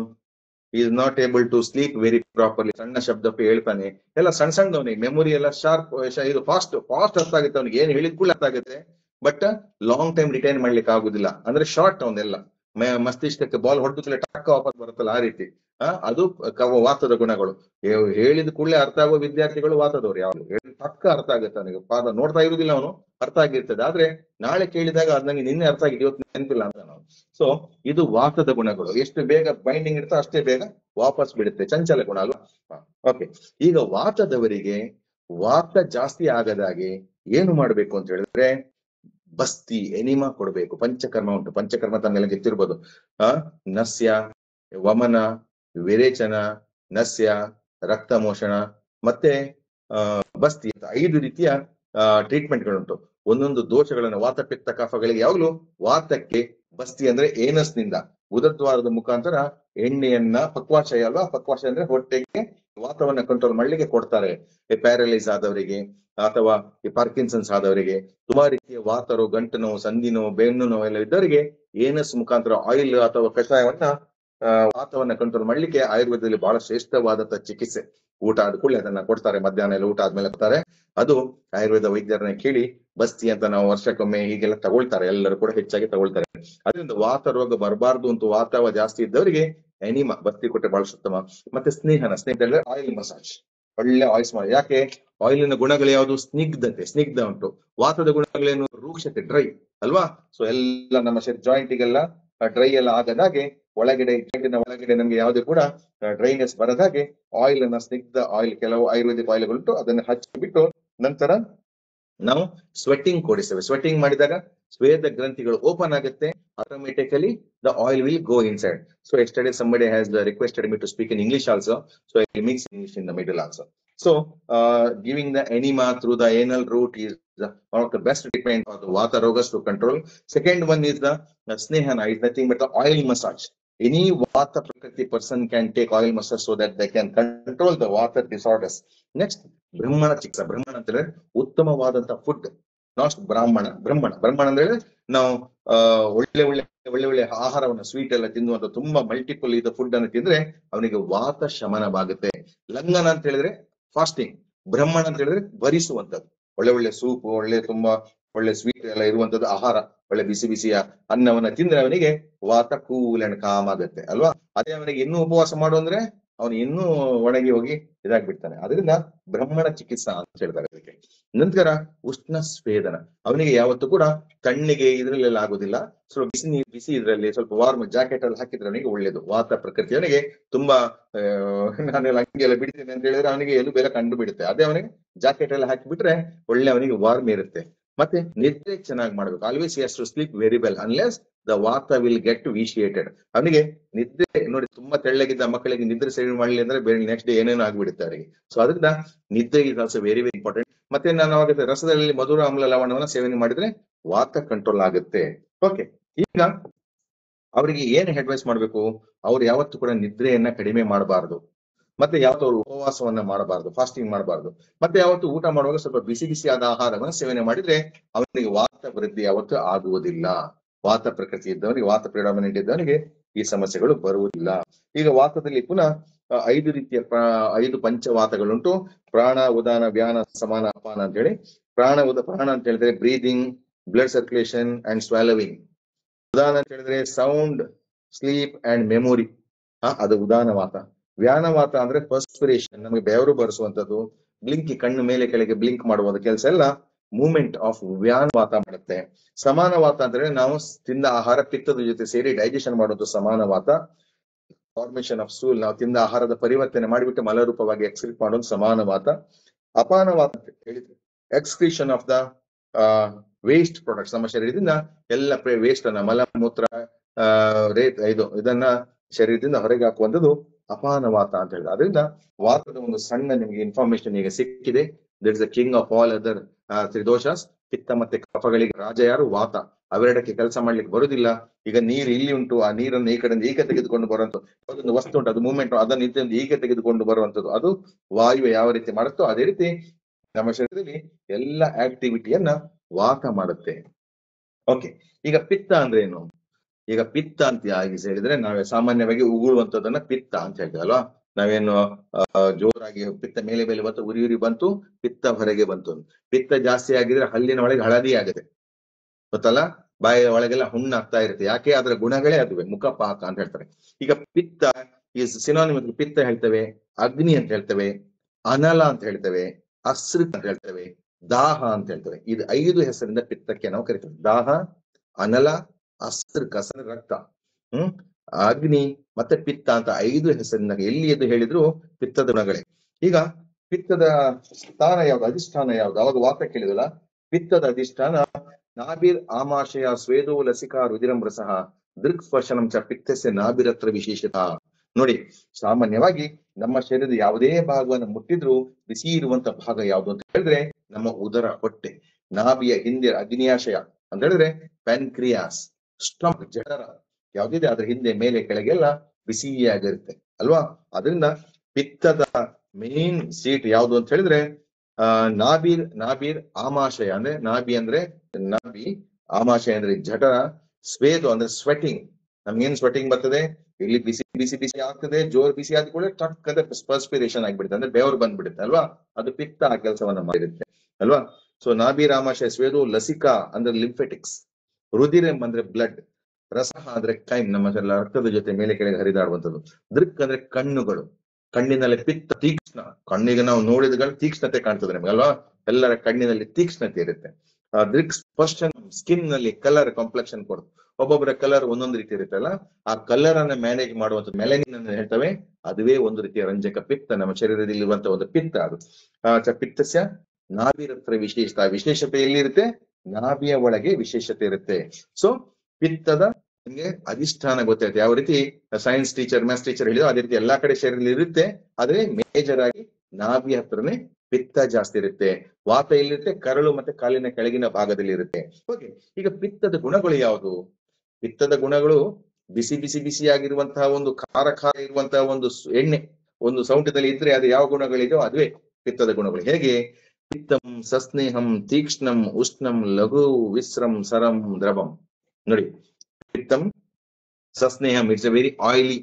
is not able to sleep very properly ಸಣ್ಣ ಶಬ್ದ ಹೇಳ್ತಾನೆ ಎಲ್ಲ ಸಣ್ಣ ಸಣ್ಣದವನಿಗೆ ಮೆಮೊರಿ ಎಲ್ಲ ಶಾರ್ಪ್ ಇದು ಫಾಸ್ಟ್ ಫಾಸ್ಟ್ ಅರ್ಥ ಆಗುತ್ತೆ ಅವನಿಗೆ ಏನ್ ಹೇಳಿದ ಕೂಡ ಅರ್ಥ ಆಗುತ್ತೆ ಬಟ್ ಲಾಂಗ್ ಟೈಮ್ ರಿಟೈನ್ ಮಾಡ್ಲಿಕ್ಕೆ ಆಗುದಿಲ್ಲ ಅಂದ್ರೆ ಶಾರ್ಟ್ ಅವನೆಲ್ಲ ಮ- ಮಸ್ತಿಷ್ಕಕ್ಕೆ ಬಾಲ್ ಹೊಡೆದು ಟಕ್ಕ ವಾಪಸ್ ಬರುತ್ತಲ್ಲ ಆ ರೀತಿ ಆ ಅದು ಕವ ವಾತದ ಗುಣಗಳು ಹೇ- ಹೇಳಿದ ಕೂಡಲೇ ಅರ್ಥ ಆಗುವ ವಿದ್ಯಾರ್ಥಿಗಳು ವಾತದವ್ರು ಯಾವ್ದು ಹೇಳಿದ ಟಕ್ಕ ಅರ್ಥ ಆಗುತ್ತೆ ಅವನಿಗೆ ಪಾದ ನೋಡ್ತಾ ಇರುವುದಿಲ್ಲ ಅವನು ಅರ್ಥ ಆಗಿರ್ತದೆ ಆದ್ರೆ ನಾಳೆ ಕೇಳಿದಾಗ ಅದ್ ನಂಗೆ ನಿನ್ನೆ ಅರ್ಥ ಆಗಿದೆ ಇವತ್ತು ನೆನಪಿಲ್ಲ ಅಂತ ನಾವು ಸೊ ಇದು ವಾತದ ಗುಣಗಳು ಎಷ್ಟು ಬೇಗ ಬೈಂಡಿಂಗ್ ಇರ್ತೋ ಅಷ್ಟೇ ಬೇಗ ವಾಪಸ್ ಬಿಡುತ್ತೆ ಚಂಚಲ ಗುಣ ಅಲ್ವಾ ಓಕೆ ಈಗ ವಾತದವರಿಗೆ ವಾತ ಜಾಸ್ತಿ ಆಗದಾಗೆ ಏನು ಮಾಡ್ಬೇಕು ಅಂತ ಹೇಳಿದ್ರೆ ಬಸ್ತಿ ಎನಿಮಾ ಕೊಡಬೇಕು ಪಂಚಕರ್ಮ ಉಂಟು ಪಂಚಕರ್ಮ ತಮ್ಮೆಲ್ಲ ಗೊತ್ತಿರ್ಬೋದು ಆ ನಸ್ಯ ವಮನ ವಿರೇಚನ ನಸ್ಯ ರಕ್ತಮೋಷಣ ಮತ್ತೆ ಆ ಬಸ್ತಿ ಅಂತ ಐದು ರೀತಿಯ ಟ್ರೀಟ್ಮೆಂಟ್ಗಳುಂಟು ಒಂದೊಂದು ದೋಷಗಳನ್ನು ವಾತ ಪಿತ್ತ ಕಫಗಳಿಗೆ ಯಾವಾಗಲೂ ವಾತಕ್ಕೆ ಬಸ್ತಿ ಅಂದ್ರೆ ಏನಸ್ನಿಂದ ಉದದ್ವಾರದ ಮುಖಾಂತರ ಎಣ್ಣೆಯನ್ನ ಪಕ್ವಾಶಯ ಅಲ್ವಾ ಪಕ್ವಾಶಯ ಅಂದ್ರೆ ಹೊಟ್ಟೆಗೆ ವಾತವನ್ನ ಕಂಟ್ರೋಲ್ ಮಾಡ್ಲಿಕ್ಕೆ ಕೊಡ್ತಾರೆ ಪ್ಯಾರಲೈಸ್ ಆದವರಿಗೆ ಅಥವಾ ಈ ಪಾರ್ಕಿನ್ಸನ್ಸ್ ಆದವರಿಗೆ ತುಂಬಾ ರೀತಿಯ ವಾತ ರೋಗ ಗಂಟು ನೋವು ಸಂಧಿ ನೋವು ಬೆನ್ನು ನೋವು ಎಲ್ಲ ಇದ್ದವರಿಗೆ ಏನಸ್ ಮುಖಾಂತರ ಆಯಿಲ್ ಅಥವಾ ಕಷಾಯವನ್ನ ಆ, ವಾತವನ್ನ ಕಂಟ್ರೋಲ್ ಮಾಡ್ಲಿಕ್ಕೆ ಆಯುರ್ವೇದದಲ್ಲಿ ಬಹಳ ಶ್ರೇಷ್ಠವಾದಂತ ಚಿಕಿತ್ಸೆ ಊಟ ಆದ ಕೂಡಲೇ ಅದನ್ನ ಕೊಡ್ತಾರೆ ಮಧ್ಯಾಹ್ನ ಎಲ್ಲ ಊಟ ಆದ್ಮೇಲೆ ಕೊಡ್ತಾರೆ ಅದು ಆಯುರ್ವೇದ ವೈದ್ಯರನ್ನ ಕೇಳಿ ಬಸ್ತಿ ಅಂತ ನಾವು ವರ್ಷಕ್ಕೊಮ್ಮೆ ಹೀಗೆಲ್ಲ ತಗೊಳ್ತಾರೆ ಎಲ್ಲರೂ ಕೂಡ ಹೆಚ್ಚಾಗಿ ತಗೊಳ್ತಾರೆ ಅದರಿಂದ ವಾತ ರೋಗ ಬರಬಾರ್ದು ಅಂತ ವಾತಾವ ಜಾಸ್ತಿ ಇದ್ದವರಿಗೆ ಎನಿಮಾ ಬಸ್ತಿ ಕೊಟ್ಟರೆ ಬಹಳ ಉತ್ತಮ ಮತ್ತೆ ಸ್ನೇಹನ ಸ್ನೇಹ ಹೇಳಿದ್ರೆ ಆಯಿಲ್ ಮಸಾಜ್ ಒಳ್ಳೆ ಆಯಿಲ್ಸ್ ಮಾಡಿ ಯಾಕೆ ಆಯಿಲಿನ ಗುಣಗಳು ಯಾವುದು ಸ್ನಿಗ್ಧತೆ ಸ್ನಿಗ್ಧ ಉಂಟು ವಾತದ ಗುಣಗಳೇನು ರೂಕ್ಷತೆ ಡ್ರೈ ಅಲ್ವಾ ಸೊ ಎಲ್ಲ ನಮ್ಮ ಶರೀರ ಜಾಯಿಂಟಿಗೆಲ್ಲ ಡ್ರೈ ಎಲ್ಲ ಆಗದಾಗೆ ಒಳಗಡೆ ಜಾಯಿಂಟಿನ ಒಳಗಡೆ ನಮ್ಗೆ ಯಾವುದೇ ಕೂಡ ಡ್ರೈನೆಸ್ ಬರದಾಗೆ ಆಯಿಲ್ ಅನ್ನ ಸ್ನಿಗ್ಧ ಆಯಿಲ್ ಕೆಲವು ಆಯುರ್ವೇದಿಕ್ ಆಯಿಲ್ಗಳುಂಟು ಅದನ್ನ ಹಚ್ಚಿಬಿಟ್ಟು ನಂತರ ನಾವು ಸ್ವೆಟ್ಟಿಂಗ್ ಕೊಡಿಸ್ತೇವೆ ಸ್ವೆಟ್ಟಿಂಗ್ ಮಾಡಿದಾಗ ಸ್ವೇದ ಗ್ರಂಥಿಗಳು ಓಪನ್ ಆಗುತ್ತೆ automatically the oil will go inside so yesterday somebody has uh, requested me to speak in English also, so I will mix English in the middle also. So, uh, giving the enema through the anal route is the, one of the best treatment for the vata rogas to control. Second one is the uh, snehana, is nothing but the oil massage. Any vata prakriti person can take oil massage so that they can control the vata disorders. Next, ಬ್ರಹ್ಮಣ ಚಿಕಿತ್ಸಾ ಬ್ರಹ್ಮಣ ಅಂತ ಹೇಳಿದ್ರೆ ಉತ್ತಮವಾದಂತ food not ಬ್ರಾಹ್ಮಣ ಬ್ರಹ್ಮಣ ಬ್ರಹ್ಮಣ ಅಂದ್ರೆ ನಾವು ಆ ಒಳ್ಳೆ ಒಳ್ಳೆ ಒಳ್ಳೆ ಒಳ್ಳೆ ಆಹಾರವನ್ನು ಸ್ವೀಟ್ ಎಲ್ಲ ತಿನ್ನುವಂತ ತುಂಬಾ ಮಲ್ಟಿಪಲ್ ಇದು ಫುಡ್ ಅನ್ನು ತಿಂದ್ರೆ ಅವನಿಗೆ ವಾತ ಶಮನವಾಗುತ್ತೆ ಲಂಘನ ಅಂತ ಹೇಳಿದ್ರೆ ಫಾಸ್ಟಿಂಗ್ ಬ್ರಹ್ಮಣ ಅಂತ ಹೇಳಿದ್ರೆ ಭರಿಸುವಂತದ್ದು ಒಳ್ಳೆ ಒಳ್ಳೆ ಸೂಪ್ ಒಳ್ಳೆ ತುಂಬಾ ಒಳ್ಳೆ ಸ್ವೀಟ್ ಎಲ್ಲ ಇರುವಂತದ್ದು ಆಹಾರ ಒಳ್ಳೆ ಬಿಸಿ ಬಿಸಿಯ ಅನ್ನವನ್ನ ತಿಂದ್ರೆ ಅವನಿಗೆ ವಾತ ಕೂಲ್ ಅಂಡ್ ಕಾಮ್ ಆಗುತ್ತೆ ಅಲ್ವಾ ಅದೇ ಅವನಿಗೆ ಇನ್ನೂ ಉಪವಾಸ ಮಾಡು ಅಂದ್ರೆ ಅವನು ಇನ್ನೂ ಒಣಗಿ ಹೋಗಿ ಇದಾಗ್ಬಿಡ್ತಾನೆ ಅದರಿಂದ ಬ್ರಹ್ಮಣ ಚಿಕಿತ್ಸಾ ಅಂತ ಹೇಳ್ತಾರೆ ಅದಕ್ಕೆ ನಂತರ ಉಷ್ಣ ಸ್ವೇದನ ಅವನಿಗೆ ಯಾವತ್ತೂ ಕೂಡ ತಣ್ಣಿಗೆ ಇದ್ರಲ್ಲೆಲ್ಲ ಆಗುದಿಲ್ಲ ಸ್ವಲ್ಪ ಬಿಸಿ ನೀರು ಬಿಸಿ ಇದ್ರಲ್ಲಿ ಸ್ವಲ್ಪ ವಾರ್ಮ್ ಜಾಕೆಟ್ ಅಲ್ಲಿ ಹಾಕಿದ್ರೆ ಅವನಿಗೆ ಒಳ್ಳೇದು ವಾತ ಪ್ರಕೃತಿ ಅವನಿಗೆ ತುಂಬಾ ಆ, ನಾನೆಲ್ಲ ಹಂಗೆಲ್ಲ ಬಿಡ್ತೇನೆ ಅಂತ ಹೇಳಿದ್ರೆ ಅವನಿಗೆ ಎಲ್ಲಿ ಬೇರೆ ಕಂಡು ಬಿಡುತ್ತೆ ಅದೇ ಅವನಿಗೆ ಜಾಕೆಟ್ ಎಲ್ಲ ಹಾಕಿಬಿಟ್ರೆ ಒಳ್ಳೆ ಅವನಿಗೆ ವಾರ್ಮ್ ಇರುತ್ತೆ ಮತ್ತೆ ನಿದ್ರೆ ಚೆನ್ನಾಗಿ ಮಾಡ್ಬೇಕು always has to sleep very well unless the vata will get vitiated ಅವನಿಗೆ ನಿದ್ರೆ ನೋಡಿ ತುಂಬಾ ತೆಳ್ಳಗಿದ್ದ ಮಕ್ಕಳಿಗೆ ನಿದ್ರೆ ಸರಿ ಮಾಡಲಿ ಅಂದ್ರೆ ಬೇರೆ ನೆಕ್ಸ್ಟ್ ಡೇ ಏನೇನೋ ಆಗ್ಬಿಡುತ್ತೆ ಅವರಿಗೆ ಸೊ ಅದರಿಂದ ನಿದ್ರೆ is also very very important ಮತ್ತೆ ನಾನು ಅವಾಗ ರಸದಲ್ಲಿ ಮಧುರ ಆಮ್ಲ ಲವಣವನ್ನ ಸೇವನೆ ಮಾಡಿದ್ರೆ ವಾತ ಕಂಟ್ರೋಲ್ ಆಗುತ್ತೆ ಓಕೆ ಈಗ ಅವರಿಗೆ ಏನ್ ಅಡ್ವೈಸ್ ಮಾಡ್ಬೇಕು ಅವ್ರು ಯಾವತ್ತೂ ಕೂಡ ನಿದ್ರೆಯನ್ನ ಕಡಿಮೆ ಮಾಡಬಾರದು ಮತ್ತೆ ಯಾವತ್ತೂ ಅವರು ಉಪವಾಸವನ್ನ ಮಾಡಬಾರದು ಫಾಸ್ಟಿಂಗ್ ಮಾಡಬಾರದು ಮತ್ತೆ ಯಾವತ್ತು ಊಟ ಮಾಡುವಾಗ ಸ್ವಲ್ಪ ಬಿಸಿ ಬಿಸಿಯಾದ ಆಹಾರವನ್ನು ಸೇವನೆ ಮಾಡಿದ್ರೆ ಅವನಿಗೆ ವಾತ ವೃದ್ಧಿ ಯಾವತ್ತೂ ಆಗುವುದಿಲ್ಲ ವಾತ ಪ್ರಕೃತಿ ಇದ್ದವನಿಗೆ ವಾತ ಪ್ರಿಡಾಮಿನೆಂಟ್ ಇದ್ದವನಿಗೆ ಈ ಸಮಸ್ಯೆಗಳು ಬರುವುದಿಲ್ಲ ಈಗ ವಾತದಲ್ಲಿ ಪುನಃ ಆ, ಐದು ರೀತಿಯ ಪ್ರಾ- ಐದು ಪಂಚವಾತಗಳುಂಟು ಪ್ರಾಣ ಉದಾನ ವ್ಯಾನ ಸಮಾನ ಅಪಾನ ಅಂತ ಹೇಳಿ ಪ್ರಾಣ ಉದ ಪ್ರಾಣ ಅಂತ ಹೇಳಿದ್ರೆ breathing blood circulation and swallowing ಉದಾನ ಅಂತ ಹೇಳಿದ್ರೆ ಸೌಂಡ್ ಸ್ಲೀಪ್ ಅಂಡ್ ಮೆಮೊರಿ ಹಾ ಅದು ಉದಾನವಾತ ವ್ಯಾನವಾತ ಅಂದ್ರೆ ಪರ್ಸ್ಪಿರೇಷನ್ ನಮಗೆ ಬೆವರು ಬರೆಸುವಂತದ್ದು ಬ್ಲಿಂಕಿ ಕಣ್ಣು ಮೇಲೆ ಕೆಳಗೆ ಬ್ಲಿಂಕ್ ಮಾಡುವ ಕೆಲಸ ಎಲ್ಲ ಮೂವ್ಮೆಂಟ್ ಆಫ್ ವ್ಯಾನವಾತ ಮಾಡುತ್ತೆ ಸಮಾನವಾತ ಅಂದ್ರೆ ನಾವು ತಿಂದ ಆಹಾರ ಪಿತ್ತದ ಜೊತೆ ಸೇರಿ ಡೈಜೆಷನ್ ಮಾಡೋದು ಸಮಾನವಾತ ಫಾರ್ಮೇಶನ್ ಆಫ್ ಸ್ಟೂಲ್ ನಾವು ತಿಂದ ಆಹಾರದ ಪರಿವರ್ತನೆ ಮಾಡಿಬಿಟ್ಟು ಮಲರೂಪವಾಗಿ ಎಕ್ಸ್ಕ್ರೀಟ್ ಮಾಡೋದು ಸಮಾನವಾತ ಅಪಾನವಾತ ಅಂತ ಹೇಳಿದ್ರು excretion of the waste products ನಮ್ಮ ಶರೀರದಿಂದ ಎಲ್ಲ ವೇಸ್ಟ್ ಅನ್ನ ಮಲ ಮೂತ್ರ ಆ, ರೇತ್ ಇದು ಇದನ್ನ ಶರೀರದಿಂದ ಹೊರಗೆ ಹಾಕುವಂಥದ್ದು ಅಪಾನವಾತ ಅಂತ ಹೇಳಿದ್ರೆ ಅದರಿಂದ ವಾತದ ಒಂದು ಸಣ್ಣ ನಿಮಗೆ ಇನ್ಫಾರ್ಮೇಶನ್ ಈಗ ಸಿಕ್ಕಿದೆ that is the king of all other tridoshas ಪಿತ್ತ ಮತ್ತೆ ಕಫಗಳಿಗೆ ರಾಜ ಯಾರು ವಾತ ಅವೆರಡಕ್ಕೆ ಕೆಲಸ ಮಾಡ್ಲಿಕ್ಕೆ ಬರುದಿಲ್ಲ ಈಗ ನೀರು ಇಲ್ಲಿ ಉಂಟು ಆ ನೀರನ್ನು ಈ ಕಡೆಯಿಂದ ಈಗ ತೆಗೆದುಕೊಂಡು ಬರುವಂತದ್ದು ಅದೊಂದು ವಸ್ತು ಉಂಟು ಅದು ಮೂವ್ಮೆಂಟ್ ಅದನ್ನು ಇದರಿಂದ ಈಗ ತೆಗೆದುಕೊಂಡು ಬರುವಂತದ್ದು ಅದು ವಾಯು ಯಾವ ರೀತಿ ಮಾಡುತ್ತೋ ಅದೇ ರೀತಿ ನಮ್ಮ ಶರೀರದಲ್ಲಿ ಎಲ್ಲ ಆಕ್ಟಿವಿಟಿಯನ್ನ ವಾತ ಮಾಡುತ್ತೆ ಓಕೆ ಈಗ ಪಿತ್ತ ಅಂದ್ರೆ ಏನು ಈಗ ಪಿತ್ತ ಅಂತ ಆಗಿ ಹೇಳಿದ್ರೆ ನಾವೇ ಸಾಮಾನ್ಯವಾಗಿ ಉಗುಳುವಂತದನ್ನ ಪಿತ್ತ ಅಂತ ಹೇಳ್ತೀವಿ ಅಲ್ವಾ ನಾವೇನು ಆ, ಜೋರಾಗಿ ಪಿತ್ತ ಮೇಲೆ ಮೇಲೆ ಬಂತು ಉರಿ ಉರಿ ಬಂತು ಪಿತ್ತ ಹೊರಗೆ ಬಂತು ಪಿತ್ತ ಜಾಸ್ತಿ ಆಗಿದ್ರೆ ಹಲ್ಲಿನ ಒಳಗೆ ಹಳದಿ ಆಗುತ್ತೆ ಗೊತ್ತಲ್ಲ ಬಾಯಿಯ ಒಳಗೆಲ್ಲ ಹುಣ್ಣಾಗ್ತಾ ಇರುತ್ತೆ ಯಾಕೆ ಅದರ ಗುಣಗಳೇ ಅದುವೆ ಮುಖ ಪಾಕ ಅಂತ ಹೇಳ್ತಾರೆ ಈಗ ಪಿತ್ತ ಈ ಸಿನಾನಿಮ್ ಪಿತ್ತ ಹೇಳ್ತೇವೆ ಅಗ್ನಿ ಅಂತ ಹೇಳ್ತೇವೆ ಅನಲ ಅಂತ ಹೇಳ್ತೇವೆ ಅಸೃಕ್ ಅಂತ ಹೇಳ್ತೇವೆ ದಾಹ ಅಂತ ಹೇಳ್ತೇವೆ ಇದು ಐದು ಹೆಸರಿಂದ ಪಿತ್ತಕ್ಕೆ ನಾವು ಕರಿತೇವೆ ದಾಹ ಅನಲ ಅಸೃಕ್ ಅಸರ ರಕ್ತ ಹ್ಮ್ ಅಗ್ನಿ ಮತ್ತೆ ಪಿತ್ತ ಅಂತ ಐದು ಹೆಸರಿನ ಎಲ್ಲಿ ಎದ್ದು ಹೇಳಿದ್ರು ಪಿತ್ತದ ಗುಣಗಳೇ ಈಗ ಪಿತ್ತದ ಸ್ಥಾನ ಯಾವ್ದು ಅಧಿಷ್ಠಾನ ಯಾವ್ದು ಅವಾಗ ವಾತ ಕೇಳಿದಲ್ಲ ಪಿತ್ತದ ಅಧಿಷ್ಠಾನ ನಾಭಿರ್ ಆಮಾಶಯ ಸ್ವೇದೋ ಲಸಿಕಾ ರುದಿರಂ ರಸಃ ದೃಕ್ ಸ್ಪರ್ಶನಂ ಚ ಪಿತ್ತಸ್ಯ ನಾಭಿರತ್ರ ವಿಶೇಷತ ನೋಡಿ ಸಾಮಾನ್ಯವಾಗಿ ನಮ್ಮ ಶರೀರದ ಯಾವುದೇ ಭಾಗವನ್ನು ಮುಟ್ಟಿದ್ರು ಬಿಸಿ ಇರುವಂತ ಭಾಗ ಯಾವುದು ಅಂತ ಹೇಳಿದ್ರೆ ನಮ್ಮ ಉದರ ಹೊಟ್ಟೆ ನಾಭಿಯ ಹಿಂದೆ ಅಗ್ನಿಯಾಶಯ ಅಂತ ಹೇಳಿದ್ರೆ ಪ್ಯಾನ್ಕ್ರಿಯಾಸ್ ಸ್ಟಮಕ್ ಜಠರ ಯಾವ್ದಿದೆ ಅದ್ರ ಹಿಂದೆ ಮೇಲೆ ಕೆಳಗೆಲ್ಲ ಬಿಸಿಯಾಗಿರುತ್ತೆ ಅಲ್ವಾ ಅದರಿಂದ ಪಿತ್ತದ ಮೇನ್ ಸೀಟ್ ಯಾವುದು ಅಂತ ಹೇಳಿದ್ರೆ ಆ ನಾಬೀರ್ ನಾಬೀರ್ ಆಮಾಶಯ ಅಂದ್ರೆ ನಾಭಿ ಅಂದ್ರೆ ನಾಭಿ ಆಮಾಶಯ ಅಂದ್ರೆ ಜಠರ ಸ್ವೇದು ಅಂದ್ರೆ ಸ್ವೆಟಿಂಗ್ ನಮ್ಗೇನ್ ಸ್ವೆಟಿಂಗ್ ಬರ್ತದೆ ಇಲ್ಲಿ ಬಿಸಿ ಬಿಸಿ ಬಿಸಿ ಆಗ್ತದೆ ಜೋರ್ ಬಿಸಿ ಆದ ಕೂಡ ಟಕ್ ಅಂತ ಪರ್ಸ್ಪಿರೇಷನ್ ಆಗ್ಬಿಡುತ್ತೆ ಅಂದ್ರೆ ಬೆವರು ಬಂದ್ಬಿಡುತ್ತೆ ಅಲ್ವಾ ಅದು ಪಿತ್ತ ಆ ಕೆಲಸವನ್ನ ಮಾಡಿರುತ್ತೆ ಅಲ್ವಾ ಸೊ ನಾಭಿ ರಾಮಾಶಯ ಸ್ವೇದು ಲಸಿಕಾ ಅಂದ್ರೆ ಲಿಂಫೆಟಿಕ್ಸ್ ರುದಿರಂ ಅಂದ್ರೆ ಬ್ಲಡ್ ರಸಹ ಅಂದ್ರೆ ಕೈಮ್ ನಮ್ಮ ಎಲ್ಲ ರಕ್ತದ ಜೊತೆ ಮೇಲೆ ಕೆಳಗೆ ಹರಿದಾಡುವಂಥದ್ದು ದೃಕ್ ಅಂದ್ರೆ ಕಣ್ಣುಗಳು ಕಣ್ಣಿನಲ್ಲಿ ಪಿತ್ತ ತೀಕ್ಷ್ಣ ಕಣ್ಣಿಗೆ ನಾವು ನೋಡಿದಗಳು ತೀಕ್ಷ್ಣತೆ ಕಾಣ್ತದೆ ನಮಗೆ ಅಲ್ವಾ ಎಲ್ಲರ ಕಣ್ಣಿನಲ್ಲಿ ತೀಕ್ಷ್ಣತೆ ಇರುತ್ತೆ ಆ ದೃಕ್ ಸ್ಪರ್ಶನ ಸ್ಕಿನ್ ನಲ್ಲಿ ಕಲರ್ ಕಾಂಪ್ಲೆಕ್ಷನ್ ಕೊಡುತ್ತೆ ಒಬ್ಬೊಬ್ಬರ ಕಲರ್ ಒಂದೊಂದು ರೀತಿ ಇರುತ್ತಲ್ಲ ಆ ಕಲರ್ ಅನ್ನ ಮ್ಯಾನೇಜ್ ಮಾಡುವಂತ ಮೆಲನಿನ್ ಅನ್ನು ಹೇಳ್ತವೆ ಅದುವೇ ಒಂದು ರೀತಿಯ ರಂಜಕ ಪಿತ್ತ ನಮ್ಮ ಶರೀರದಲ್ಲಿ ಇರುವಂತ ಒಂದು ಪಿತ್ತ ಅದು ಆ ಚ ಪಿತ್ತಸ್ಯ ನಾಭಿರತ್ರ ವಿಶೇಷತ ಆ ವಿಶೇಷತೆ ಎಲ್ಲಿರುತ್ತೆ ನಾಭಿಯ ಒಳಗೆ ವಿಶೇಷತೆ ಇರುತ್ತೆ ಸೊ ಪಿತ್ತದ ನಿಮ್ಗೆ ಅಧಿಷ್ಠಾನ ಗೊತ್ತಿರುತ್ತೆ ಯಾವ ರೀತಿ ಸೈನ್ಸ್ ಟೀಚರ್ ಮ್ಯಾಥ್ಸ್ ಟೀಚರ್ ಹೇಳಿದ್ರು ಅದೇ ರೀತಿ ಎಲ್ಲಾ ಕಡೆ ಶರೀರದಲ್ಲಿ ಇರುತ್ತೆ ಆದ್ರೆ ಮೇಜರ್ ಆಗಿ ನಾಭಿ ಹತ್ರನೇ ಪಿತ್ತ ಜಾಸ್ತಿ ಇರುತ್ತೆ ವಾತ ಎಲ್ಲಿರುತ್ತೆ ಕರಳು ಮತ್ತೆ ಕಾಲಿನ ಕೆಳಗಿನ ಭಾಗದಲ್ಲಿ ಇರುತ್ತೆ ಓಕೆ ಈಗ ಪಿತ್ತದ ಗುಣಗಳು ಯಾವುದು ಪಿತ್ತದ ಗುಣಗಳು ಬಿಸಿ ಬಿಸಿ ಬಿಸಿಯಾಗಿರುವಂತಹ ಒಂದು ಖಾರ ಖಾರ ಇರುವಂತಹ ಒಂದು ಸ್- ಎಣ್ಣೆ ಒಂದು ಸೌಂಟದಲ್ಲಿ ಇದ್ರೆ ಅದು ಯಾವ ಗುಣಗಳಿದೆಯೋ ಅದುವೇ ಪಿತ್ತದ ಗುಣಗಳು ಹೇಗೆ ಪಿತ್ತಂ ಸಸ್ನೇಹಂ ತೀಕ್ಷ್ಣಂ ಉಷ್ಣಂ ಲಘು ವಿಸ್ರಂ ಸರಂ ದ್ರವಂ ನೋಡಿ ಪಿತ್ತಂ ಸಸ್ನೇಹಂ it's a very oily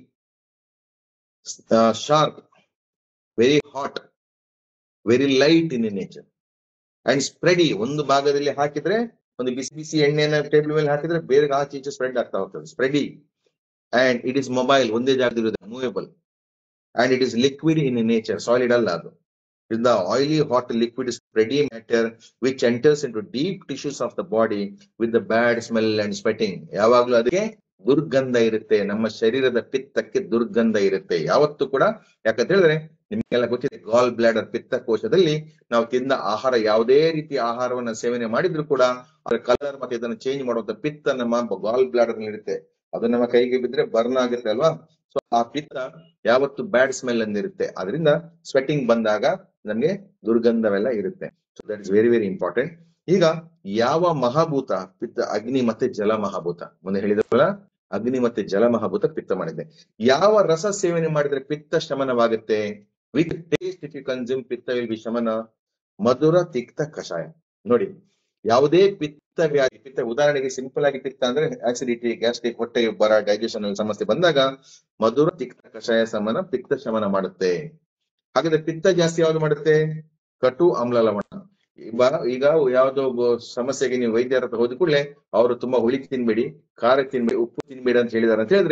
sharp very hot very light in nature and spready ಒಂದು ಭಾಗದಲ್ಲಿ ಹಾಕಿದ್ರೆ ಒಂದು ಬಿಸಿ ಬಿಸಿ ಎಣ್ಣೆನ ಟೇಬಲ್ ಮೇಲೆ ಹಾಕಿದ್ರೆ ಬೇರೆ ಆಚೆ ಈಚೆ ಸ್ಪ್ರೆಡ್ ಆಗ್ತಾ ಹೋಗ್ತದೆ spready and it is mobile ಒಂದೇ ಜಾಗದಲ್ಲಿ movable and it is liquid in nature solid ಅಲ್ಲ ಅದು is the oily hot liquid spready matter which enters into deep tissues of the body with the bad smell and sweating ಯಾವಾಗ್ಲೂ ಅದಕ್ಕೆ ದುರ್ಗಂಧ ಇರುತ್ತೆ ನಮ್ಮ ಶರೀರದ ಪಿತ್ತಕ್ಕೆ ದುರ್ಗಂಧ ಇರುತ್ತೆ ಯಾವತ್ತೂ ಕೂಡ ಯಾಕಂತ ಹೇಳಿದ್ರೆ ನಿಮ್ಗೆಲ್ಲ ಗೊತ್ತಿದೆ ಗಾಲ್ ಬ್ಲಾಡರ್ ಪಿತ್ತಕೋಶದಲ್ಲಿ ನಾವು ತಿಂದ ಆಹಾರ ಯಾವುದೇ ರೀತಿಯ ಆಹಾರವನ್ನ ಸೇವನೆ ಮಾಡಿದ್ರು ಕೂಡ ಅದರ ಕಲರ್ ಮತ್ತೆ ಇದನ್ನ ಚೇಂಜ್ ಮಾಡುವಂತ ಪಿತ್ತ ನಮ್ಮ ಗಾಲ್ ಬ್ಲಾಡರ್ ಇರುತ್ತೆ ಅದು ನಮ್ಮ ಕೈಗೆ ಬಿದ್ರೆ ಬರ್ನ್ ಆಗುತ್ತೆ ಅಲ್ವಾ ಸೊ ಆ ಪಿತ್ತ ಯಾವತ್ತು ಬ್ಯಾಡ್ ಸ್ಮೆಲ್ ಅಂದಿರುತ್ತೆ ಅದರಿಂದ ಸ್ವೆಟಿಂಗ್ ಬಂದಾಗ ನಮ್ಗೆ ದುರ್ಗಂಧವೆಲ್ಲ ಇರುತ್ತೆ so that is very very important ಈಗ ಯಾವ ಮಹಾಭೂತ ಪಿತ್ತ ಅಗ್ನಿ ಮತ್ತೆ ಜಲ ಮಹಾಭೂತ ಮುಂದೆ ಹೇಳಿದ್ರಲ್ಲ ಅಗ್ನಿ ಮತ್ತೆ ಜಲ ಮಹಾಭೂತ ಪಿತ್ತ ಮಾಡಿದೆ ಯಾವ ರಸ ಸೇವನೆ ಮಾಡಿದ್ರೆ ಪಿತ್ತ ಶಮನವಾಗುತ್ತೆ with taste if you consume pitta will be shamana madhura tikta kashaya ನೋಡಿ ಯಾವುದೇ ಪಿತ್ತ ವ್ಯಾಧಿ ಪಿತ್ತ ಉದಾಹರಣೆಗೆ ಸಿಂಪಲ್ ಆಗಿ ಪಿತ್ತ ಅಂದ್ರೆ ಆಸಿಡಿಟಿ ಗ್ಯಾಸ್ಟ್ರಿಕ್ ಹೊಟ್ಟೆ ಬರ ಡೈಜೆಷನ್ ಸಮಸ್ಯೆ ಬಂದಾಗ ಮಧುರ ತಿಕ್ತ ಕಷಾಯ ಸಮನ ಪಿತ್ತ ಶಮನ ಮಾಡುತ್ತೆ ಹಾಗಾದ್ರೆ ಪಿತ್ತ ಜಾಸ್ತಿ ಯಾವ್ದು ಮಾಡುತ್ತೆ ಕಟು ಆಮ್ಲ ಲವಣ ಈಗ- ಈಗ ಯಾವ್ದೋ ಒಬ್ಬ ಸಮಸ್ಯೆಗೆ ನೀವು ವೈದ್ಯರ ಹತ್ರ ಹೋದ ಕೂಡಲೇ ಅವರು ತುಂಬಾ ಹುಳಿ ತಿನ್ಬೇಡಿ ಖಾರ ತಿನ್ಬೇಡಿ ಉಪ್ಪು ತಿನ್ಬೇಡಿ ಅಂತ ಹೇಳಿದಾರೆ ಅಂತ ಹೇಳಿದ್ರೆ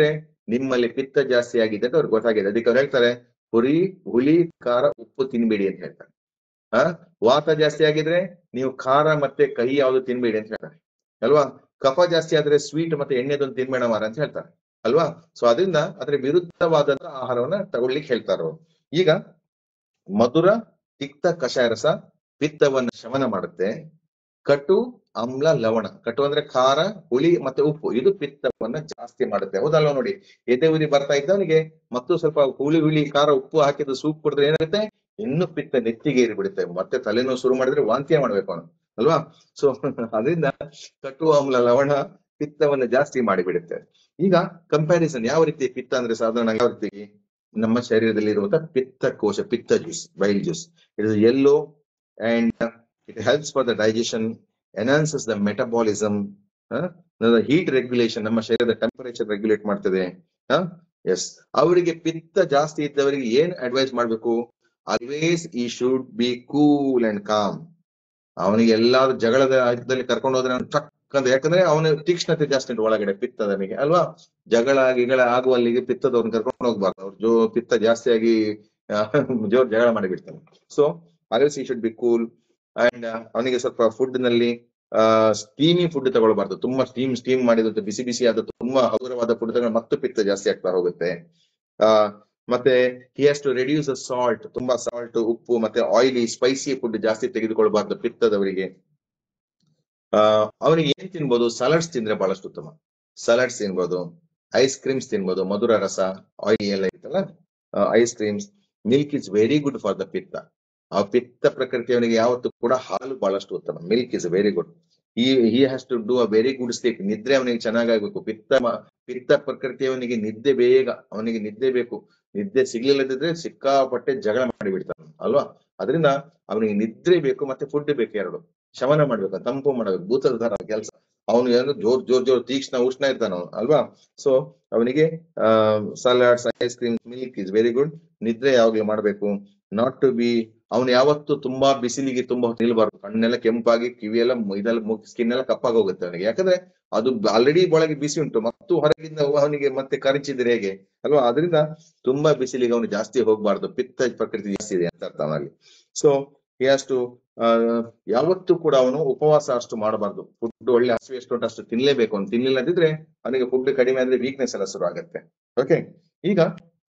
ನಿಮ್ಮಲ್ಲಿ ಪಿತ್ತ ಜಾಸ್ತಿ ಆಗಿದೆ ಅಂತ ಅವ್ರಿಗೆ ಗೊತ್ತಾಗಿದೆ ಅದಕ್ಕೆ ಅವ್ರು ಹೇಳ್ತಾರೆ ಹುರಿ ಹುಳಿ ಖಾರ ಉಪ್ಪು ತಿನ್ಬೇಡಿ ಅಂತ ಹೇಳ್ತಾರೆ ಆ ವಾತ ಜಾಸ್ತಿ ಆಗಿದ್ರೆ ನೀವು ಖಾರ ಮತ್ತೆ ಕಹಿ ಯಾವ್ದು ತಿನ್ಬೇಡಿ ಅಂತ ಹೇಳ್ತಾರೆ ಅಲ್ವಾ ಕಫ ಜಾಸ್ತಿ ಆದ್ರೆ ಸ್ವೀಟ್ ಮತ್ತೆ ಎಣ್ಣೆದೊಂದು ತಿನ್ಬೇಡ ಮಾರ ಅಂತ ಹೇಳ್ತಾರೆ ಅಲ್ವಾ ಸೊ ಅದರಿಂದ ಅದ್ರ ವಿರುದ್ಧವಾದಂತ ಆಹಾರವನ್ನ ತಗೊಳ್ಲಿಕ್ಕೆ ಹೇಳ್ತಾರೆ ಅವ್ರು ಈಗ ಮಧುರ ತಿಕ್ತ ಕಷಾಯ ರಸ ಪಿತ್ತವನ್ನ ಶಮನ ಮಾಡುತ್ತೆ ಕಟು ಆಮ್ಲ ಲವಣ ಕಟು ಅಂದ್ರೆ ಖಾರ ಹುಳಿ ಮತ್ತೆ ಉಪ್ಪು ಇದು ಪಿತ್ತವನ್ನ ಜಾಸ್ತಿ ಮಾಡುತ್ತೆ ಹೌದಲ್ವಾ ನೋಡಿ ಎದೆ ಉರಿ ಬರ್ತಾ ಇದ್ದವನಿಗೆ ಮತ್ತು ಸ್ವಲ್ಪ ಹುಳಿ ಹುಳಿ ಖಾರ ಉಪ್ಪು ಹಾಕಿದ ಸೂಪ್ ಕುಡಿದ್ರೆ ಏನಾಗುತ್ತೆ ಇನ್ನು ಪಿತ್ತ ನೆತ್ತಿಗೆ ಏರಿಬಿಡುತ್ತೆ ಮತ್ತೆ ತಲೆನೋವು ಶುರು ಮಾಡಿದ್ರೆ ವಾಂತಿಯ ಮಾಡ್ಬೇಕು ಅವನು ಅಲ್ವಾ ಸೊ ಅದರಿಂದ ಕಟು ಆಮ್ಲ ಲವಣ ಪಿತ್ತವನ್ನ ಜಾಸ್ತಿ ಮಾಡಿಬಿಡುತ್ತೆ ಈಗ ಕಂಪ್ಯಾರಿಸನ್ ಯಾವ ರೀತಿ ಪಿತ್ತ ಅಂದ್ರೆ ಸಾಧಾರಣ ಯಾವ ರೀತಿ ನಮ್ಮ ಶರೀರದಲ್ಲಿ ಇರುವಂತಹ ಪಿತ್ತ ಕೋಶ ಪಿತ್ತ juice bile juice it is yellow and it helps for the digestion enhances the metabolism heat regulation ನಮ್ಮ ಶರೀರದ ಟೆಂಪರೇಚರ್ ರೆಗ್ಯುಲೇಟ್ ಮಾಡ್ತದೆ ಎಸ್ ಅವರಿಗೆ ಪಿತ್ತ ಜಾಸ್ತಿ ಇದ್ದವರಿಗೆ ಏನ್ ಅಡ್ವೈಸ್ ಮಾಡ್ಬೇಕು always he should be cool and calm ಅವನಿಗೆ ಎಲ್ಲಾದ್ರೂ ಜಗಳದ ಇದರಲ್ಲಿ ಕರ್ಕೊಂಡು ಹೋದ್ರೆ ಅವ್ನು ಟಕ್ ಅಂತ ಯಾಕಂದ್ರೆ ಅವನ ತೀಕ್ಷ್ಣತೆ ಜಾಸ್ತಿ ಉಂಟು ಒಳಗಡೆ ಪಿತ್ತದನಿಗೆ ಅಲ್ವಾ ಜಗಳ ಗಿಗಳ ಆಗುವಲ್ಲಿಗೆ ಪಿತ್ತದವ್ರನ್ನ ಕರ್ಕೊಂಡು ಹೋಗ್ಬಾರ್ದು ಅವ್ರು ಜೋ ಪಿತ್ತ ಜಾಸ್ತಿ ಆಗಿ ಜೋರ್ ಜಗಳ ಮಾಡಿಬಿಡ್ತಾನೆ so always he should be cool and ಅವನಿಗೆ ಸ್ವಲ್ಪ ಫುಡ್ ನಲ್ಲಿ ಸ್ಟೀಮಿ ಫುಡ್ ತಗೊಳ್ಬಾರ್ದು ತುಂಬಾ ಸ್ಟೀಮ್ ಸ್ಟೀಮ್ ಮಾಡಿದಂತ ಬಿಸಿ ಬಿಸಿ ಆದ ತುಂಬಾ ಹಗುರವಾದ ಫುಡ್ ತಗೊಂಡು ಮತ್ತೆ ಪಿತ್ತ ಜಾಸ್ತಿ ಆಗ್ತಾ ಹೋಗುತ್ತೆ ಆ ಮತ್ತೆ he has to reduce the salt ತುಂಬಾ ಸಾಲ್ಟ್ ಉಪ್ಪು ಮತ್ತೆ ಆಯಿಲಿ ಸ್ಪೈಸಿ ಫುಡ್ ಜಾಸ್ತಿ ತೆಗೆದುಕೊಳ್ಬಾರ್ದು ಪಿತ್ತದವರಿಗೆ ಆ ಅವನಿಗೆ ಏನ್ ತಿನ್ಬೋದು ಸಲಾಡ್ಸ್ ತಿಂದ್ರೆ ಬಹಳಷ್ಟು ಉತ್ತಮ ಸಲಾಡ್ಸ್ ತಿನ್ಬೋದು ಐಸ್ ಕ್ರೀಮ್ಸ್ ತಿನ್ಬೋದು ಮಧುರ ರಸ ಆಯಿಲ್ ಎಲ್ಲ ಇರ್ತಲ್ಲ ice creams milk is very good for the pitta ಆ ಪಿತ್ತ ಪ್ರಕೃತಿಯವನಿಗೆ ಯಾವತ್ತೂ ಕೂಡ ಹಾಲು ಬಹಳಷ್ಟು ಉತ್ತಮ ಮಿಲ್ಕ್ ಇಸ್ ವೆರಿ ಗುಡ್ ಈ he has to do a very good sleep ನಿದ್ರೆ ಅವನಿಗೆ ಚೆನ್ನಾಗಾಗ್ಬೇಕು ಪಿತ್ತ ಮ- ಪಿತ್ತ ಪ್ರಕೃತಿಯವನಿಗೆ ನಿದ್ದೆ ಬೇಗ ಅವನಿಗೆ ನಿದ್ದೆ ಬೇಕು ನಿದ್ದೆ ಸಿಗ್ಲಿಲ್ಲದಿದ್ರೆ ಸಿಕ್ಕಾಪಟ್ಟೆ ಜಗಳ ಮಾಡಿಬಿಡ್ತಾನೆ ಅಲ್ವಾ ಅದರಿಂದ ಅವನಿಗೆ ನಿದ್ರೆ ಬೇಕು ಮತ್ತೆ ಫುಡ್ ಬೇಕು ಎರಡು ಶಮನ ಮಾಡ್ಬೇಕು ತಂಪು ಮಾಡಬೇಕು ಭೂತದ ತರ ಕೆಲಸ ಅವನು ಏನು ಜೋರ್ ಜೋರ್ ಜೋರ್ ತೀಕ್ಷ್ಣ ಉಷ್ಣ ಇರ್ತಾನ ಅವನು ಅಲ್ವಾ ಸೊ ಅವನಿಗೆ salads ice cream milk is very good ನಿದ್ರೆ ಯಾವಾಗ್ಲೂ ಮಾಡ್ಬೇಕು ನಾಟ್ ಟು ಬಿ ಅವನು ಯಾವತ್ತು ತುಂಬಾ ಬಿಸಿಲಿಗೆ ತುಂಬಾ ಹೊತ್ತು ನಿಲ್ಬಾರ್ದು ಕಣ್ಣೆಲ್ಲ ಕೆಂಪಾಗಿ ಕಿವಿಯೆಲ್ಲ ಮು- ಇದೆಲ್ಲ ಸ್ಕಿನ್ ಎಲ್ಲ ಕಪ್ಪಾಗಿ ಹೋಗುತ್ತೆ ಅವನಿಗೆ ಯಾಕಂದ್ರೆ ಅದು ಆಲ್ರೆಡಿ ಒಳಗೆ ಬಿಸಿ ಉಂಟು ಮತ್ತು ಹೊರಗಿಂದ ಅವನಿಗೆ ಮತ್ತೆ ಕರಚಿದ್ರೆ ಹೇಗೆ ಅಲ್ವಾ ಅದರಿಂದ ತುಂಬಾ ಬಿಸಿಲಿಗೆ ಅವನು ಜಾಸ್ತಿ ಹೋಗ್ಬಾರ್ದು ಪಿತ್ತ ಪ್ರಕೃತಿ ಜಾಸ್ತಿ ಇದೆ ಅಂತ ಅರ್ಥ ಅವನಲ್ಲಿ ಸೊ ಅಷ್ಟು ಯಾವತ್ತೂ ಕೂಡ ಅವನು ಉಪವಾಸ ಅಷ್ಟು ಮಾಡಬಾರ್ದು ಫುಡ್ ಒಳ್ಳೆ ಹಸಿವೆ ಎಷ್ಟು ಉಂಟು ಅಷ್ಟು ತಿನ್ಲೇಬೇಕು ಅವ್ನು ತಿನ್ಲಿಲ್ಲದಿದ್ರೆ ಅವನಿಗೆ ಫುಡ್ ಕಡಿಮೆ ಆದ್ರೆ ವೀಕ್ನೆಸ್ ಎಲ್ಲ ಶುರು ಆಗುತ್ತೆ ಓಕೆ ಈಗ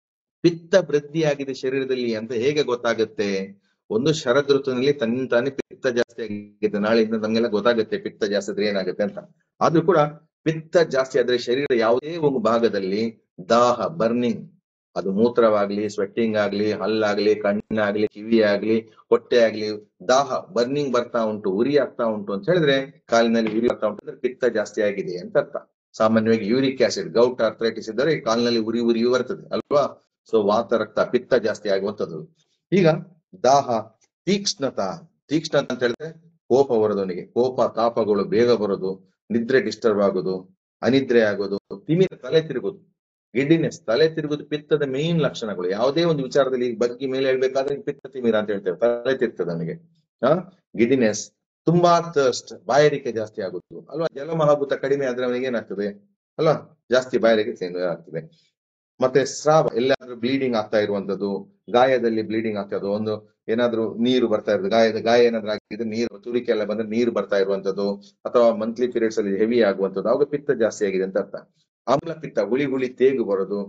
ಪಿತ್ತ ವೃದ್ಧಿ ಆಗಿದೆ ಶರೀರದಲ್ಲಿ ಅಂತ ಹೇಗೆ ಗೊತ್ತಾಗುತ್ತೆ ಒಂದು ಶರದ್ ಋತುವಿನಲ್ಲಿ ತನ್ನ ತಾನೇ ಪಿತ್ತ ಜಾಸ್ತಿ ಆಗಿದೆ ನಾಳೆಯಿಂದ ನಮ್ಗೆಲ್ಲ ಗೊತ್ತಾಗುತ್ತೆ ಪಿತ್ತ ಜಾಸ್ತಿ ಆದ್ರೆ ಏನಾಗುತ್ತೆ ಅಂತ ಆದ್ರೂ ಕೂಡ ಪಿತ್ತ ಜಾಸ್ತಿ ಆದ್ರೆ ಶರೀರ ಯಾವುದೇ ಒಂದು ಭಾಗದಲ್ಲಿ ದಾಹ ಬರ್ನಿಂಗ್ ಅದು ಮೂತ್ರವಾಗ್ಲಿ ಸ್ವೆಟ್ಟಿಂಗ್ ಆಗ್ಲಿ ಹಲ್ಲಾಗ್ಲಿ ಕಣ್ಣಾಗ್ಲಿ ಕಿವಿ ಆಗ್ಲಿ ಹೊಟ್ಟೆ ಆಗ್ಲಿ ದಾಹ ಬರ್ನಿಂಗ್ ಬರ್ತಾ ಉಂಟು ಉರಿ ಆಗ್ತಾ ಉಂಟು ಅಂತ ಹೇಳಿದ್ರೆ ಕಾಲಿನಲ್ಲಿ ಉರಿ ಆಗ್ತಾ ಉಂಟು ಅಂದ್ರೆ ಪಿತ್ತ ಜಾಸ್ತಿ ಆಗಿದೆ ಅಂತ ಅರ್ಥ ಸಾಮಾನ್ಯವಾಗಿ ಯೂರಿಕ್ ಆಸಿಡ್ ಗೌಟ್ ಆರ್ಥರೈಟಿಸ್ ಇದ್ದರೆ ಕಾಲಿನಲ್ಲಿ ಉರಿ ಉರಿ ಬರ್ತದೆ ಅಲ್ವಾ ಸೊ ವಾತ ರಕ್ತ ಪಿತ್ತ ಜಾಸ್ತಿ ಆಗುವಂತದ್ದು ಈಗ ದಾಹ ತೀಕ್ಷ್ಣತ ತೀಕ್ಷ್ಣತ ಅಂತ ಹೇಳಿದ್ರೆ ಕೋಪ ಬರೋದವನಿಗೆ ಕೋಪ ತಾಪಗಳು ಬೇಗ ಬರೋದು ನಿದ್ರೆ ಡಿಸ್ಟರ್ಬ್ ಆಗೋದು ಅನಿದ್ರೆ ಆಗೋದು ತಿಮಿರ ತಲೆ ತಿರುಗೋದು ಗಿಡ್ಡಿನೆಸ್ ತಲೆ ತಿರುಗೋದು ಪಿತ್ತದ ಮೇನ್ ಲಕ್ಷಣಗಳು ಯಾವುದೇ ಒಂದು ವಿಚಾರದಲ್ಲಿ ಈಗ ಬಗ್ಗಿ ಮೇಲೆ ಹೇಳ್ಬೇಕಾದ್ರೆ ಪಿತ್ತ ತಿಮಿರ ಅಂತ ಹೇಳ್ತೇವೆ ತಲೆ ತಿರ್ತದೆ ಅವನಿಗೆ ಆ ಗಿಡಿನೆಸ್ ತುಂಬಾ ಥರ್ಸ್ಟ್ ಬಾಯಾರಿಕೆ ಜಾಸ್ತಿ ಆಗುದು ಅಲ್ವಾ ಜಲಮಹಾಭೂತ ಕಡಿಮೆ ಆದ್ರೆ ಅವನಿಗೆ ಏನಾಗ್ತದೆ ಅಲ್ವಾ ಜಾಸ್ತಿ ಬಾಯಾರಿಕೆ ಸೇವೆ ಆಗ್ತದೆ ಮತ್ತೆ ಸ್ರಾವ ಎಲ್ಲಾದ್ರೂ ಬ್ಲೀಡಿಂಗ್ ಆಗ್ತಾ ಇರುವಂತದ್ದು ಗಾಯದಲ್ಲಿ ಬ್ಲೀಡಿಂಗ್ ಆಗ್ತಾ ಇರೋದು ಒಂದು ಏನಾದ್ರೂ ನೀರು ಬರ್ತಾ ಇರೋದು ಗಾಯದ ಗಾಯ ಏನಾದ್ರೂ ಆಗಿದ್ರೆ ನೀರು ತುರಿಕೆ ಎಲ್ಲ ಬಂದ್ರೆ ನೀರು ಬರ್ತಾ ಇರುವಂತದ್ದು ಅಥವಾ ಮಂತ್ಲಿ ಪೀರಿಯಡ್ಸ್ ಅಲ್ಲಿ ಹೆವಿ ಆಗುವಂತದ್ದು ಅವಾಗ ಪಿತ್ತ ಜಾಸ್ತಿ ಆಗಿದೆ ಅಂತ ಅರ್ಥ ಆಮ್ಲ ಪಿತ್ತ ಹುಳಿ ಹುಳಿ ತೇಗು ಬರೋದು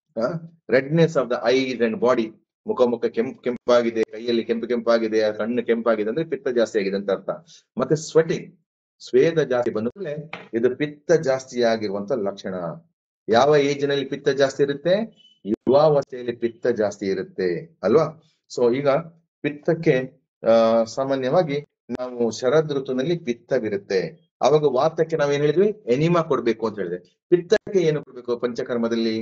redness of the eyes and body ಮುಖ ಮುಖ ಕೆಂಪು ಕೆಂಪಾಗಿದೆ ಕೈಯಲ್ಲಿ ಕೆಂಪು ಕೆಂಪಾಗಿದೆ ಆ ಕಣ್ಣು ಕೆಂಪಾಗಿದೆ ಅಂದ್ರೆ ಪಿತ್ತ ಜಾಸ್ತಿ ಆಗಿದೆ ಅಂತ ಅರ್ಥ ಮತ್ತೆ ಸ್ವೆಟಿಂಗ್ ಸ್ವೇದ ಜಾಸ್ತಿ ಬಂದ ಕೂಡಲೇ ಇದು ಪಿತ್ತ ಜಾಸ್ತಿ ಆಗಿರುವಂತ ಲಕ್ಷಣ ಯಾವ ಏಜ್ ನಲ್ಲಿ ಪಿತ್ತ ಜಾಸ್ತಿ ಇರುತ್ತೆ ಯುವಾವಸ್ಥೆಯಲ್ಲಿ ಪಿತ್ತ ಜಾಸ್ತಿ ಇರುತ್ತೆ ಅಲ್ವಾ ಸೊ ಈಗ ಪಿತ್ತಕ್ಕೆ ಆ ಸಾಮಾನ್ಯವಾಗಿ ನಾವು ಶರದ್ ಋತುನಲ್ಲಿ ಪಿತ್ತವಿರುತ್ತೆ ಅವಾಗ ವಾತಕ್ಕೆ ನಾವೇನ್ ಹೇಳಿದ್ವಿ ಎನಿಮಾ ಕೊಡ್ಬೇಕು ಅಂತ ಹೇಳಿದೆ ಪಿತ್ತಕ್ಕೆ ಏನು ಕೊಡ್ಬೇಕು ಪಂಚಕರ್ಮದಲ್ಲಿ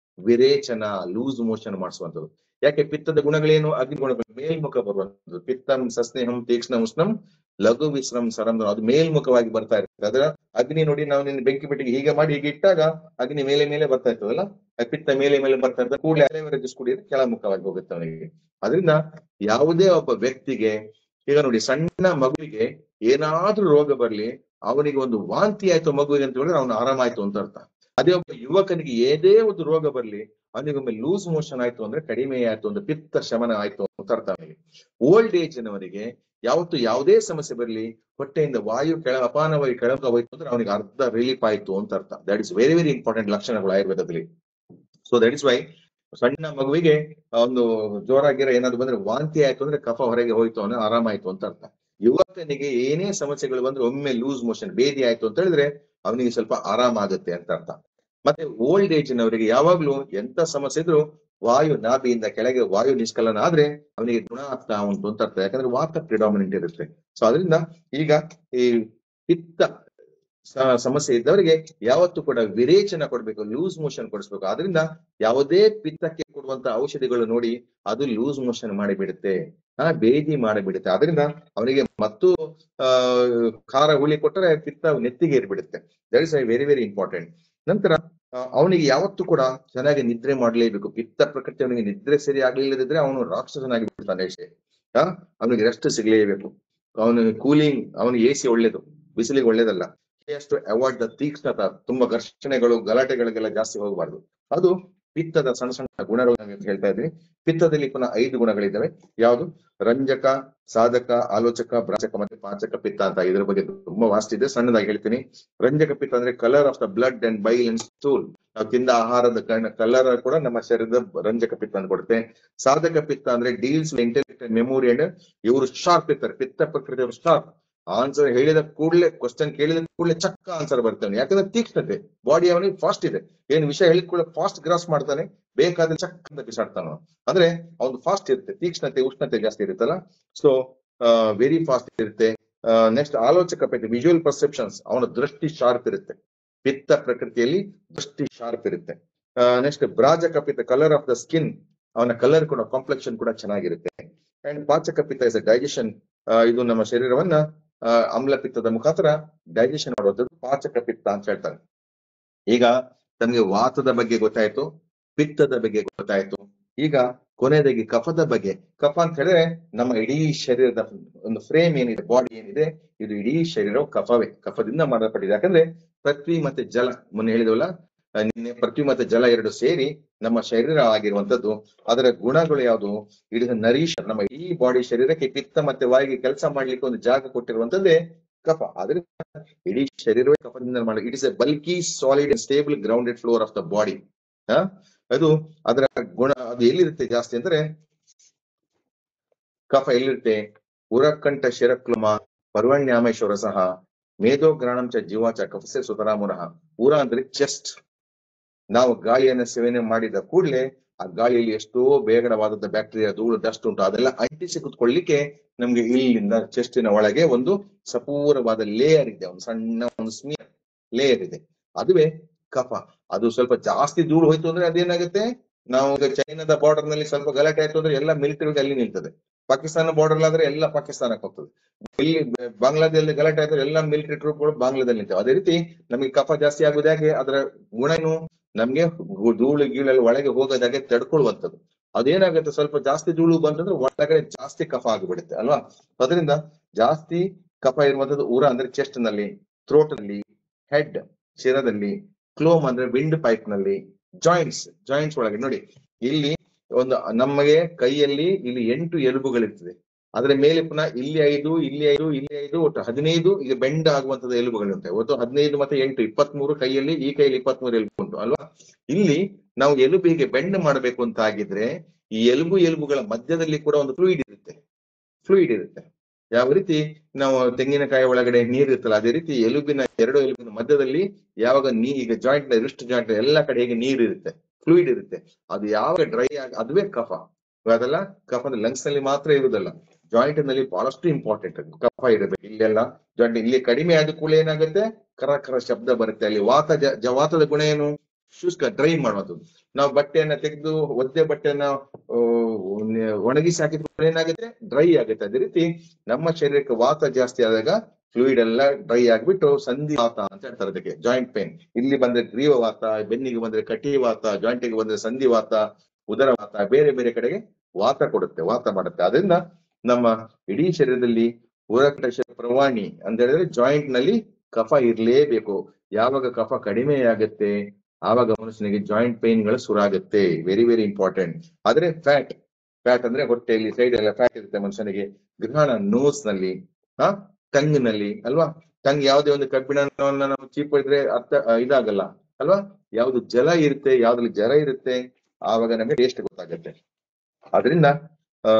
ವಿರೇಚನ ಲೂಸ್ ಮೋಷನ್ ಮಾಡಿಸುವಂಥದ್ದು ಯಾಕೆ ಪಿತ್ತದ ಗುಣಗಳೇನು ಅಗ್ನಿ ಗುಣಗಳು ಮೇಲ್ಮುಖ ಬರುವಂಥದ್ದು ಪಿತ್ತಂ ಸಸ್ನೇಹಂ ತೀಕ್ಷ್ಣ ಉಷ್ಣಂ ಲಘು ವಿಶ್ರಂ ಸರಂಧ್ರ ಅದು ಮೇಲ್ಮುಖವಾಗಿ ಬರ್ತಾ ಇರ್ತದೆ ಅದರ ಅಗ್ನಿ ನೋಡಿ ನಾವು ನಿನ್ನ ಬೆಂಕಿ ಪೆಟ್ಟಿಗೆ ಹೀಗೆ ಮಾಡಿ ಹೀಗೆ ಇಟ್ಟಾಗ ಅಗ್ನಿ ಮೇಲೆ ಮೇಲೆ ಬರ್ತಾ ಇರ್ತದಲ್ಲ ಆ ಪಿತ್ತ ಮೇಲೆ ಮೇಲೆ ಬರ್ತಾ ಇರ್ತದೆ ಕೂಡಲೇ ಅಲೆವರೆ ಜ್ಯೂಸ್ ಕುಡಿದ್ರೆ ಕೆಳಮುಖವಾಗಿ ಹೋಗುತ್ತೆ ಅವನಿಗೆ ಅದರಿಂದ ಯಾವುದೇ ಒಬ್ಬ ವ್ಯಕ್ತಿಗೆ ಈಗ ನೋಡಿ ಸಣ್ಣ ಮಗುವಿಗೆ ಏನಾದ್ರೂ ರೋಗ ಬರ್ಲಿ ಅವನಿಗೆ ಒಂದು ವಾಂತಿ ಆಯ್ತು ಮಗುವಿಗೆ ಅಂತ ಹೇಳಿದ್ರೆ ಅವನು ಆರಾಮಾಯ್ತು ಅಂತ ಅರ್ಥ ಅದೇ ಒಬ್ಬ ಯುವಕನಿಗೆ ಏದೇ ಒಂದು ರೋಗ ಬರ್ಲಿ ಅವನಿಗೊಮ್ಮೆ ಲೂಸ್ ಮೋಷನ್ ಆಯ್ತು ಅಂದ್ರೆ ಕಡಿಮೆ ಆಯ್ತು ಅಂದ್ರೆ ಪಿತ್ತ ಶಮನ ಆಯ್ತು ಅಂತ ಅರ್ಥ ಅವನಿಗೆ ಓಲ್ಡ್ ಏಜ್ ನವರಿಗೆ ಯಾವತ್ತು ಯಾವುದೇ ಸಮಸ್ಯೆ ಬರಲಿ ಹೊಟ್ಟೆಯಿಂದ ವಾಯು ಕೆಳ ಅಪಾನ ವಾಯು ಕೆಳಗೆ ಹೋಯ್ತು ಅಂದ್ರೆ ಅವನಿಗೆ ಅರ್ಧ ರಿಲೀಫ್ ಆಯ್ತು ಅಂತ ಅರ್ಥ that is very very important ಲಕ್ಷಣಗಳು ಆಯುರ್ವೇದದಲ್ಲಿ ಸೊ ದಟ್ ಇಸ್ ವೈ ಸಣ್ಣ ಮಗುವಿಗೆ ಒಂದು ಜೋರಾಗಿರೋ ಏನಾದ್ರು ಬಂದ್ರೆ ವಾಂತಿ ಆಯ್ತು ಅಂದ್ರೆ ಕಫ ಹೊರಗೆ ಹೋಯ್ತು ಅಂದ್ರೆ ಆರಾಮಾಯ್ತು ಅಂತ ಅರ್ಥ ಯುವಕನಿಗೆ ಏನೇ ಸಮಸ್ಯೆಗಳು ಬಂದ್ರೆ ಒಮ್ಮೆ ಲೂಸ್ ಮೋಷನ್ ಬೇದಿ ಆಯ್ತು ಅಂತ ಹೇಳಿದ್ರೆ ಅವನಿಗೆ ಸ್ವಲ್ಪ ಆರಾಮ ಆಗುತ್ತೆ ಅಂತ ಅರ್ಥ ಮತ್ತೆ ಓಲ್ಡ್ ಏಜ್ ನವರಿಗೆ ಯಾವಾಗ್ಲೂ ಎಂತ ಸಮಸ್ಯೆ ಇದ್ರು ವಾಯು ನಾಭಿಯಿಂದ ಕೆಳಗೆ ವಾಯು ನಿಷ್ಕಲನ ಆದ್ರೆ ಅವನಿಗೆ ಗುಣ ಆಗ್ತಾ ಉಂಟು ಅಂತ ಅರ್ಥ ಯಾಕಂದ್ರೆ ವಾತ ಪ್ರಿಡಾಮಿನೆಂಟ್ ಇರುತ್ತೆ ಸೊ ಅದರಿಂದ ಈಗ ಈ ಪಿತ್ತ ಸ- ಸಮಸ್ಯೆ ಇದ್ದವರಿಗೆ ಯಾವತ್ತೂ ಕೂಡ ವಿರೇಚನ ಕೊಡ್ಬೇಕು ಲೂಸ್ ಮೋಷನ್ ಕೊಡಿಸ್ಬೇಕು ಆದ್ರಿಂದ ಯಾವುದೇ ಪಿತ್ತಕ್ಕೆ ಕೊಡುವಂತ ಔಷಧಿಗಳು ನೋಡಿ ಅದು ಲೂಸ್ ಮೋಷನ್ ಮಾಡಿಬಿಡುತ್ತೆ ಆ ಬೇದಿ ಮಾಡಿಬಿಡುತ್ತೆ ಅದರಿಂದ ಅವನಿಗೆ ಮತ್ತು ಆ ಖಾರ ಹುಳಿ ಕೊಟ್ಟರೆ ಪಿತ್ತ ನೆತ್ತಿಗೆ ಏರ್ಬಿಡುತ್ತೆ that is very very important ನಂತರ ಆ, ಅವನಿಗೆ ಯಾವತ್ತೂ ಕೂಡ ಚೆನ್ನಾಗಿ ನಿದ್ರೆ ಮಾಡ್ಲೇಬೇಕು ಪಿತ್ತ ಪ್ರಕೃತಿ ಅವನಿಗೆ ನಿದ್ರೆ ಸರಿ ಆಗ್ಲಿಲ್ಲದಿದ್ರೆ ಅವನು ರಾಕ್ಷಸನಾಗಿ ಬಿಡ್ತಾನೆ ಅಷ್ಟೇ ಆ ಅವನಿಗೆ ರೆಸ್ಟ್ ಸಿಗ್ಲೇಬೇಕು ಅವನಿಗೆ ಕೂಲಿಂಗ್ ಅವನಿಗೆ ಎ ಸಿ ಒಳ್ಳೇದು ಬಿಸಿಲಿಗೆ ಒಳ್ಳೇದಲ್ಲ ಅಷ್ಟು ಅವಾಯ್ಡ್ ದ ತೀಕ್ಷ್ಣತ ತುಂಬಾ ಘರ್ಷಣೆಗಳು ಗಲಾಟೆಗಳಿಗೆಲ್ಲ ಜಾಸ್ತಿ ಹೋಗಬಾರ್ದು ಅದು ಪಿತ್ತದ ಸಣ್ಣ ಸಣ್ಣ ಗುಣಗಳು ನಾವು ಹೇಳ್ತಾ ಇದ್ವಿ ಪಿತ್ತದಲ್ಲಿ ಪುನಃ ಐದು ಗುಣಗಳಿದ್ದಾವೆ ಯಾವುದು ರಂಜಕ ಸಾಧಕ ಆಲೋಚಕ ಭ್ರಾಚಕ ಮತ್ತೆ ಪಾಚಕ ಪಿತ್ತ ಅಂತ ಇದ್ರ ಬಗ್ಗೆ ತುಂಬಾ ವಾಸ್ಟ್ ಇದೆ ಸಣ್ಣದಾಗಿ ಹೇಳ್ತೀನಿ ರಂಜಕ ಪಿತ್ತ ಅಂದ್ರೆ colour of the blood and bile and stool ನಾವು ತಿಂದ ಆಹಾರದ ಕಲರ್ ಕೂಡ ನಮ್ಮ ಶರೀರದ ರಂಜಕ ಪಿತ್ತ ಅಂತ ಕೊಡುತ್ತೆ ಸಾಧಕ ಪಿತ್ತ ಅಂದ್ರೆ ಡೀಲ್ಸ್ ಇಂಟೆಲೆಕ್ಟ್ ಮೆಮೊರಿ ಅಂಡ್ ಇವರು ಶಾರ್ಪ್ ಇರ್ತಾರೆ ಪಿತ್ತ ಪ್ರಕೃತಿ ಶಾರ್ಪ್ ಆನ್ಸರ್ ಹೇಳಿದ ಕೂಡಲೇ ಕ್ವಶನ್ ಕೇಳಿದ ಕೂಡಲೇ ಚಕ್ಕ ಆನ್ಸರ್ ಬರ್ತೇನೆ ಯಾಕಂದ್ರೆ ತೀಕ್ಷ್ಣತೆ ಬಾಡಿ ಅವನಿಗೆ ಫಾಸ್ಟ್ ಇದೆ ಏನ್ ವಿಷಯ ಹೇಳಿದ ಕೂಡಲೇ ಫಾಸ್ಟ್ ಗ್ರಾಸ್ ಮಾಡ್ತಾನೆ ಬೇಕಾದ್ರೆ ಚಕ್ಕ ಅಂತ ಬಿಸಾಡ್ತಾನ ಅವ್ನು. ಅಂದ್ರೆ ಅವ್ನು ಫಾಸ್ಟ್ ಇರುತ್ತೆ ತೀಕ್ಷ್ಣತೆ ಉಷ್ಣತೆ ಜಾಸ್ತಿ ಇರುತ್ತಲ್ಲ ಸೊ ವೆರಿ ಫಾಸ್ಟ್ ಇರುತ್ತೆ ನೆಕ್ಸ್ಟ್ ಆಲೋಚಕ ಪೈಕಿ ವಿಜುವಲ್ ಪರ್ಸೆಪ್ಷನ್ಸ್ ಅವನ ದೃಷ್ಟಿ ಶಾರ್ಪ್ ಇರುತ್ತೆ ಪಿತ್ತ ಪ್ರಕೃತಿಯಲ್ಲಿ ದೃಷ್ಟಿ ಶಾರ್ಪ್ ಇರುತ್ತೆ ನೆಕ್ಸ್ಟ್ ಬ್ರಾಜಕ ಪಿತ್ತ ಕಲರ್ ಆಫ್ ದ ಸ್ಕಿನ್ ಅವನ ಕಲರ್ ಕೂಡ ಕಾಂಪ್ಲೆಕ್ಷನ್ ಕೂಡ ಚೆನ್ನಾಗಿರುತ್ತೆ ಅಂಡ್ ಪಾಚಕ ಪಿತ್ತ ಇಸ್ ಡೈಜೆಷನ್ ಇದು ನಮ್ಮ ಶರೀರವನ್ನ ಆ, ಆಮ್ಲ ಪಿತ್ತದ ಮುಖಾಂತರ ಡೈಜೆಷನ್ ಮಾಡುವಂಥದ್ದು ಪಾಚಕ ಪಿತ್ತ ಅಂತ ಹೇಳ್ತಾರೆ ಈಗ ತಮಗೆ ವಾತದ ಬಗ್ಗೆ ಗೊತ್ತಾಯ್ತು ಪಿತ್ತದ ಬಗ್ಗೆ ಗೊತ್ತಾಯ್ತು ಈಗ ಕೊನೆಯದಾಗಿ ಕಫದ ಬಗ್ಗೆ ಕಫ ಅಂತ ಹೇಳಿದ್ರೆ ನಮ್ಮ ಇಡೀ ಶರೀರದ ಒಂದು ಫ್ರೇಮ್ ಏನಿದೆ ಬಾಡಿ ಏನಿದೆ ಇದು ಇಡೀ ಶರೀರವು ಕಫವೇ ಕಫದಿಂದ ಮಾಡಲ್ಪಟ್ಟಿದೆ ಯಾಕಂದ್ರೆ ಪೃಥ್ವಿ ಮತ್ತೆ ಜಲ ಮೊನ್ನೆ ಹೇಳಿದವಲ್ಲ ಆ, ನಿನ್ನೆ ಪೃಥ್ವಿ ಮತ್ತೆ ಜಲ ಎರಡು ಸೇರಿ ನಮ್ಮ ಶರೀರ ಆಗಿರುವಂತದ್ದು ಅದರ ಗುಣಗಳು ಯಾವುದು ಇಟ್ ಇಸ್ ನರೀಶ್ ನಮ್ಮ ಇಡೀ ಬಾಡಿ ಶರೀರಕ್ಕೆ ಪಿತ್ತ ಮತ್ತೆ ವಾಯಿಗೆ ಕೆಲಸ ಮಾಡ್ಲಿಕ್ಕೆ ಒಂದು ಜಾಗ ಕೊಟ್ಟಿರುವಂತದ್ದೇ ಕಫ ಆದ್ರೆ ಇಡೀ ಶರೀರವೇ ಕಫದಿಂದ ಮಾಡಿ it is a bulky solid and stable grounded floor of the body ಅದು ಅದರ ಗುಣ ಅದು ಎಲ್ಲಿರುತ್ತೆ ಜಾಸ್ತಿ ಅಂದ್ರೆ ಕಫ ಎಲ್ಲಿರುತ್ತೆ ಉರಕಂಠ ಶಿರಕ್ಲುಮ ಪರ್ವಣ್ಯಾಮೇಶ್ವರ ಸಹ ಮೇಧೋಗ್ರಾಣಂ ಚ ಜೀವಾಚ ಕಫಸೆ ಸುತರಾಮುನಃ ಉರ ಅಂದ್ರೆ ಚೆಸ್ಟ್ ನಾವು ಗಾಳಿಯನ್ನ ಸೇವನೆ ಮಾಡಿದ ಕೂಡಲೇ ಆ ಗಾಳಿಯಲ್ಲಿ ಎಷ್ಟೋ ಬೇಗಡವಾದದ ಬ್ಯಾಕ್ಟೀರಿಯಾ ಧೂಳು ಡಸ್ಟ್ ಉಂಟು ಅದೆಲ್ಲ ಅಂಟಿಸಿ ಕುತ್ಕೊಳ್ಳಿಕ್ಕೆ ನಮ್ಗೆ ಇಲ್ಲಿಂದ ಚೆಸ್ಟಿನ ಒಳಗೆ ಒಂದು ಸಪೂರವಾದ ಲೇಯರ್ ಇದೆ ಒಂದು ಸಣ್ಣ ಒಂದು ಸ್ಮಿಯರ್ ಲೇಯರ್ ಇದೆ ಅದುವೇ ಕಫ ಅದು ಸ್ವಲ್ಪ ಜಾಸ್ತಿ ಧೂಳು ಹೋಯ್ತು ಅಂದ್ರೆ ಅದೇನಾಗುತ್ತೆ ನಾವು ಈಗ ಚೈನಾದ ಬಾರ್ಡರ್ ನಲ್ಲಿ ಸ್ವಲ್ಪ ಗಲಾಟೆ ಆಯ್ತು ಅಂದ್ರೆ ಎಲ್ಲ ಮಿಲಿಟರಿ ಅಲ್ಲಿ ನಿಲ್ತದೆ ಪಾಕಿಸ್ತಾನ ಬಾರ್ಡರ್ ಆದ್ರೆ ಎಲ್ಲ ಪಾಕಿಸ್ತಾನಕ್ಕೆ ಹೋಗ್ತದೆ ಇಲ್ಲಿ ಬ- ಬಾಂಗ್ಲಾದಲ್ಲಿ ಗಲಾಟೆ ಆಯ್ತು ಎಲ್ಲ ಮಿಲಿಟರಿ ಟ್ರೂಪ್ಗಳು ಬಾಂಗ್ಲಾದಲ್ಲಿ ನಿಲ್ತವೆ ಅದೇ ರೀತಿ ನಮಗೆ ಕಫ ಜಾಸ್ತಿ ಆಗುದು ಯಾಕೆ ಅದರ ಗುಣ ಏನು ನಮ್ಗೆ ಗು- ಧೂಳು ಗೀಳೆಲ್ಲ ಒಳಗೆ ಹೋಗೋದಾಗೆ ತಡ್ಕೊಳ್ಳುವಂಥದ್ದು ಅದೇನಾಗುತ್ತೆ ಸ್ವಲ್ಪ ಜಾಸ್ತಿ ಧೂಳು ಬಂತಂದ್ರೆ ಒಳಗಡೆ ಜಾಸ್ತಿ ಕಫ ಆಗಿಬಿಡುತ್ತೆ ಅಲ್ವಾ ಅದರಿಂದ ಜಾಸ್ತಿ ಕಫ ಇರುವಂತದ್ದು ಊರ ಅಂದ್ರೆ ಚೆಸ್ಟ್ ನಲ್ಲಿ ಥ್ರೋಟ್ ನಲ್ಲಿ ಹೆಡ್ ಶಿರದಲ್ಲಿ ಕ್ಲೋಮ್ ಅಂದ್ರೆ ವಿಂಡ್ ಪೈಪ್ ನಲ್ಲಿ ಜಾಯಿಂಟ್ಸ್ ಜಾಯಿಂಟ್ಸ್ ಒಳಗೆ ನೋಡಿ ಇಲ್ಲಿ ಒಂದು ನಮಗೆ ಕೈಯಲ್ಲಿ ಇಲ್ಲಿ ಎಂಟು ಎಲುಬುಗಳಿರ್ತದೆ ಅದರ ಮೇಲೆ ಪುನಃ ಇಲ್ಲಿ ಐದು ಇಲ್ಲಿ ಐದು ಇಲ್ಲಿ ಐದು ಒಟ್ಟು ಹದಿನೈದು ಈಗ ಬೆಂಡ್ ಆಗುವಂತದ ಎಲುಬುಗಳಿರುತ್ತೆ ಒಟ್ಟು ಹದಿನೈದು ಮತ್ತೆ ಎಂಟು ಇಪ್ಪತ್ಮೂರು ಕೈಯಲ್ಲಿ ಈ ಕೈಯಲ್ಲಿ ಇಪ್ಪತ್ಮೂರು ಎಲುಬು ಉಂಟು ಅಲ್ವಾ ಇಲ್ಲಿ ನಾವು ಎಲುಬು ಹೀಗೆ ಬೆಂಡ್ ಮಾಡಬೇಕು ಅಂತ ಆಗಿದ್ರೆ ಈ ಎಲುಬು ಎಲುಬುಗಳ ಮಧ್ಯದಲ್ಲಿ ಕೂಡ ಒಂದು ಫ್ಲೂಯಿಡ್ ಇರುತ್ತೆ ಫ್ಲೂಯಿಡ್ ಇರುತ್ತೆ ಯಾವ ರೀತಿ ನಾವು ತೆಂಗಿನಕಾಯಿ ಒಳಗಡೆ ನೀರು ಇರುತ್ತಲ್ಲ ಅದೇ ರೀತಿ ಎಲುಬಿನ ಎರಡು ಎಲುಬಿನ ಮಧ್ಯದಲ್ಲಿ ಯಾವಾಗ ನೀ ಈಗ ಜಾಯಿಂಟ್ ರಿಸ್ಟ್ ಜಾಯಿಂಟ್ ಎಲ್ಲ ಕಡೆ ಹೇಗೆ ನೀರು ಇರುತ್ತೆ ಫ್ಲೂಯಿಡ್ ಇರುತ್ತೆ ಅದು ಯಾವಾಗ ಡ್ರೈ ಆಗಿ ಅದುವೇ ಕಫ ಅದೆಲ್ಲ ಕಫ ಲಂಗ್ಸ್ ನಲ್ಲಿ ಮಾತ್ರ ಇರುವುದಲ್ಲ ಜಾಯಿಂಟ್ ನಲ್ಲಿ ಬಹಳಷ್ಟು ಇಂಪಾರ್ಟೆಂಟ್ ಕಫ ಇರಬೇಕು ಇಲ್ಲೆಲ್ಲ ಜಾಯಿಂಟ್ ಇಲ್ಲಿ ಕಡಿಮೆ ಆದ ಕೂಡ ಏನಾಗುತ್ತೆ ಕರ ಕರ ಶಬ್ದ ಬರುತ್ತೆ ಅಲ್ಲಿ ವಾತ ಜ ಜ- ವಾತದ ಗುಣ ಏನು ಶುಷ್ಕ ಡ್ರೈ ಮಾಡುವಂಥದ್ದು ನಾವು ಬಟ್ಟೆಯನ್ನ ತೆಗೆದು ಒದ್ದೆ ಬಟ್ಟೆಯನ್ನ ಆ, ಒಣ- ಒಣಗಿಸಿ ಹಾಕಿದ್ರೆ ಏನಾಗುತ್ತೆ ಡ್ರೈ ಆಗುತ್ತೆ ಅದೇ ರೀತಿ ನಮ್ಮ ಶರೀರಕ್ಕೆ ವಾತ ಜಾಸ್ತಿ ಆದಾಗ ಫ್ಲೂಯಿಡ್ ಎಲ್ಲ ಡ್ರೈ ಆಗ್ಬಿಟ್ಟು ಸಂಧಿ ವಾತ ಅಂತ ಹೇಳ್ತಾರೆ ಅದಕ್ಕೆ ಜಾಯಿಂಟ್ ಪೇನ್ ಇಲ್ಲಿ ಬಂದ್ರೆ ಗ್ರೀವ ವಾತ ಬೆನ್ನಿಗೆ ಬಂದ್ರೆ ಕಟಿ ವಾತ ಜಾಯಿಂಟಿಗೆ ಬಂದ್ರೆ ಸಂಧಿ ವಾತ ಉದರ ವಾತ ಬೇರೆ ಬೇರೆ ಕಡೆಗೆ ವಾತ ಕೊಡುತ್ತೆ ವಾತ ಮಾಡುತ್ತೆ ಅದರಿಂದ ನಮ್ಮ ಇಡೀ ಶರೀರದಲ್ಲಿ ಉರಕಟ ಪ್ರವಾಣಿ ಅಂತ ಹೇಳಿದ್ರೆ ಜಾಯಿಂಟ್ ನಲ್ಲಿ ಕಫ ಇರ್ಲೇಬೇಕು ಯಾವಾಗ ಕಫ ಕಡಿಮೆ ಆಗುತ್ತೆ ಆವಾಗ ಮನುಷ್ಯನಿಗೆ ಜಾಯಿಂಟ್ ಪೇನ್ ಗಳು ಶುರುವಾಗುತ್ತೆ ವೆರಿ ವೆರಿ ಇಂಪಾರ್ಟೆಂಟ್ ಆದ್ರೆ ಫ್ಯಾಟ್ ಫ್ಯಾಟ್ ಅಂದ್ರೆ ಹೊಟ್ಟೆಯಲ್ಲಿ ಸೈಡ್ ಎಲ್ಲ ಫ್ಯಾಟ್ ಇರುತ್ತೆ ಮನುಷ್ಯನಿಗೆ ಗ್ರಹಣ ನೋಸ್ ನಲ್ಲಿ ಆ ಟಂಗ್ ನಲ್ಲಿ ಅಲ್ವಾ ಟಂಗ್ ಯಾವುದೇ ಒಂದು ಕಬ್ಬಿಣವನ್ನ ನಾವು ಚೀಪಿದ್ರೆ ಅರ್ಥ ಆ, ಇದಾಗಲ್ಲ ಅಲ್ವಾ ಯಾವ್ದು ಜಲ ಇರುತ್ತೆ ಯಾವ್ದ್ರಲ್ಲಿ ಜರ ಇರುತ್ತೆ ಆವಾಗ ನಮಗೆ ಟೇಸ್ಟ್ ಗೊತ್ತಾಗುತ್ತೆ ಅದರಿಂದ ಆ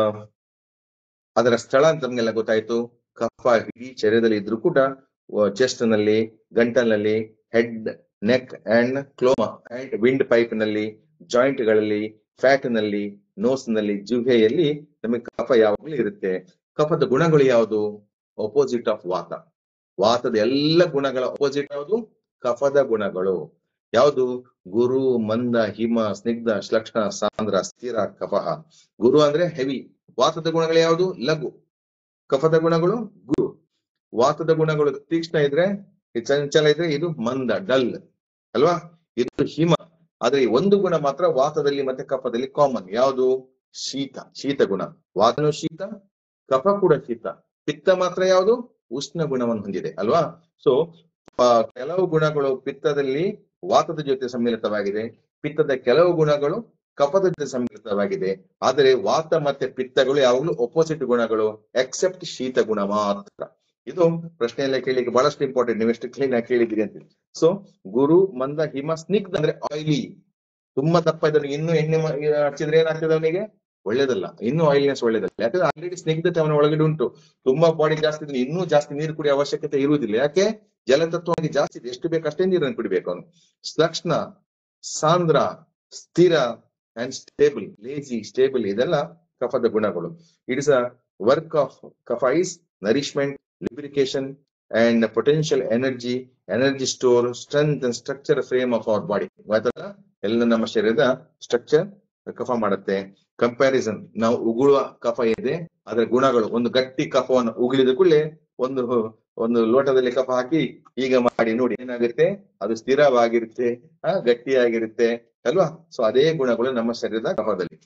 ಅದರ ಸ್ಥಳ ಅಂತ ನಮ್ಗೆಲ್ಲ ಗೊತ್ತಾಯ್ತು ಕಫ ಇಡೀ ಶರೀರದಲ್ಲಿ ಇದ್ರೂ ಕೂಡ ಚೆಸ್ಟ್ ನಲ್ಲಿ ಗಂಟಲ್ನಲ್ಲಿ ಹೆಡ್ ನೆಕ್ ಅಂಡ್ ಕ್ಲೋಮಾ ಅಂಡ್ ವಿಂಡ್ ಪೈಪ್ ನಲ್ಲಿ ಜಾಯಿಂಟ್ ಗಳಲ್ಲಿ ಫ್ಯಾಟ್ ನಲ್ಲಿ ನೋಸ್ ನಲ್ಲಿ ಜಿಹ್ವೆಯಲ್ಲಿ ನಮಗೆ ಕಫ ಯಾವಾಗಲೂ ಇರುತ್ತೆ ಕಫದ ಗುಣಗಳು ಯಾವುದು ಅಪೋಸಿಟ್ ಆಫ್ ವಾತ ವಾತದ ಎಲ್ಲ ಗುಣಗಳ ಅಪೋಸಿಟ್ ಯಾವುದು ಕಫದ ಗುಣಗಳು ಯಾವುದು ಗುರು ಮಂದ ಹಿಮ ಸ್ನಿಗ್ಧ ಶ್ಲಕ್ಷಣ ಸಾಂದ್ರ ಸ್ಥಿರ ಕಫಹ ಗುರು ಅಂದ್ರೆ ಹೆವಿ ವಾತದ ಗುಣಗಳು ಯಾವುದು ಲಘು ಕಫದ ಗುಣಗಳು ಗುರು ವಾತದ ಗುಣಗಳು ತೀಕ್ಷ್ಣ ಇದ್ರೆ ಈ ಚಂಚಲ ಇದ್ರೆ ಇದು ಮಂದ ಡಲ್ ಅಲ್ವಾ ಇದು ಹಿಮ ಆದ್ರೆ ಈ ಒಂದು ಗುಣ ಮಾತ್ರ ವಾತದಲ್ಲಿ ಮತ್ತೆ ಕಫದಲ್ಲಿ ಕಾಮನ್ ಯಾವುದು ಶೀತ ಶೀತ ಗುಣ ವಾತನು ಶೀತ ಕಫ ಕೂಡ ಶೀತ ಪಿತ್ತ ಮಾತ್ರ ಯಾವುದು ಉಷ್ಣ ಗುಣವನ್ನು ಹೊಂದಿದೆ ಅಲ್ವಾ ಸೊ ಕೆಲವು ಗುಣಗಳು ಪಿತ್ತದಲ್ಲಿ ವಾತದ ಜೊತೆ ಸಮ್ಮಿಳಿತವಾಗಿದೆ ಪಿತ್ತದ ಕೆಲವು ಗುಣಗಳು ಕಫದ ಜೊತೆ ಸಮ್ಮಿಳಿತವಾಗಿದೆ ಆದರೆ ವಾತ ಮತ್ತೆ ಪಿತ್ತಗಳು ಯಾವಾಗಲೂ ಒಪೋಸಿಟ್ ಗುಣಗಳು ಎಕ್ಸೆಪ್ಟ್ ಶೀತ ಗುಣ ಮಾತ್ರ ಇದು ಪ್ರಶ್ನೆಯಲ್ಲ ಕೇಳಿಕ್ಕೆ ಬಹಳಷ್ಟು ಇಂಪಾರ್ಟೆಂಟ್ ನೀವು ಎಷ್ಟು ಕ್ಲೀನ್ ಆಗಿ ಕೇಳಿದ್ದೀರಿ ಅಂತ ಸೊ ಗುರು ಮಂದ ಹಿಮ ಸ್ನಿಗ್ಧ ಅಂದ್ರೆ ಆಯಿಲಿ ತುಂಬಾ ದಪ್ಪ ಇದ್ದವನಿಗೆ ಇನ್ನೂ ಎಣ್ಣೆ ಮ- ಹಚ್ಚಿದ್ರೆ ಏನಾಗ್ತದೆ ಅವನಿಗೆ ಒಳ್ಳೇದಲ್ಲ ಇನ್ನೂ ಆಯಿಲ್ನೆಸ್ ಒಳ್ಳೇದಲ್ಲ ಯಾಕಂದ್ರೆ ಆಲ್ರೆಡಿ ಸ್ನಿಗ್ಧತೆ ಅವನ ಒಳಗಡೆ ಉಂಟು ತುಂಬಾ ಬಾಡಿ ಜಾಸ್ತಿ ಇದ್ರೆ ಇನ್ನೂ ಜಾಸ್ತಿ ನೀರು ಕುಡಿಯೋ ಅವಶ್ಯಕತೆ ಇರುವುದಿಲ್ಲ ಯಾಕೆ ಜಲತತ್ವ ಅವನಿಗೆ ಜಾಸ್ತಿ ಇದೆ ಎಷ್ಟು ಬೇಕು ಅಷ್ಟೇ ನೀರನ್ನು ಕುಡಿಬೇಕು ಅವನು ಲಕ್ಷಣ ಸಾಂದ್ರ ಸ್ಥಿರ ಅಂಡ್ ಸ್ಟೇಬಲ್ ಲೇಜಿ ಸ್ಟೇಬಲ್ ಇದೆಲ್ಲ ಕಫದ ಗುಣಗಳು it is a work of kapha is nourishment lubrication and potential energy energy store strength and structure frame of our body ಎಲ್ಲ ನಮ್ಮ ಶರೀರದ ಸ್ಟ್ರಕ್ಚರ್ ಕಫ ಮಾಡುತ್ತೆ ಕಂಪ್ಯಾರಿಸನ್ ನಾವು ಉಗುಳುವ ಕಫ ಇದೆ ಅದರ ಗುಣಗಳು ಒಂದು ಗಟ್ಟಿ ಕಫವನ್ನು ಉಗುಳಿದ ಕೂಡಲೇ ಒಂದು ಒಂದು ಲೋಟದಲ್ಲಿ ಕಫ ಹಾಕಿ ಈಗ ಮಾಡಿ ನೋಡಿ ಏನಾಗುತ್ತೆ ಅದು ಸ್ಥಿರವಾಗಿರುತ್ತೆ ಆ ಗಟ್ಟಿಯಾಗಿರುತ್ತೆ ಅಲ್ವಾ ಸೊ ಅದೇ ಗುಣಗಳು ನಮ್ಮ ಶರೀರದ ಕಫದಲ್ಲಿ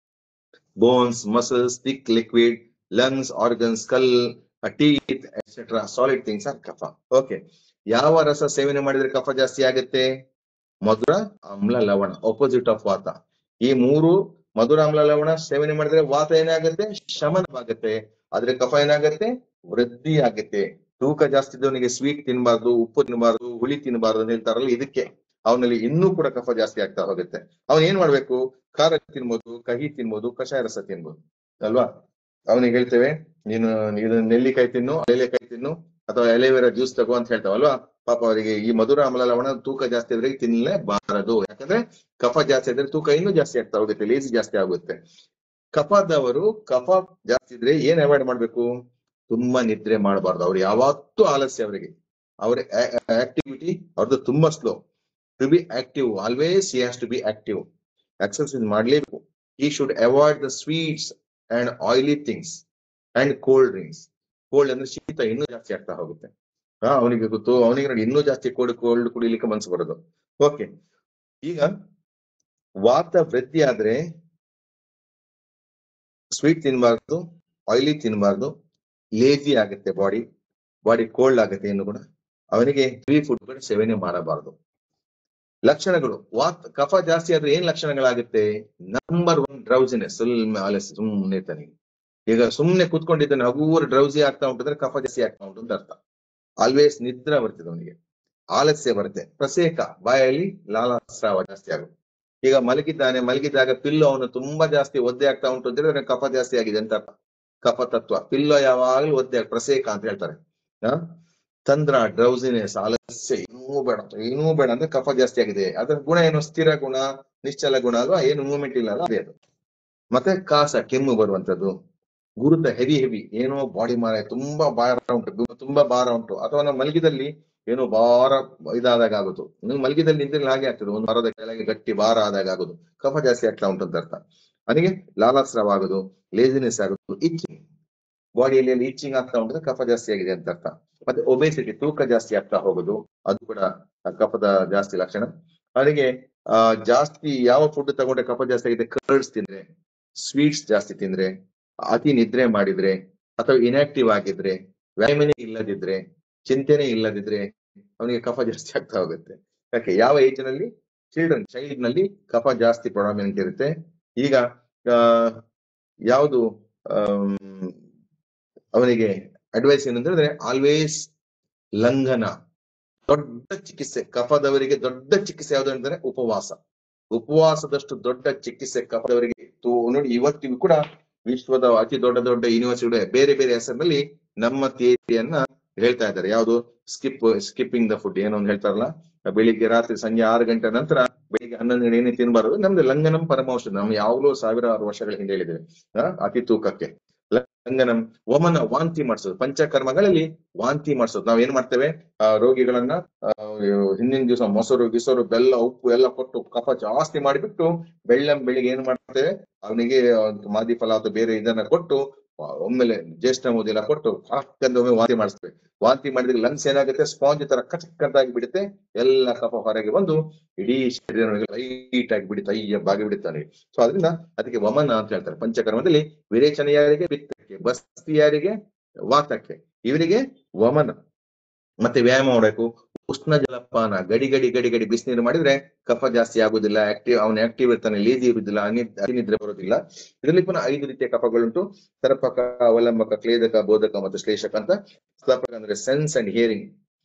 bones muscles thick liquid lungs organs ಕಲ್ teeth etcetera solid things are kapha okay ಯಾವ ರಸ ಸೇವನೆ ಮಾಡಿದ್ರೆ ಕಫ ಜಾಸ್ತಿ ಆಗುತ್ತೆ ಮಧುರ ಆಮ್ಲ ಲವಣ ಆಪೋಸಿಟ್ ಆಫ್ ವಾತ ಈ ಮೂರು ಮಧುರ ಆಮ್ಲ ಲವಣ ಸೇವನೆ ಮಾಡಿದ್ರೆ ವಾತ ಏನಾಗುತ್ತೆ ಶಮನವಾಗುತ್ತೆ ಆದ್ರೆ ಕಫ ಏನಾಗುತ್ತೆ ವೃದ್ಧಿ ಆಗುತ್ತೆ ತೂಕ ಜಾಸ್ತಿ ಇದ್ದವನಿಗೆ ಸ್ವೀಟ್ ತಿನ್ಬಾರ್ದು ಉಪ್ಪು ತಿನ್ನಬಾರ್ದು ಹುಳಿ ತಿನ್ನಬಾರ್ದು ಅಂತ ಹೇಳ್ತಾರಲ್ಲ ಇದಕ್ಕೆ ಅವನಲ್ಲಿ ಇನ್ನೂ ಕೂಡ ಕಫ ಜಾಸ್ತಿ ಆಗ್ತಾ ಹೋಗುತ್ತೆ ಅವನ್ ಏನ್ ಮಾಡ್ಬೇಕು ಖಾರ ತಿನ್ಬೋದು ಕಹಿ ತಿನ್ಬೋದು ಕಷಾಯ ರಸ ತಿನ್ಬೋದು ಅಲ್ವಾ ಅವನಿಗೆ ಹೇಳ್ತೇವೆ ನೀನು ಇದು ನೆಲ್ಲಿಕಾಯಿ ತಿನ್ನು ಎಲೆಕಾಯಿ ತಿನ್ನು ಅಥವಾ ಎಲೆವೇರಾ ಜ್ಯೂಸ್ ತಗೋ ಅಂತ ಹೇಳ್ತಾವಲ್ವಾ ಪಾಪ ಅವರಿಗೆ ಈ ಮಧುರ ಆಮ್ಲ ಲವಣ ತೂಕ ಜಾಸ್ತಿ ಇದ್ರೆ ತಿನ್ನಲೇಬಾರದು ಯಾಕಂದ್ರೆ ಕಫ ಜಾಸ್ತಿ ಇದ್ರೆ ತೂಕ ಇನ್ನೂ ಜಾಸ್ತಿ ಆಗ್ತಾ ಹೋಗುತ್ತೆ ಲೇಜಿ ಜಾಸ್ತಿ ಆಗುತ್ತೆ ಕಫದವರು ಕಫ ಜಾಸ್ತಿ ಇದ್ರೆ ಏನ್ ಅವಾಯ್ಡ್ ಮಾಡ್ಬೇಕು ತುಂಬಾ ನಿದ್ರೆ ಮಾಡಬಾರ್ದು ಅವ್ರು ಯಾವತ್ತೂ ಆಲಸ್ಯ ಅವರಿಗೆ ಅವ್ರ ಆಕ್ಟಿವಿಟಿ ಅವ್ರದ್ದು ತುಂಬಾ slow to be active always he has to be active exercise ಮಾಡ್ಲೇಬೇಕು he should avoid the sweets and oily things and cold drinks cold ಅಂದ್ರೆ ಶೀತ ಇನ್ನೂ ಜಾಸ್ತಿ ಆಗ್ತಾ ಹೋಗುತ್ತೆ ಹಾ ಅವನಿಗೆ ಗೊತ್ತು ಅವನಿಗೆ ನೋಡಿ ಇನ್ನೂ ಜಾಸ್ತಿ ಕೋಲ್ಡ್ ಕೋಲ್ಡ್ ಕುಡಿಲಿಕ್ಕೆ ಮನ್ಸು ಬರೋದು ಓಕೆ ಈಗ ವಾತ ವೃದ್ಧಿ ಆದ್ರೆ ಸ್ವೀಟ್ ತಿನ್ಬಾರ್ದು ಆಯಿಲಿ ತಿನ್ಬಾರ್ದು ಲೇಜಿ ಆಗುತ್ತೆ ಬಾಡಿ ಬಾಡಿ ಕೋಲ್ಡ್ ಆಗುತ್ತೆ ಇನ್ನು ಕೂಡ ಅವನಿಗೆ ಹೆವಿ ಫುಡ್ ಕೂಡ ಸೇವನೆ ಮಾಡಬಾರದು ಲಕ್ಷಣಗಳು ವಾತ್ ಕಫ ಜಾಸ್ತಿ ಆದ್ರೆ ಏನ್ ಲಕ್ಷಣಗಳಾಗುತ್ತೆ ನಂಬರ್ ಒನ್ ಡ್ರೌಸಿನೆಸ್ ಸುಮ್ಮನೆ ಆಲಸ್ಯ ಸುಮ್ಮನೆ ಇರ್ತಾನೆ ಈಗ ಸುಮ್ಮನೆ ಕೂತ್ಕೊಂಡಿದ್ದಾನೆ ಹಗುವರು ಡ್ರೌಸಿ ಆಗ್ತಾ ಉಂಟಂದ್ರೆ ಕಫ ಜಾಸ್ತಿ ಆಗ್ತಾ ಉಂಟು ಅಂತ ಅರ್ಥ ಆಲ್ವೇಸ್ ನಿದ್ರೆ ಬರ್ತದೆ ಅವನಿಗೆ ಆಲಸ್ಯ ಬರುತ್ತೆ ಪ್ರಸೇಕ ಬಾಯಲ್ಲಿ ಲಾಲಾಸ್ರಾವ ಜಾಸ್ತಿ ಆಗುತ್ತೆ ಈಗ ಮಲಗಿದ್ದಾನೆ ಮಲಗಿದಾಗ ಪಿಲ್ಲು ಅವನು ತುಂಬಾ ಜಾಸ್ತಿ ಒದ್ದೆ ಆಗ್ತಾ ಉಂಟು ಅಂತ ಹೇಳಿದ್ರೆ ಕಫ ಜಾಸ್ತಿ ಆಗಿದೆ ಅಂತ ಅರ್ಥ ಕಫ ತತ್ವ ಪಿಲ್ಲೋ ಯಾವಾಗಲೂ ಒದ್ದೆ ಆಗ್- ಪ್ರಸೇಕ ಅಂತ ಹೇಳ್ತಾರೆ ಆ ತಂದ್ರ ಡ್ರೌಸಿನೆಸ್ ಆಲಸ್ಯ ಏನೂ ಬೇಡ ಏನೂ ಬೇಡ ಅಂದ್ರೆ ಕಫ ಜಾಸ್ತಿ ಆಗಿದೆ ಅದರ ಗುಣ ಏನು ಸ್ಥಿರ ಗುಣ ನಿಶ್ಚಲ ಗುಣ ಅಲ್ವಾ ಏನು ಮೂವ್ಮೆಂಟ್ ಇಲ್ಲ ಅಲ್ಲ ಅದೇ ಅದು ಮತ್ತೆ ಕಾಸ ಕೆಮ್ಮು ಬರುವಂತದ್ದು ಗುರುತ ಹೆವಿ ಹೆವಿ ಏನೋ ಬಾಡಿ ಮಾರ ತುಂಬಾ ಭಾರ ಉಂಟು ತುಂಬಾ ಭಾರ ಉಂಟು ಅಥವಾ ನಾವು ಮಲಗಿದಲ್ಲಿ ಏನೋ ಭಾರ ಇದಾದಾಗ ಆಗುದು ನೀವು ಮಲಗಿದಲ್ಲಿ ನಿಂತಿಲ್ಲ ಹಾಗೆ ಆಗ್ತದೆ ಒಂದು ಮರದ ಕೆಳಗೆ ಗಟ್ಟಿ ಭಾರ ಆದಾಗ ಆಗುದು ಕಫ ಜಾಸ್ತಿ ಆಗ್ತಾ ಉಂಟು ಅಂತ ಅರ್ಥ ಅವನಿಗೆ ಲಾಲಾಸ್ರಾವ ಆಗುದು ಲೇಜಿನೆಸ್ ಆಗುದು ಇಚ್ಚಿಂಗ್ ಬಾಡಿಯಲ್ಲಿ ಇಚ್ಚಿಂಗ್ ಆಗ್ತಾ ಉಂಟು ಕಫ ಜಾಸ್ತಿ ಆಗಿದೆ ಅಂತ ಅರ್ಥ ಮತ್ತೆ ಒಬೇಸಿಟಿ ತೂಕ ಜಾಸ್ತಿ ಆಗ್ತಾ ಹೋಗುದು ಅದು ಕೂಡ ಆ ಕಫದ ಜಾಸ್ತಿ ಲಕ್ಷಣ ಅವನಿಗೆ ಆ ಜಾಸ್ತಿ ಯಾವ ಫುಡ್ ತಗೊಂಡ್ರೆ ಕಫ ಜಾಸ್ತಿ ಆಗಿದೆ ಕರ್ಡ್ಸ್ ತಿಂದ್ರೆ ಸ್ವೀಟ್ಸ್ ಜಾಸ್ತಿ ತಿಂದ್ರೆ ಅತಿ ನಿದ್ರೆ ಮಾಡಿದ್ರೆ ಅಥವಾ ಇನ್ಆಕ್ಟಿವ್ ಆಗಿದ್ರೆ ವ್ಯಾಯಾಮನೇ ಇಲ್ಲದಿದ್ರೆ ಚಿಂತೆನೆ ಇಲ್ಲದಿದ್ರೆ ಅವನಿಗೆ ಕಫ ಜಾಸ್ತಿ ಆಗ್ತಾ ಹೋಗುತ್ತೆ ಯಾಕೆ ಯಾವ ಏಜ್ ನಲ್ಲಿ ಚಿಲ್ಡ್ರನ್ ಚೈಲ್ಡ್ ನಲ್ಲಿ ಕಫ ಜಾಸ್ತಿ ಪ್ರಾಮಿನೆಂಟ್ ಇರುತ್ತೆ ಈಗ ಆ, ಯಾವುದು ಆಮ್, ಅವನಿಗೆ ಅಡ್ವೈಸ್ ಏನಂದ್ರೆ ಆಲ್ವೇಸ್ ಲಂಘನ ದೊಡ್ಡ ಚಿಕಿತ್ಸೆ ಕಫದವರಿಗೆ ದೊಡ್ಡ ಚಿಕಿತ್ಸೆ ಯಾವುದು ಅಂದ್ರೆ ಉಪವಾಸ ಉಪವಾಸದಷ್ಟು ದೊಡ್ಡ ಚಿಕಿತ್ಸೆ ಕಫದವರಿಗೆ ಇತ್ತು ನೋಡಿ ಇವತ್ತಿಗೂ ಕೂಡ ವಿಶ್ವದ ಅತಿ ದೊಡ್ಡ ದೊಡ್ಡ ಯೂನಿವರ್ಸಿಟಿ ಬೇರೆ ಬೇರೆ ಹೆಸರಿನಲ್ಲಿ ನಮ್ಮ ಥಿಯರಿಯನ್ನ ಹೇಳ್ತಾ ಇದ್ದಾರೆ ಯಾವುದು ಸ್ಕಿಪ್ ಸ್ಕಿಪ್ಪಿಂಗ್ ದ ಫುಡ್ ಏನೋ ಒಂದು ಹೇಳ್ತಾರಲ್ಲ ಬೆಳಿಗ್ಗೆ ರಾತ್ರಿ ಸಂಜೆ ಆರು ಗಂಟೆ ನಂತರ ಬೆಳಿಗ್ಗೆ ಹನ್ನೊಂದು ಗಂಟೆ ಏನೇ ತಿನ್ಬಾರದು ನಮ್ದು ಲಂಘನಂ ಪರಮೌಷಧ ನಾವು ಯಾವಾಗಲೂ ಸಾವಿರಾರು ವರ್ಷಗಳ ಹಿಂದೆ ಹೇಳಿದ್ದೇವೆ ಆ, ಅತಿ ತೂಕಕ್ಕೆ ಲಂಘನಂ ವಮನ ವಾಂತಿ ಮಾಡಿಸೋದು ಪಂಚಕರ್ಮಗಳಲ್ಲಿ ವಾಂತಿ ಮಾಡಿಸೋದು ನಾವ್ ಏನ್ ಮಾಡ್ತೇವೆ ಆ ರೋಗಿಗಳನ್ನ ಆ, ಹಿಂದಿನ ದಿವಸ ಮೊಸರು ಗಿಸರು ಬೆಲ್ಲ ಉಪ್ಪು ಎಲ್ಲ ಕೊಟ್ಟು ಕಫ ಜಾಸ್ತಿ ಮಾಡಿಬಿಟ್ಟು ಬೆಳ್ಳಂ ಬೆಳಿಗ್ಗೆ ಏನ್ ಮಾಡ್ತೇವೆ ಅವನಿಗೆ ಒಂದು ಮಾದಿ ಫಲ ಅಥವಾ ಬೇರೆ ಇದನ್ನ ಕೊಟ್ಟು ಆ, ಒಮ್ಮೆಲೆ ಜ್ಯೇಷ್ಠ ಎಲ್ಲ ಕೊಟ್ಟು ಹಾಕಂದ ಒಮ್ಮೆ ವಾಂತಿ ಮಾಡಿಸ್ತೇವೆ ವಾಂತಿ ಮಾಡಿದ್ರೆ ಲಂಗ್ಸ್ ಏನಾಗುತ್ತೆ ಸ್ಪಾಂಜ್ ತರ ಕಚಕ್ಕಂತಾಗಿ ಬಿಡುತ್ತೆ ಎಲ್ಲ ಕಫ ಹೊರಗೆ ಬಂದು ಇಡೀ ಶರೀರ ಲೈಟ್ ಆಗಿ ಬಿಡುತ್ತೆ ಅಯ್ಯ ಬಾಗಿ ಬಿಡುತ್ತಾನೆ ಸೊ ಅದರಿಂದ ಅದಕ್ಕೆ ವಮನ ಅಂತ ಹೇಳ್ತಾರೆ ಪಂಚಕರ್ಮದಲ್ಲಿ ವಿರೇಚನ ಯಾರಿಗೆ ಪಿತ್ತಕ್ಕೆ ಬಸ್ತಿ ಯಾರಿಗೆ ವಾತಕ್ಕೆ ಇವರಿಗೆ ವಮನ ಮತ್ತೆ ವ್ಯಾಯಾಮ ಮಾಡಬೇಕು ಉಷ್ಣ ಜಲಪಾನ ಗಡಿ ಗಡಿ ಗಡಿ ಗಡಿ ಬಿಸಿನೀರು ಮಾಡಿದ್ರೆ ಕಫ ಜಾಸ್ತಿ ಆಗುದಿಲ್ಲ ಆಕ್ಟಿವ್ ಅವನು ಆಕ್ಟಿವ್ ಇರ್ತಾನೆ ಲೇಜಿ ಇರುದಿಲ್ಲ ಅನಿ ಅನಿದ್ರೆ ಬರೋದಿಲ್ಲ ಇದರಲ್ಲಿ ಪುನಃ ಐದು ರೀತಿಯ ಕಫಗಳುಂಟು ಸರ್ಪಕ ಅವಲಂಬಕ ಕ್ಲೇದಕ ಬೋಧಕ ಮತ್ತು ಶ್ಲೇಷಕ ಅಂತ ಸರ್ಪಕ ಅಂದ್ರೆ ಸೆನ್ಸ್ ಅಂಡ್ ಹಿಯರಿಂಗ್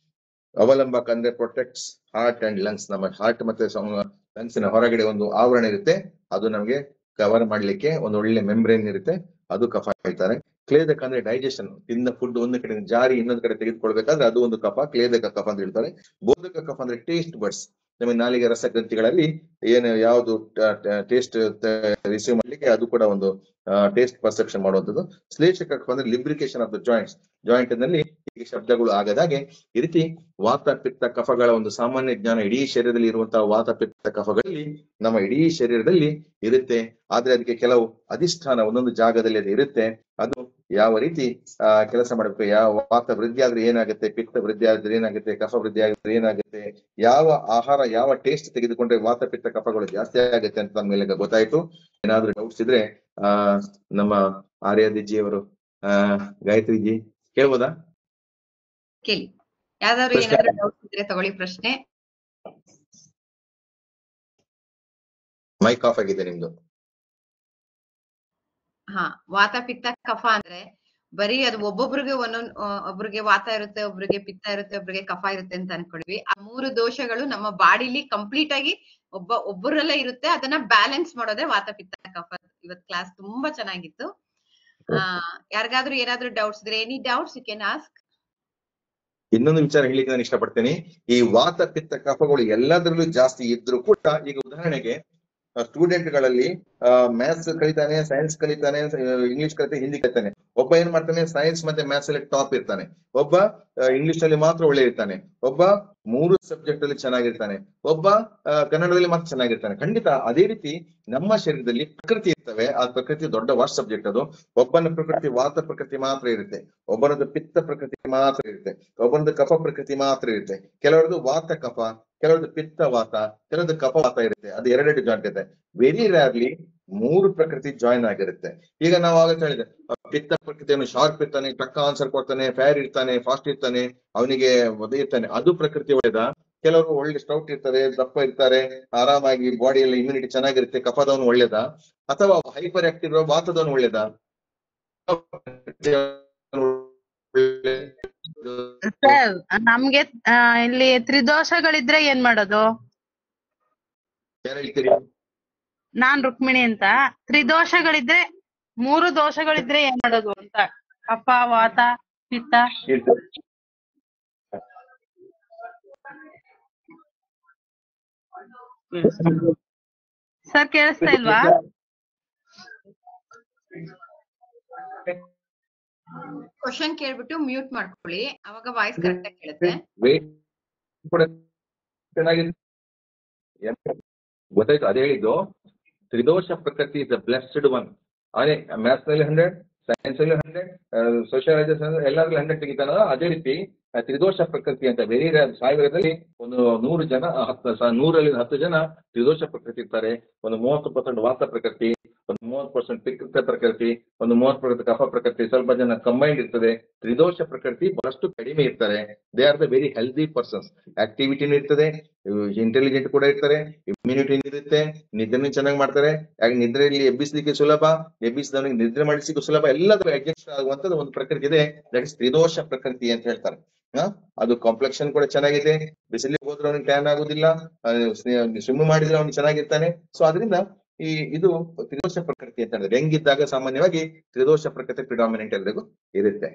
ಅವಲಂಬಕ ಅಂದ್ರೆ ಪ್ರೊಟೆಕ್ಟ್ಸ್ ಹಾರ್ಟ್ ಅಂಡ್ ಲಂಗ್ಸ್ ನಮ್ಮ ಹಾರ್ಟ್ ಮತ್ತೆ ಲಂಗ್ಸ್ ನ ಹೊರಗಡೆ ಒಂದು ಆವರಣ ಇರುತ್ತೆ ಅದು ನಮಗೆ ಕವರ್ ಮಾಡ್ಲಿಕ್ಕೆ ಒಂದು ಒಳ್ಳೆ ಮೆಂಬ್ರೇನ್ ಇರುತ್ತೆ ಅದು ಕಫ ಹೇಳ್ತಾರೆ ಕ್ಲೇದಕ ಅಂದ್ರೆ ಡೈಜೆಷನ್ ತಿಂದ ಫುಡ್ ಒಂದು ಕಡೆ ಜಾರಿ ಇನ್ನೊಂದು ಕಡೆ ತೆಗೆದುಕೊಳ್ಬೇಕಾದ್ರೆ ಅದು ಒಂದು ಕಫ ಕ್ಲೇದಕ ಕಫ ಅಂತ ಹೇಳ್ತಾರೆ ಬೋಧಕ ಕಫ ಅಂದ್ರೆ ಟೇಸ್ಟ್ ಬಡ್ಸ್ ನಮಗೆ ನಾಲಿಗೆ ರಸಗ್ರಂಥಿಗಳಲ್ಲಿ ಏನು ಯಾವುದು ಟೇಸ್ಟ್ ರಿಸೀವ್ ಮಾಡ್ಲಿಕ್ಕೆ ಅದು ಕೂಡ ಒಂದು ಟೇಸ್ಟ್ ಪರ್ಸೆಪ್ಷನ್ ಮಾಡುವಂಥದ್ದು ಶ್ಲೇಷಕ ಕಫ ಅಂದ್ರೆ lubrication of the joints joint ನಲ್ಲಿ ಹೀಗೆ ಶಬ್ದಗಳು ಆಗದಾಗೆ ಈ ರೀತಿ ವಾತ ಪಿತ್ತ ಕಫಗಳ ಒಂದು ಸಾಮಾನ್ಯ ಜ್ಞಾನ ಇಡೀ ಶರೀರದಲ್ಲಿ ಇರುವಂತಹ ವಾತ ಪಿತ್ತ ಕಫಗಳಲ್ಲಿ ನಮ್ಮ ಇಡೀ ಶರೀರದಲ್ಲಿ ಇರುತ್ತೆ ಆದ್ರೆ ಅದಕ್ಕೆ ಕೆಲವು ಅಧಿಷ್ಠಾನ ಒಂದೊಂದು ಜಾಗದಲ್ಲಿ ಅದು ಇರುತ್ತೆ ಅದು ಯಾವ ರೀತಿ ಆ ಕೆಲಸ ಮಾಡಬೇಕು ಯಾವ ವಾತ ವೃದ್ಧಿ ಆದ್ರೆ ಏನಾಗುತ್ತೆ ಪಿತ್ತ ವೃದ್ಧಿ ಆದ್ರೆ ಏನಾಗುತ್ತೆ ಕಫ ವೃದ್ಧಿ ಆದ್ರೆ ಏನಾಗುತ್ತೆ ಯಾವ ಆಹಾರ ಯಾವ ಟೇಸ್ಟ್ ತೆಗೆದುಕೊಂಡ್ರೆ ವಾತ ಪಿತ್ತ ಕಫಗಳು ಜಾಸ್ತಿ ಆಗುತ್ತೆ ಅಂತ ನಮ್ಮ ಮೇಲೆ ಗೊತ್ತಾಯ್ತು ಏನಾದ್ರೂ ಡೌಟ್ಸ್ ಇದ್ರೆ ಆ ನಮ್ಮ ಆರ್ಯಾದಿಜ್ಜಿ ಅವರು ಆ ಗಾಯತ್ರಿ ಜಿ ಕೇಳ್ಬೋದಾ ಕೇಳಿ ಯಾವ್ದಾದ್ರು ಪ್ರಶ್ನೆ? ಏನಾದ್ರು ಡೌಟ್ ಇದ್ರೆ ತಗೊಳ್ಳಿ ಪ್ರಶ್ನೆ ಮೈಕ್ ಆಫ್ ಆಗಿದೆ ನಿಮ್ದು ಹಾ ವಾತ ಪಿತ್ತ ಕಫ ಅಂದ್ರೆ ಬರೀ ಅದು ಒಬ್ಬೊಬ್ರಿಗೆ ಒಂದೊಂದ್ ಆ, ಒಬ್ರಿಗೆ ವಾತ ಇರುತ್ತೆ ಒಬ್ರಿಗೆ ಪಿತ್ತ ಇರುತ್ತೆ ಒಬ್ರಿಗೆ ಕಫ ಇರುತ್ತೆ ಅಂತ ಅನ್ಕೊಳ್ವಿ ಆ ಮೂರು ದೋಷಗಳು ನಮ್ಮ ಬಾಡಿಲಿ ಕಂಪ್ಲೀಟ್ ಆಗಿ ಒಬ್ಬ ಒಬ್ಬರಲ್ಲೇ ಇರುತ್ತೆ ಅದನ್ನ ಬ್ಯಾಲೆನ್ಸ್ ಮಾಡೋದೇ ವಾತ ಪಿತ್ತ ಕಫ ಇವತ್ ಕ್ಲಾಸ್ ತುಂಬಾ ಚೆನ್ನಾಗಿತ್ತು ಆ ಯಾರಿಗಾದ್ರೂ ಏನಾದ್ರೂ ಡೌಟ್ಸ್ ಇದ್ರೆ any doubts you can ask ಇನ್ನೊಂದು ವಿಚಾರ ಹೇಳಿಕ್ಕೆ ನಾನು ಇಷ್ಟಪಡ್ತೇನೆ ಈ ವಾತ ಪಿತ್ತ ಕಫಗಳು ಎಲ್ಲದರಲ್ಲೂ ಜಾಸ್ತಿ ಇದ್ರೂ ಕೂಡ ಈಗ ಉದಾಹರಣೆಗೆ ಸ್ಟೂಡೆಂಟ್ ಗಳಲ್ಲಿ ಮ್ಯಾಥ್ಸ್ ಕಲಿತಾನೆ ಸೈನ್ಸ್ ಕಲಿತಾನೆ ಇಂಗ್ಲಿಷ್ ಕಲಿತಾನೆ ಹಿಂದಿ ಕಲಿತಾನೆ ಒಬ್ಬ ಏನ್ ಮಾಡ್ತಾನೆ ಸೈನ್ಸ್ ಮತ್ತೆ ಮ್ಯಾಥ್ಸ್ ಅಲ್ಲಿ ಟಾಪ್ ಇರ್ತಾನೆ ಒಬ್ಬ ಇಂಗ್ಲಿಷ್ ಅಲ್ಲಿ ಮಾತ್ರ ಒಳ್ಳೆ ಇರ್ತಾನೆ ಒಬ್ಬ ಮೂರು ಸಬ್ಜೆಕ್ಟ್ ಅಲ್ಲಿ ಚೆನ್ನಾಗಿರ್ತಾನೆ ಒಬ್ಬ ಆ, ಕನ್ನಡದಲ್ಲಿ ಮಾತ್ರ ಚೆನ್ನಾಗಿರ್ತಾನೆ ಖಂಡಿತ ಅದೇ ರೀತಿ ನಮ್ಮ ಶರೀರದಲ್ಲಿ ಪ್ರಕೃತಿ ಇರ್ತವೆ ಆ ಪ್ರಕೃತಿ ದೊಡ್ಡ ವಾಸ್ಟ್ ಸಬ್ಜೆಕ್ಟ್ ಅದು ಒಬ್ಬನ ಪ್ರಕೃತಿ ವಾತ ಪ್ರಕೃತಿ ಮಾತ್ರ ಇರುತ್ತೆ ಒಬ್ಬನದು ಪಿತ್ತ ಪ್ರಕೃತಿ ಮಾತ್ರ ಇರುತ್ತೆ ಒಬ್ಬನದು ಕಫ ಪ್ರಕೃತಿ ಮಾತ್ರ ಇರುತ್ತೆ ಕೆಲವರದು ವಾತ ಕಫ ಕೆಲವರದು ಪಿತ್ತ ವಾತ ಕೆಲವರದು ಕಫ ವಾತ ಇರುತ್ತೆ ಅದು ಎರಡೆರಡು ಜಾಯಿಂಟ್ ಇರುತ್ತೆ ವೆರಿ ರೇರ್ಲಿ ಮೂರು ಪ್ರಕೃತಿ ಜಾಯಿನ್ ಆಗಿರುತ್ತೆ ಈಗ ನಾವು ಆಗ ಹೇಳಿದೆ ಆ, ಪಿತ್ತ ಪ್ರಕೃತಿಯನ್ನು ಶಾರ್ಪ್ ಇರ್ತಾನೆ ಟಕ್ಕ ಆನ್ಸರ್ ಕೊಡ್ತಾನೆ ಫೇರ್ ಇರ್ತಾನೆ ಫಾಸ್ಟ್ ಇರ್ತಾನೆ ಅವನಿಗೆ ಒದೇ ಇರ್ತಾನೆ ಅದು ಪ್ರಕೃತಿ ಒಳ್ಳೆದ ಕೆಲವರು ಒಳ್ಳೆ ಸ್ಟೌಟ್ ಇರ್ತಾರೆ ದಪ್ಪ ಇರ್ತಾರೆ ಆರಾಮಾಗಿ ಬಾಡಿಯಲ್ಲಿ ಇಮ್ಯುನಿಟಿ ಚೆನ್ನಾಗಿರುತ್ತೆ ಕಫದವನು ಒಳ್ಳೇದ ಅಥವಾ ಹೈಪರ್ ಆಕ್ಟಿವ್ ಇರೋ ವಾತದವನು ಒಳ್ಳೇದ ಸರ್ ನಮ್ಗೆ ಆ, ಇಲ್ಲಿ ತ್ರಿದೋಷಗಳಿದ್ರೆ ಏನ್ ಮಾಡೋದು ಯಾರು ಹೇಳ್ತೀರಿ ನಾನ್ ರುಕ್ಮಿಣಿ ಅಂತ ತ್ರಿದೋಷಗಳಿದ್ರೆ ಮೂರು ದೋಷಗಳಿದ್ರೆ ಏನ್ ಮಾಡೋದು ಅಂತ ಕಫ ವಾತ ಪಿತ್ತ ಹೇಳ್ತೀರಿ. ಸರ್ ಕೇಳಿಸ್ತಾ ಇಲ್ವಾ ಕ್ವಶನ್ ಕೇಳ್ಬಿಟ್ಟು ಮ್ಯೂಟ್ ಮಾಡ್ಕೊಳ್ಳಿ ಅವಾಗ ವಾಯ್ಸ್ ಕರೆಕ್ಟ್ ಆಗಿ ಕೇಳುತ್ತೆ ವೇಟ್ ಕೂಡ ಚೆನ್ನಾಗಿದೆ ಏನ್- ಗೊತ್ತಾಯ್ತು ಅದೇ ಹೇಳಿದ್ದು ತ್ರಿದೋಷ ಪ್ರಕೃತಿ ಇಸ್ ಬ್ಲೆಸ್ಡ್ ಒನ್ ಅದೇ ಮ್ಯಾಥ್ಸ್ ನಲ್ಲಿ ಹಂಡ್ರೆಡ್ ಸೈನ್ಸ್ ಅಲ್ಲಿ ಹಂಡ್ರೆಡ್ ಸೋಷಿಯಾಲಜಿ ಎಲ್ಲಾದ್ರಲ್ಲಿ ಹಂಡ್ರೆಡ್ ತೆಗಿತಾನಲ್ಲ ಅದೇ ರೀತಿ ಆ ತ್ರಿದೋಷ ಪ್ರಕೃತಿ ಅಂತ ವೆರಿ ಸಾವಿರದಲ್ಲಿ ಒಂದು ನೂರು ಜನ ಹತ್ತು ಸ- ನೂರಲ್ಲಿ ಹತ್ತು ಜನ ತ್ರಿದೋಷ ಪ್ರಕೃತಿ ಇರ್ತಾರೆ ಒಂದು ಮೂವತ್ತು ಪರ್ಸೆಂಟ್ ವಾತ ಪ್ರಕೃತಿ ಒಂದು ಮೂವತ್ತು ಪರ್ಸೆಂಟ್ ಪಿತ್ತ ಪ್ರಕೃತಿ ಒಂದು ಮೂವತ್ತು ಪ್ರಕೃತಿ ಕಫ ಪ್ರಕೃತಿ ಸ್ವಲ್ಪ ಜನ ಕಂಬೈಂಡ್ ಇರ್ತದೆ ತ್ರಿದೋಷ ಪ್ರಕೃತಿ ಬಹಳಷ್ಟು ಕಡಿಮೆ ಇರ್ತಾರೆ they are the very healthy persons ಆಕ್ಟಿವಿಟಿನೂ ಇರ್ತದೆ ಇಂಟೆಲಿಜೆಂಟ್ ಕೂಡ ಇರ್ತಾರೆ ಇಮ್ಯುನಿಟಿ ಇರುತ್ತೆ ನಿದ್ರೆನೂ ಚೆನ್ನಾಗಿ ಮಾಡ್ತಾರೆ ಯಾಕೆ ನಿದ್ರೆಯಲ್ಲಿ ಎಬ್ಬಿಸ್ಲಿಕ್ಕೆ ಸುಲಭ ಎಬ್ಬಿಸಿದವನಿಗೆ ನಿದ್ರೆ ಮಾಡಿಸ್ಲಿಕ್ಕೆ ಸುಲಭ ಎಲ್ಲದೂ ಅಡ್ಜಸ್ಟ್ ಆಗುವಂತದ್ದು ಒಂದು ಪ್ರಕೃತಿ ಇದೆ ದಟ್ ಇಸ್ ತ್ರಿದೋಷ ಪ್ರಕೃತಿ ಅಂತ ಹೇಳ್ತಾರೆ ಹ? ಅದು ಕಾಂಪ್ಲೆಕ್ಷನ್ ಕೂಡ ಚೆನ್ನಾಗಿದೆ ಬಿಸಿಲಿಗೆ ಹೋದ್ರೆ ಅವನಿಗೆ ಟ್ಯಾನ್ ಆಗುದಿಲ್ಲ ಸ್ವಿಮ್ ಮಾಡಿದ್ರೆ ಅವನು ಚೆನ್ನಾಗಿರ್ತಾನೆ ಸೊ ಅದರಿಂದ ಈ ಇದು ತ್ರಿದೋಷ ಪ್ರಕೃತಿ ಅಂತ ಹೇಳಿದ್ರೆ ಹೆಂಗಿದ್ದಾಗ ಸಾಮಾನ್ಯವಾಗಿ ತ್ರಿದೋಷ ಪ್ರಕೃತಿ ಪ್ರಿಡಾಮಿನೆಂಟ್ ಎಲ್ರಿಗೂ ಇರುತ್ತೆ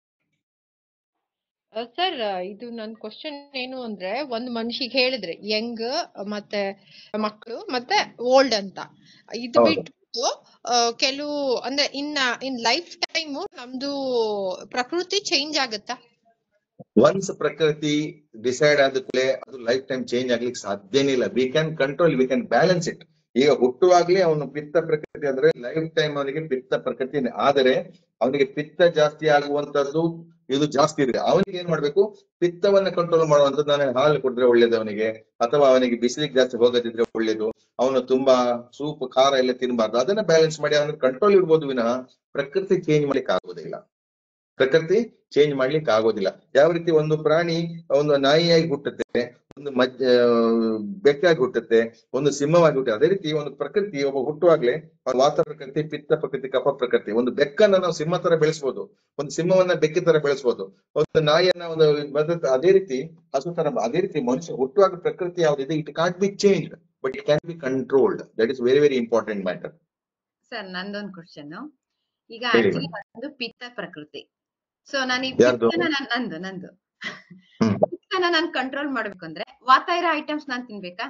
ಸರ್ ಇದು ನನ್ ಕ್ವಶನ್ ಏನು ಅಂದ್ರೆ ಒಂದ್ ಮನುಷ್ಯಗ್ ಹೇಳಿದ್ರೆ ಯಂಗ್ ಮತ್ತೆ ಮಕ್ಕಳು ಮತ್ತೆ ಓಲ್ಡ್ ಅಂತ ಇದು ಹೌದು. ಬಿಟ್ಟು ಆ, ಕೆಲವು ಅಂದ್ರೆ ಇನ್ನ ಇನ್ ಲೈಫ್ ಟೈಮ್ ನಮ್ದು ಪ್ರಕೃತಿ ಚೇಂಜ್ ಆಗುತ್ತಾ ಒನ್ಸ್ ಪ್ರಕೃತಿ ಡಿಸೈಡ್ ಆದ ಕೂಡಲೇ ಅದು ಲೈಫ್ ಟೈಮ್ ಚೇಂಜ್ ಆಗ್ಲಿಕ್ಕೆ ಸಾಧ್ಯನೇ ಇಲ್ಲ we can control we can balance it ಈಗ ಹುಟ್ಟುವಾಗ್ಲೇ ಅವನು ಪಿತ್ತ ಪ್ರಕೃತಿ ಅಂದ್ರೆ ಲೈಫ್ ಟೈಮ್ ಅವನಿಗೆ ಪಿತ್ತ ಪ್ರಕೃತಿ ಇದೆ. ಆದರೆ ಅವನಿಗೆ ಪಿತ್ತ ಜಾಸ್ತಿ ಆಗುವಂತದ್ದು ಇದು ಜಾಸ್ತಿ ಇದೆ ಅವನಿಗೆ ಏನ್ ಮಾಡ್ಬೇಕು ಪಿತ್ತವನ್ನ ಕಂಟ್ರೋಲ್ ಮಾಡುವಂತದ್ದು ನಾನು ಹಾಲು ಕುಡಿದ್ರೆ ಒಳ್ಳೇದು ಅವನಿಗೆ ಅಥವಾ ಅವನಿಗೆ ಬಿಸಿಲಿಗೆ ಜಾಸ್ತಿ ಹೋಗದಿದ್ರೆ ಒಳ್ಳೇದು ಅವನು ತುಂಬಾ ಸೂಪ್ ಖಾರ ಎಲ್ಲ ತಿನ್ಬಾರ್ದು ಅದನ್ನ ಬ್ಯಾಲೆನ್ಸ್ ಮಾಡಿ ಅವನ ಕಂಟ್ರೋಲ್ ಇರ್ಬೋದು ವಿನಃ ಪ್ರಕೃತಿ ಚೇಂಜ್ ಮಾಡ್ಲಿಕ್ಕೆ ಆಗೋದಿಲ್ಲ ಪ್ರಕೃತಿ ಚೇಂಜ್ ಮಾಡ್ಲಿಕ್ಕೆ ಆಗೋದಿಲ್ಲ ಯಾವ ರೀತಿ ಒಂದು ಪ್ರಾಣಿ ಒಂದು ನಾಯಿಯಾಗಿ ಹುಟ್ಟುತ್ತೆ ಒಂದು ಮಜ್ ಆ, ಬೆಕ್ಕಾಗಿ ಹುಟ್ಟುತ್ತೆ ಒಂದು ಸಿಂಹವಾಗಿ ಹುಟ್ಟುತ್ತೆ ಅದೇ ರೀತಿ ಒಂದು ಪ್ರಕೃತಿ ಒಬ್ಬ ಹುಟ್ಟುವಾಗ್ಲೇ ಅವ್ನ ವಾತ ಪ್ರಕೃತಿ ಪಿತ್ತ ಪ್ರಕೃತಿ ಕಫ ಪ್ರಕೃತಿ ಒಂದು ಬೆಕ್ಕನ್ನ ನಾವು ಸಿಂಹ ತರ ಬೆಳೆಸ್ಬೋದು ಒಂದು ಸಿಂಹವನ್ನ ಬೆಕ್ಕಿ ತರ ಬೆಳೆಸ್ಬೋದು ಒಂದು ನಾಯಿಯನ್ನ ಒಂದು ಬದುಕ ಅದೇ ರೀತಿ ಹಸು ತರ ಅದೇ ರೀತಿ ಮನುಷ್ಯ ಹುಟ್ಟುವಾಗ ಪ್ರಕೃತಿ ಯಾವ್ದಿದೆ it can't be change but it can be controlled that is very very important matter sir ನಂದೊಂದ್ ಕ್ವಶನ್ ಈಗ ಹೇಳಿ ಆಕ್ಚುಲಿ ನಂದು ಪಿತ್ತ ಪ್ರಕೃತಿ ಸೊ ನಾನು ಈ ಯಾರ್ದು? ಪಿತ್ತನ ನಾನ್- ನಂದು ನಂದು ಹ್ಮ್. ಪಿತ್ತನ ನಾನು ಕಂಟ್ರೋಲ್ ಮಾಡ್ಬೇಕು ಅಂದ್ರೆ ವಾತ ಇರೋ ಐಟಮ್ಸ್ ನಾನ್ ತಿನ್ಬೇಕಾ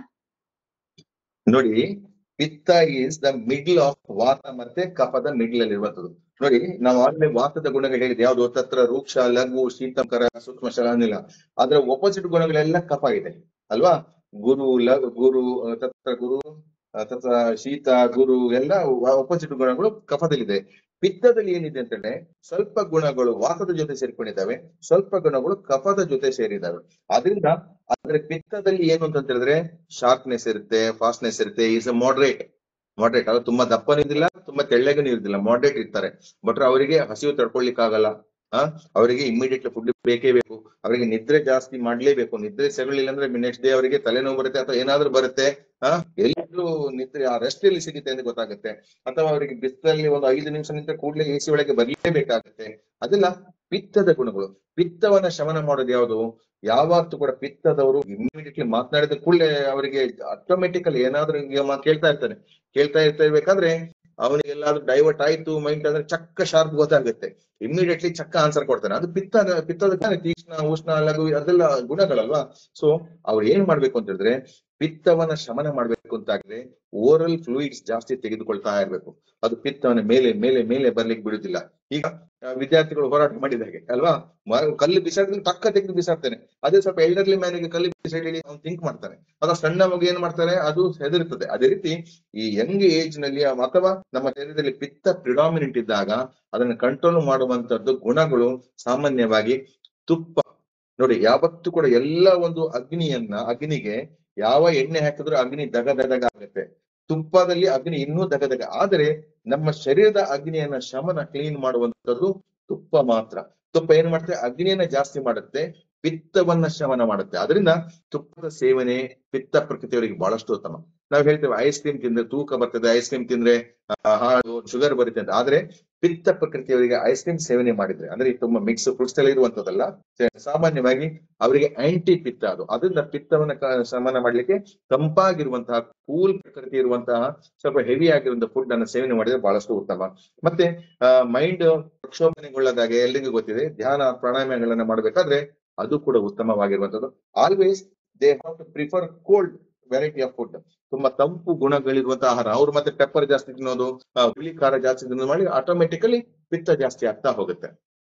ನೋಡಿ ಪಿತ್ತ ಈಸ್ ದ ಮಿಡ್ಲ್ ಆಫ್ ವಾತ ಮತ್ತೆ ಕಫದ ಮಿಡ್ಲ್ ಅಲ್ಲಿ ಇರುವಂತದ್ದು ನೋಡಿ ನಾವು ಆಗ್ಲೇ ವಾತದ ಗುಣಗಳು ಹೇಳಿದ್ವಿ ಯಾವ್ದು ತತ್ರ ರೂಕ್ಷ ಲಘು ಶೀತಕರ ಸೂಕ್ಷ್ಮ ಶಲಾನಿಲ ಅದರ ಒಪೋಸಿಟ್ ಗುಣಗಳೆಲ್ಲ ಕಫ ಇದೆ ಅಲ್ವಾ ಗುರು ಲ ಗುರು ಅಹ್, ತತ್ರ ಗುರು ಅಹ್, ತತ್ರ ಶೀತ ಗುರು ಎಲ್ಲ ಒಪೋಸಿಟ್ ಗುಣಗಳು ಕಫದಲ್ಲಿದೆ ಪಿತ್ತದಲ್ಲಿ ಏನಿದೆ ಅಂತಂದ್ರೆ ಸ್ವಲ್ಪ ಗುಣಗಳು ವಾತದ ಜೊತೆ ಸೇರ್ಕೊಂಡಿದ್ದಾವೆ ಸ್ವಲ್ಪ ಗುಣಗಳು ಕಫದ ಜೊತೆ ಸೇರಿದ್ದಾವೆ ಅದರಿಂದ ಆದ್ರೆ ಪಿತ್ತದಲ್ಲಿ ಏನು ಅಂತ ಹೇಳಿದ್ರೆ ಶಾರ್ಪ್ನೆಸ್ ಇರುತ್ತೆ ಫಾಸ್ಟ್ನೆಸ್ ಇರುತ್ತೆ ಈಸ್ ಅ ಮಾಡ್ರೇಟ್ ಮಾಡ್ರೇಟ್ ಅವ್ರು ತುಂಬಾ ದಪ್ಪನೂ ಇರುದಿಲ್ಲ ತುಂಬಾ ತೆಳ್ಳಗನೂ ಇರುದಿಲ್ಲ ಮಾಡ್ರೇಟ್ ಇರ್ತಾರೆ ಬಟ್ ಅವರಿಗೆ ಹಸಿವು ತಡ್ಕೊಳ್ಲಿಕ್ಕೆ ಆಗಲ್ಲ ಆ ಅವರಿಗೆ ಇಮಿಡಿಯೇಟ್ಲಿ ಫುಡ್ ಬೇಕೇ ಬೇಕು ಅವರಿಗೆ ನಿದ್ರೆ ಜಾಸ್ತಿ ಮಾಡ್ಲೇಬೇಕು ನಿದ್ರೆ ಸಿಗಲಿಲ್ಲ ಅಂದ್ರೆ ನೆಕ್ಸ್ಟ್ ಡೇ ಅವರಿಗೆ ತಲೆನೋವು ಬರುತ್ತೆ ಅಥವಾ ಏನಾದ್ರೂ ಬರುತ್ತೆ ಆ ಎಲ್ಲರೂ ನಿದ್ರೆ ಆ ರೆಸ್ಟ್ ಎಲ್ಲಿ ಸಿಗುತ್ತೆ ಅಂತ ಗೊತ್ತಾಗುತ್ತೆ ಅಥವಾ ಅವರಿಗೆ ಬಿಸಿಲಲ್ಲಿ ಒಂದು ಐದು ನಿಮಿಷ ನಿಂತ ಕೂಡಲೇ ಎ ಸಿ ಒಳಗೆ ಬರ್ಲೇಬೇಕಾಗುತ್ತೆ ಅದೆಲ್ಲ ಪಿತ್ತದ ಗುಣಗಳು ಪಿತ್ತವನ್ನ ಶಮನ ಮಾಡೋದು ಯಾವುದು ಯಾವತ್ತೂ ಕೂಡ ಪಿತ್ತದವರು ಇಮಿಡಿಯೇಟ್ಲಿ ಮಾತನಾಡಿದ ಕೂಡಲೇ ಅವರಿಗೆ ಆಟೋಮೆಟಿಕಲಿ ಏನಾದ್ರೂ ಈಗ ಮ- ಕೇಳ್ತಾ ಇರ್ತಾನೆ ಕೇಳ್ತಾ ಇರ್ತಾ ಇರ್ಬೇಕಾದ್ರೆ ಅವನಿಗೆ ಎಲ್ಲಾದ್ರೂ ಡೈವರ್ಟ್ ಆಯ್ತು ಮೈಂಡ್ ಅಂದ್ರೆ ಚಕ್ಕ ಶಾರ್ಪ್ ಗೊತ್ತಾಗುತ್ತೆ ಇಮಿಡಿಯೇಟ್ಲಿ ಚಕ್ಕ ಆನ್ಸರ್ ಕೊಡ್ತಾನೆ ಅದು ಪಿತ್ತದ ಪಿತ್ತದ ತಾನೇ ತೀಕ್ಷ್ಣ ಉಷ್ಣ ಲಘು ಅದೆಲ್ಲ ಗುಣಗಳಲ್ವಾ ಸೊ ಅವ್ರು ಏನ್ ಮಾಡ್ಬೇಕು ಅಂತ ಹೇಳಿದ್ರೆ ಪಿತ್ತವನ್ನ ಶಮನ ಮಾಡ್ಬೇಕು ಅಂತಾದ್ರೆ ಓರಲ್ ಫ್ಲೂಯಿಡ್ಸ್ ಜಾಸ್ತಿ ತೆಗೆದುಕೊಳ್ತಾ ಇರ್ಬೇಕು ಅದು ಪಿತ್ತವನ್ನ ಮೇಲೆ ಮೇಲೆ ಮೇಲೆ ಬರ್ಲಿಕ್ಕೆ ಬಿಡುದಿಲ್ಲ ಈಗ ಆ, ವಿದ್ಯಾರ್ಥಿಗಳು ಹೋರಾಟ ಮಾಡಿದ ಹಾಗೆ ಅಲ್ವಾ ಮ- ಕಲ್ಲು ಬಿಸಾಡಿದ್ರೆ ಟಕ್ಕ ತೆಗೆದು ಬಿಸಾಡ್ತಾನೆ ಅದೇ ಸ್ವಲ್ಪ ಎಲ್ಡರ್ಲಿ ಮ್ಯಾನಿಗೆ ಕಲ್ಲು ಬಿಸಾಡಿ ಅವ್ನು ಥಿಂಕ್ ಮಾಡ್ತಾನೆ ಅಥವಾ ಸಣ್ಣ ಮಗು ಏನ್ ಮಾಡ್ತಾರೆ ಅದು ಹೆದರ್ತದೆ ಅದೇ ರೀತಿ ಈ ಯಂಗ್ ಏಜ್ ನಲ್ಲಿ ಅಥವಾ ನಮ್ಮ ಶರೀರದಲ್ಲಿ ಪಿತ್ತ ಪ್ರಿಡಾಮಿನೆಂಟ್ ಇದ್ದಾಗ ಅದನ್ನು ಕಂಟ್ರೋಲ್ ಮಾಡುವಂತದ್ದು ಗುಣಗಳು ಸಾಮಾನ್ಯವಾಗಿ ತುಪ್ಪ ನೋಡಿ ಯಾವತ್ತೂ ಕೂಡ ಎಲ್ಲ ಒಂದು ಅಗ್ನಿಯನ್ನ ಅಗ್ನಿಗೆ ಯಾವ ಎಣ್ಣೆ ಹಾಕಿದ್ರು ಅಗ್ನಿ ದಗ ದಗ ದಗ ಆಗುತ್ತೆ ತುಪ್ಪದಲ್ಲಿ ಅಗ್ನಿ ಇನ್ನೂ ದಗ ದಗ ಆದರೆ ನಮ್ಮ ಶರೀರದ ಅಗ್ನಿಯನ್ನ ಶಮನ ಕ್ಲೀನ್ ಮಾಡುವಂತದ್ದು ತುಪ್ಪ ಮಾತ್ರ ತುಪ್ಪ ಏನ್ ಮಾಡುತ್ತೆ ಅಗ್ನಿಯನ್ನ ಜಾಸ್ತಿ ಮಾಡುತ್ತೆ ಪಿತ್ತವನ್ನ ಶಮನ ಮಾಡುತ್ತೆ ಅದರಿಂದ ತುಪ್ಪದ ಸೇವನೆ ಪಿತ್ತ ಪ್ರಕೃತಿಯವರಿಗೆ ಬಹಳಷ್ಟು ಉತ್ತಮ ನಾವು ಹೇಳ್ತೇವೆ ಐಸ್ ಕ್ರೀಮ್ ತಿಂದ್ರೆ ತೂಕ ಬರ್ತದೆ ಐಸ್ ಕ್ರೀಮ್ ತಿಂದ್ರೆ ಆ, ಹಾಳು ಶುಗರ್ ಬರುತ್ತೆ ಅಂತ ಆದ್ರೆ ಪಿತ್ತ ಪ್ರಕೃತಿಯವರಿಗೆ ಐಸ್ ಕ್ರೀಮ್ ಸೇವನೆ ಮಾಡಿದ್ರೆ ಅಂದ್ರೆ ಈ ತುಂಬಾ ಮಿಕ್ಸ್ ಫ್ರೂಟ್ಸ್ ಎಲ್ಲ ಇರುವಂತದಲ್ಲ ಸಾಮಾನ್ಯವಾಗಿ ಅವರಿಗೆ ಆಂಟಿ ಪಿತ್ತ ಅದು ಅದರಿಂದ ಪಿತ್ತವನ್ನ ಕ- ಶಮನ ಮಾಡ್ಲಿಕ್ಕೆ ತಂಪಾಗಿರುವಂತಹ ಕೂಲ್ ಪ್ರಕೃತಿ ಇರುವಂತಹ ಸ್ವಲ್ಪ ಹೆವಿ ಆಗಿರುವಂತಹ ಫುಡ್ ಅನ್ನ ಸೇವನೆ ಮಾಡಿದ್ರೆ ಬಹಳಷ್ಟು ಉತ್ತಮ ಮತ್ತೆ ಮೈಂಡ್ ಪ್ರಕ್ಷೋಭನೆಗೊಳ್ಳದಾಗೆ ಎಲ್ರಿಗೂ ಗೊತ್ತಿದೆ ಧ್ಯಾನ ಪ್ರಾಣಾಯಾಮಗಳನ್ನ ಮಾಡ್ಬೇಕಾದ್ರೆ ಅದು ಕೂಡ ಉತ್ತಮವಾಗಿರುವಂತದ್ದು always they have to prefer cold variety of food ತುಂಬಾ ತಂಪು ಗುಣಗಳಿರುವಂತಹ ಆಹಾರ ಅವ್ರು ಮತ್ತೆ ಪೆಪ್ಪರ್ ಜಾಸ್ತಿ ತಿನ್ನೋದು ಆ, ಹುಳಿ ಖಾರ ಜಾಸ್ತಿ ತಿನ್ನೋದು ಮಾಡಿ ಆಟೋಮೆಟಿಕಲಿ ಪಿತ್ತ ಜಾಸ್ತಿ ಆಗ್ತಾ ಹೋಗುತ್ತೆ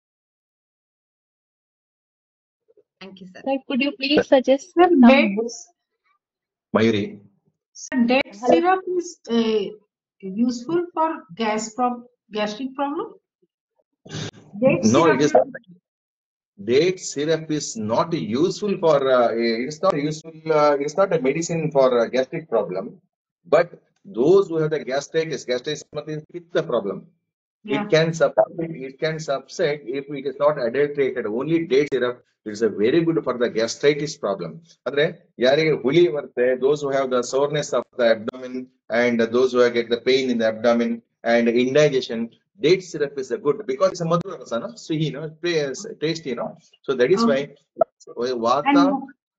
thank you sir Sir, could you please suggest Sir, some dates, books? Mayuri sir, date syrup is uh, useful for gas prob gastric problem? Date No, syrup it is date syrup is not useful for uh, it's not useful uh, it's not a medicine for uh, gastric problem but those who have the gastritis, gastritis means pitta problem. Yeah. It can subside, it can subside if it is not adulterated. Only date syrup is a very good for the gastritis problem. ಅಂದ್ರೆ ಯಾರಿಗೆ ಹುಳಿ ಬರುತ್ತೆ those who have the soreness of the abdomen and those who get the pain in the abdomen and indigestion, date syrup is a good because it's a madhura rasa, no? Sweet, you know, it's tasty, you know. So that is why vata. And,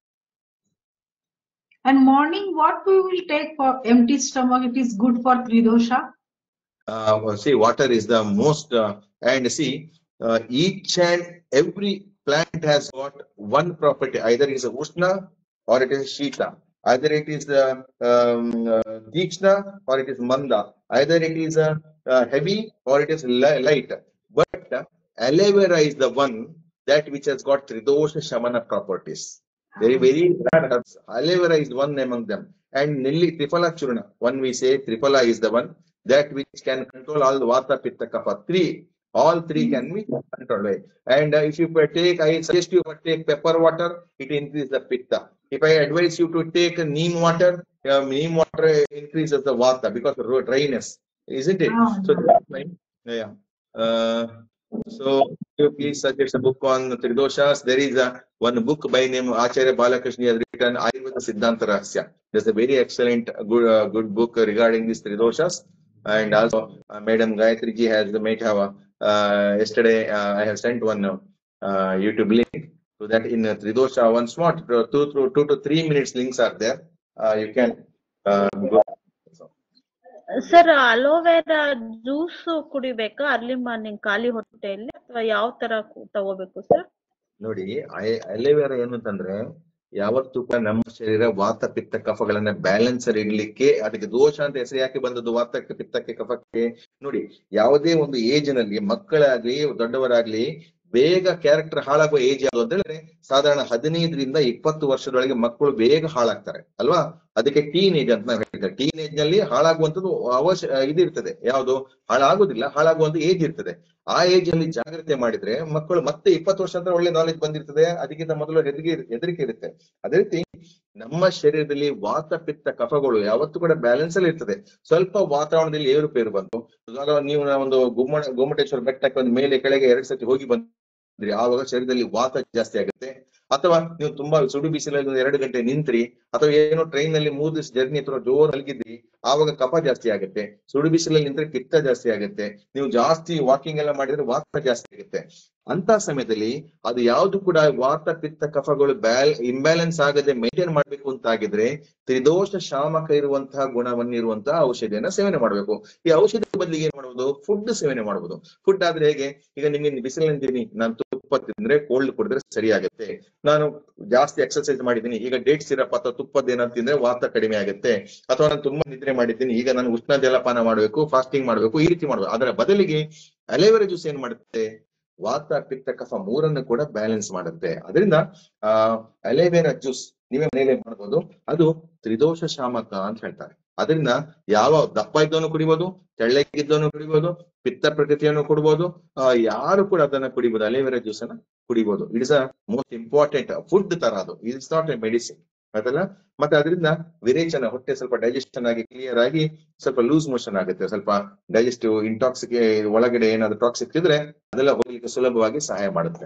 and morning, what we will take for empty stomach? It is good for tridosha. uh, well, see water is the most uh, and see uh, each and every plant has got one property either it is a ushna or it is shita either it is uh, um, uh, tikshna or it is manda either it is uh, uh, heavy or it is li- light but uh, aloe vera is the one that which has got tridosha shamana properties very very rare herbs aloe vera is one among them and nilli triphala churna one we say triphala is the one that which can control all the vata pitta kapha three all three can be controlled by and uh, if you take i suggest you to take pepper water it increases the pitta if i advise you to take neem water uh, neem water increases the vata because of ro- dryness isn't it Ah, so that's why yeah uh, so you please suggest a book on tridoshas there is a one book by name acharya balakrishna has written ayurveda siddhanta rahasya there's a very excellent uh, good uh, good book regarding these tridoshas and also uh, madam gayatri ji has made have a uh, yesterday uh, i have sent one uh, youtube link so that in uh, tridosha one smart uh, two through two to three minutes links are there uh, you can uh, go sir aloe vera juice ಕುಡಿಬೇಕಾ early morning ಖಾಲಿ ಹೊಟ್ಟೆಯಲ್ಲಿ ಅಥವಾ ಯಾವ ತರ ಕು- ತಗೋಬೇಕು sir ನೋಡಿ ಅಲೆವೇರಾ ಏನು ಅಂತಂದ್ರೆ ಯಾವತ್ತೂ ಕೂಡ ನಮ್ಮ ಶರೀರ ವಾತ ಪಿತ್ತ ಕಫಗಳನ್ನ ಬ್ಯಾಲೆನ್ಸರ್ ಇಡ್ಲಿಕ್ಕೆ ಅದಕ್ಕೆ ದೋಷ ಅಂತ ಹೆಸರು ಯಾಕೆ ಬಂದದ್ದು ವಾತಕ್ಕೆ ಪಿತ್ತಕ್ಕೆ ಕಫಕ್ಕೆ ನೋಡಿ ಯಾವುದೇ ಒಂದು ಏಜ್ ನಲ್ಲಿ ಮಕ್ಕಳಾಗ್ಲಿ ದೊಡ್ಡವರಾಗ್ಲಿ ಬೇಗ ಕ್ಯಾರೆಕ್ಟರ್ ಹಾಳಾಗುವ ಏಜ್ ಯಾವುದು ಅಂತ ಹೇಳಿದ್ರೆ ಸಾಧಾರಣ ಹದಿನೈದರಿಂದ ಇಪ್ಪತ್ತು ವರ್ಷದೊಳಗೆ ಮಕ್ಕಳು ಬೇಗ ಹಾಳಾಗ್ತಾರೆ ಅಲ್ವಾ ಅದಕ್ಕೆ ಟೀನ್ ಏಜ್ ಅಂತ ನಾವು ಹೇಳ್ತೇವೆ ಟೀನ್ ಏಜ್ ನಲ್ಲಿ ಹಾಳಾಗುವಂತದ್ದು ಅವಶ್ಯ ಇದಿರ್ತದೆ ಯಾವುದು ಹಾಳಾಗುದಿಲ್ಲ ಹಾಳಾಗುವಂತ ಏಜ್ ಇರ್ತದೆ ಆ ಏಜ್ ಅಲ್ಲಿ ಜಾಗ್ರತೆ ಮಾಡಿದ್ರೆ ಮಕ್ಕಳು ಮತ್ತೆ ಇಪ್ಪತ್ತು ವರ್ಷ ಅಂತ ಒಳ್ಳೆ ನಾಲೆಜ್ ಬಂದಿರ್ತದೆ ಅದಕ್ಕಿಂತ ಮೊದಲು ಹೆದರಿಕೆ ಹೆದರಿಕೆ ಇರುತ್ತೆ ಅದೇ ರೀತಿ ನಮ್ಮ ಶರೀರದಲ್ಲಿ ವಾತ ಪಿತ್ತ ಕಫಗಳು ಯಾವತ್ತೂ ಕೂಡ ಬ್ಯಾಲೆನ್ಸ್ ಅಲ್ಲಿ ಇರ್ತದೆ ಸ್ವಲ್ಪ ವಾತಾವರಣದಲ್ಲಿ ಏರುಪೇರು ಬಂತು ಇವಾಗ ನೀವು ಒಂದು ಗುಮ್ಮಟ ಗೊಮ್ಮಟೇಶ್ವರ ಬೆಟ್ಟಕ್ಕೆ ಒಂದು ಮೇಲೆ ಕೆಳಗೆ ಎರಡ್ ಸತಿ ಹೋಗಿ ಬಂದ್ರಿ ಆವಾಗ ಶರೀರದಲ್ಲಿ ವಾತ ಜಾಸ್ತಿ ಆಗುತ್ತೆ ಅಥವಾ ನೀವು ತುಂಬಾ ಸುಡು ಬಿಸಿಲಲ್ಲಿ ಒಂದು ಎರಡು ಗಂಟೆ ನಿಂತ್ರಿ ಅಥವಾ ಏನೋ ಟ್ರೈನ್ ನಲ್ಲಿ ಮೂರ್ ದಿವಸ ಜರ್ನಿ ಅಥವಾ ಜೋರ್ ಮಲಗಿದ್ರಿ ಆವಾಗ ಕಫ ಜಾಸ್ತಿ ಆಗುತ್ತೆ ಸುಡು ಬಿಸಿಲಲ್ಲಿ ನಿಂತ್ರೆ ಪಿತ್ತ ಜಾಸ್ತಿ ಆಗುತ್ತೆ ನೀವು ಜಾಸ್ತಿ ವಾಕಿಂಗ್ ಎಲ್ಲ ಮಾಡಿದ್ರೆ ವಾತ ಜಾಸ್ತಿ ಆಗುತ್ತೆ ಅಂತ ಸಮಯದಲ್ಲಿ ಅದು ಯಾವ್ದು ಕೂಡ ವಾತ ಪಿತ್ತ ಕಫಗಳು ಬ್ಯಾಲ್ ಇಂಬ್ಯಾಲೆನ್ಸ್ ಆಗದೆ ಮೇಂಟೈನ್ ಮಾಡ್ಬೇಕು ಅಂತ ಆಗಿದ್ರೆ ತ್ರಿದೋಷ ಶಾಮಕ ಇರುವಂತಹ ಗುಣವನ್ನಿರುವಂತಹ ಔಷಧಿಯನ್ನ ಸೇವನೆ ಮಾಡಬೇಕು ಈ ಔಷಧಿ ಬದಲಿಗೆ ಏನ್ ಮಾಡುವುದು ಫುಡ್ ಸೇವನೆ ಮಾಡುವುದು ಫುಡ್ ಆದ್ರೆ ಹೇಗೆ ಈಗ ನಿಮಗೆ ಬಿಸಿಲಿನಿದ್ದೀನಿ ನಾನು ತುಪ್ಪ ತಿಂದ್ರೆ ಕೋಲ್ಡ್ ಕುಡಿದ್ರೆ ಸರಿ ಆಗುತ್ತೆ ನಾನು ಜಾಸ್ತಿ ಎಕ್ಸರ್ಸೈಸ್ ಮಾಡಿದ್ದೀನಿ ಈಗ ಡೇಟ್ ಸಿರಪ್ ಅಥವಾ ತುಪ್ಪದ ಏನಾದ್ರು ತಿಂದ್ರೆ ವಾತ ಕಡಿಮೆ ಆಗುತ್ತೆ ಅಥವಾ ನಾನು ತುಂಬಾ ನಿದ್ರೆ ಮಾಡಿದ್ದೀನಿ ಈಗ ನಾನು ಉಷ್ಣ ಜಲಪಾನ ಮಾಡಬೇಕು ಫಾಸ್ಟಿಂಗ್ ಮಾಡಬೇಕು ಈ ರೀತಿ ಮಾಡಬೇಕು ಅದರ ಬದಲಿಗೆ ಅಲೆವೆರ ಜ್ಯೂಸ್ ಏನ್ ಮಾಡುತ್ತೆ ವಾತ ಪಿತ್ತ ಕಫ ಮೂರನ್ನು ಕೂಡ ಬ್ಯಾಲೆನ್ಸ್ ಮಾಡುತ್ತೆ ಅದರಿಂದ ಆ ಅಲೆವೆರಾ ಜ್ಯೂಸ್ ನೀವೇ ಮನೆಯಲ್ಲೇ ಮಾಡಬಹುದು ಅದು ತ್ರಿದೋಷ ಶಾಮಕ ಅಂತ ಹೇಳ್ತಾರೆ ಅದರಿಂದ ಯಾವ ದಪ್ಪ ಇದ್ದವನು ಕುಡಿಬಹುದು ತೆಳ್ಳಗಿದ್ದವನು ಕುಡಿಬಹುದು ಪಿತ್ತ ಪ್ರಕೃತಿಯನ್ನು ಕುಡಿಬಹುದು ಆ, ಯಾರು ಕೂಡ ಅದನ್ನ ಕುಡಿಬಹುದು ಅಲೆವೆರಾ ಜ್ಯೂಸ್ ಅನ್ನ ಕುಡಿಬಹುದು it is a most important food ತರ ಅದು ಇಟ್ಸ್ ನಾಟ್ ಎ ಮೆಡಿಸಿನ್ ಅದಲ್ಲ ಮತ್ತೆ ಅದರಿಂದ ವಿರೇಚನ ಹೊಟ್ಟೆ ಸ್ವಲ್ಪ ಡೈಜೆಷನ್ ಆಗಿ ಕ್ಲಿಯರ್ ಆಗಿ ಸ್ವಲ್ಪ ಲೂಸ್ ಮೋಷನ್ ಆಗುತ್ತೆ ಸ್ವಲ್ಪ ಡೈಜೆಸ್ಟಿವ್ ಇಂಟಾಕ್ಸಿಕ್ ಒಳಗಡೆ ಏನಾದ್ರು ಟಾಕ್ಸಿಕ್ ಇದ್ರೆ ಅದೆಲ್ಲ ಹೋಗ್ಲಿಕ್ಕೆ ಸುಲಭವಾಗಿ ಸಹಾಯ ಮಾಡುತ್ತೆ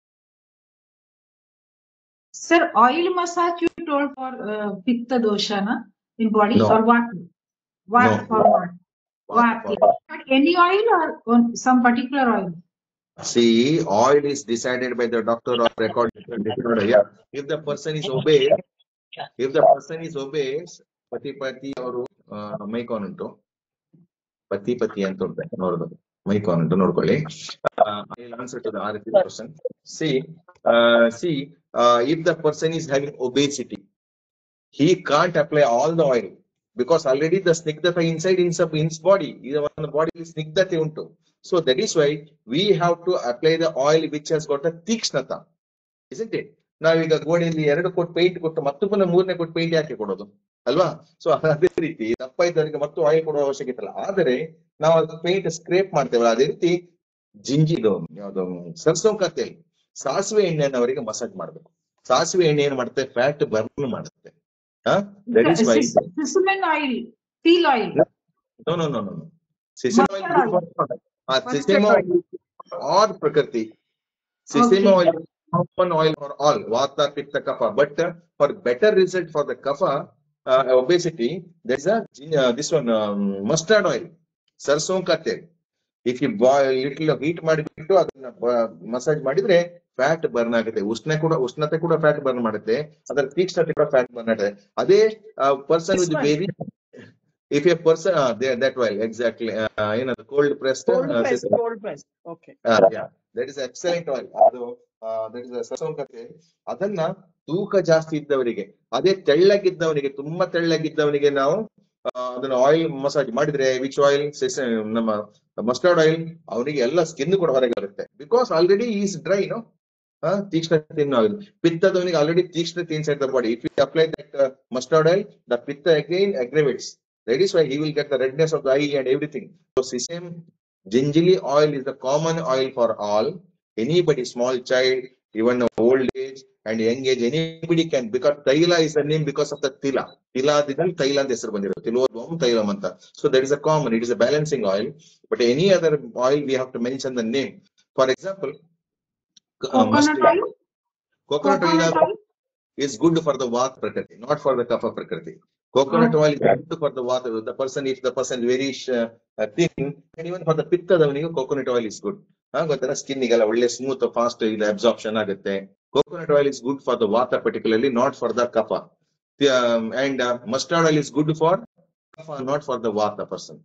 Sir, oil massage you told for uh, pitta dosha na in body No. or what? What No. for what? What? But any oil or on some particular oil? See, oil is decided by the doctor or recorded. Yeah. If the person is obese, if the person is obese, ಪತಿ ಪತಿ ಅವರು mic on ಉಂಟು ಪತಿ ಪತಿ ಅಂತ ಉಂಟು ನೋಡೋದು mic on ಉಂಟು ನೋಡ್ಕೊಳ್ಳಿ answer to the our question see see if the person is having obesity he can't apply all the oil because already the snigdhata inside in sub in his body is one body snigdhate unto so that is why we have to apply the oil which has got a ತೀಕ್ಷ್ಣತ isn't it ನಾವೀಗ ಗೋಡೆಯಲ್ಲಿ ಎರಡು ಕೊಟ್ಟು paint ಕೊಟ್ಟು ಮತ್ತು ಪುನಃ ಮೂರನೇ ಕೊಟ್ಟು ಪೇಂಟ್ ಯಾಕೆ ಕೊಡೋದು ಅಲ್ವಾ ಸೊ ಅದೇ ರೀತಿ ದಪ್ಪ ಇದ್ದವರಿಗೆ ಮತ್ತು ಆಯಿಲ್ ಕೊಡುವ ಅವಶ್ಯಕತೆ ಇಲ್ಲ ಆದರೆ ನಾವು ಅದು ಪೇಂಟ್ ಸ್ಕ್ರೇಪ್ ಮಾಡ್ತೇವಲ್ಲ ಅದೇ ರೀತಿ ಜಿಂಜಿದು ಯಾವ್ದು ಸರ್ಸೋಂಕ ತೇಲ್ ಸಾಸಿವೆ ಎಣ್ಣೆಯನ್ನು ಅವರಿಗೆ ಮಸಾಜ್ ಮಾಡ್ಬೇಕು ಸಾಸಿವೆ ಎಣ್ಣೆ ಏನ್ ಮಾಡುತ್ತೆ ಫ್ಯಾಟ್ ಬರ್ನ್ ಮಾಡುತ್ತೆ that is why Sesame oil, Teal oil. No, no, no, no, no. Sesame oil Mustard good for uh, Mustard sesame oil. oil or prakriti. Sesame Okay. oil is common oil for all, vata, pitta, kapha. But uh, for better result for the kapha, uh, obesity, there's a gin- uh, this one um, mustard oil, sarson ka tel. If you boil little heat ಮಾಡಿಬಿಟ್ಟು ಅದನ್ನ massage ಮಾಡಿದ್ರೆ fat burn ಆಗುತ್ತೆ ಉಷ್ಣ ಕೂಡ ಉಷ್ಣತೆ ಕೂಡ fat burn ಮಾಡುತ್ತೆ ಅದರ ತೀಕ್ಷ್ಣತೆ ಕೂಡ ಫ್ಯಾಟ್ ಬರ್ನ್ ಆಗುತ್ತೆ ಅದೇ person This with one. Very if a person uh, there, that oil exactly uh, you know the cold pressed Cold uh, press, sesame- cold press. Okay. uh, yeah that is excellent oil ಅದು that is ಸಸಂಕತೆ ಅದನ್ನ ತೂಕ ಜಾಸ್ತಿ ಇದ್ದವರಿಗೆ ಅದೇ ತೆಳ್ಳಗಿದ್ದವನಿಗೆ ತುಂಬಾ ತೆಳ್ಳಗಿದ್ದವನಿಗೆ ನಾವು ಆ, ಅದನ್ನ ಆಯಿಲ್ ಮಸಾಜ್ ಮಾಡಿದ್ರೆ ವಿಚ್ ಆಯಿಲ್ ನಮ್ಮ ಮಸ್ಟರ್ಡ್ ಆಯಿಲ್ ಅವನಿಗೆ ಎಲ್ಲ ಸ್ಕಿನ್ ಕೂಡ ಹೊರಗೆ ಬರುತ್ತೆ because already is dry no ತೀಕ್ಷ್ಣತೆ ಆಯಿಲ್ ಪಿತ್ತದವನಿಗೆ ಆಲ್ರೆಡಿ ತೀಕ್ಷ್ಣತೆ inside the body if you apply that mustard oil the pitta again aggravates that is why he will get the redness of the eye and everything so sesame gingerly oil is the common oil for all anybody small child even old age and young age anybody can because taila is the name because of the tila tila ದಿಂದ ತೈಲ ಅಂತ ಹೆಸರು ಬಂದಿರೋದು ತಿಲೋದ್ವಂ ತೈಲಂ ಅಂತ so that is a common it is a balancing oil but any other oil we have to mention the name for example uh, Coconut mustard oil. coconut oil Coconut oil. is good for the vata prakriti, not for the kapha prakriti. Coconut oil is good for the vata. The person, if the person is very uh, uh, thin, and even for the pitta, coconut oil is good. ಹಾ ಗೊತ್ತರ skin ಗೆಲ್ಲ ಒಳ್ಳೆ smooth fast ಇದು absorption ಆಗುತ್ತೆ coconut oil is good for the vata particularly not for the kapha and mustard oil is good for kapha not for the vata person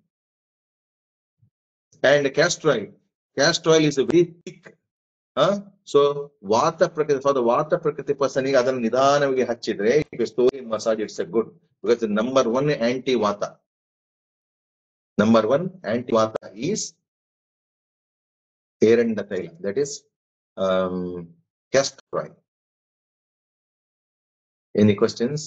and castor oil castor oil is very thick so vata ಪ್ರಕೃತಿ for the ವಾತ ಪ್ರಕೃತಿ person ಗೆ ಅದನ್ನು ನಿಧಾನವಾಗಿ ಹಚ್ಚಿದ್ರೆ ಸ್ಟೋರಿ massage it's a good because number one anti vata number one anti vata is ಏರಂಡ ತೈಲ that is castor oil any questions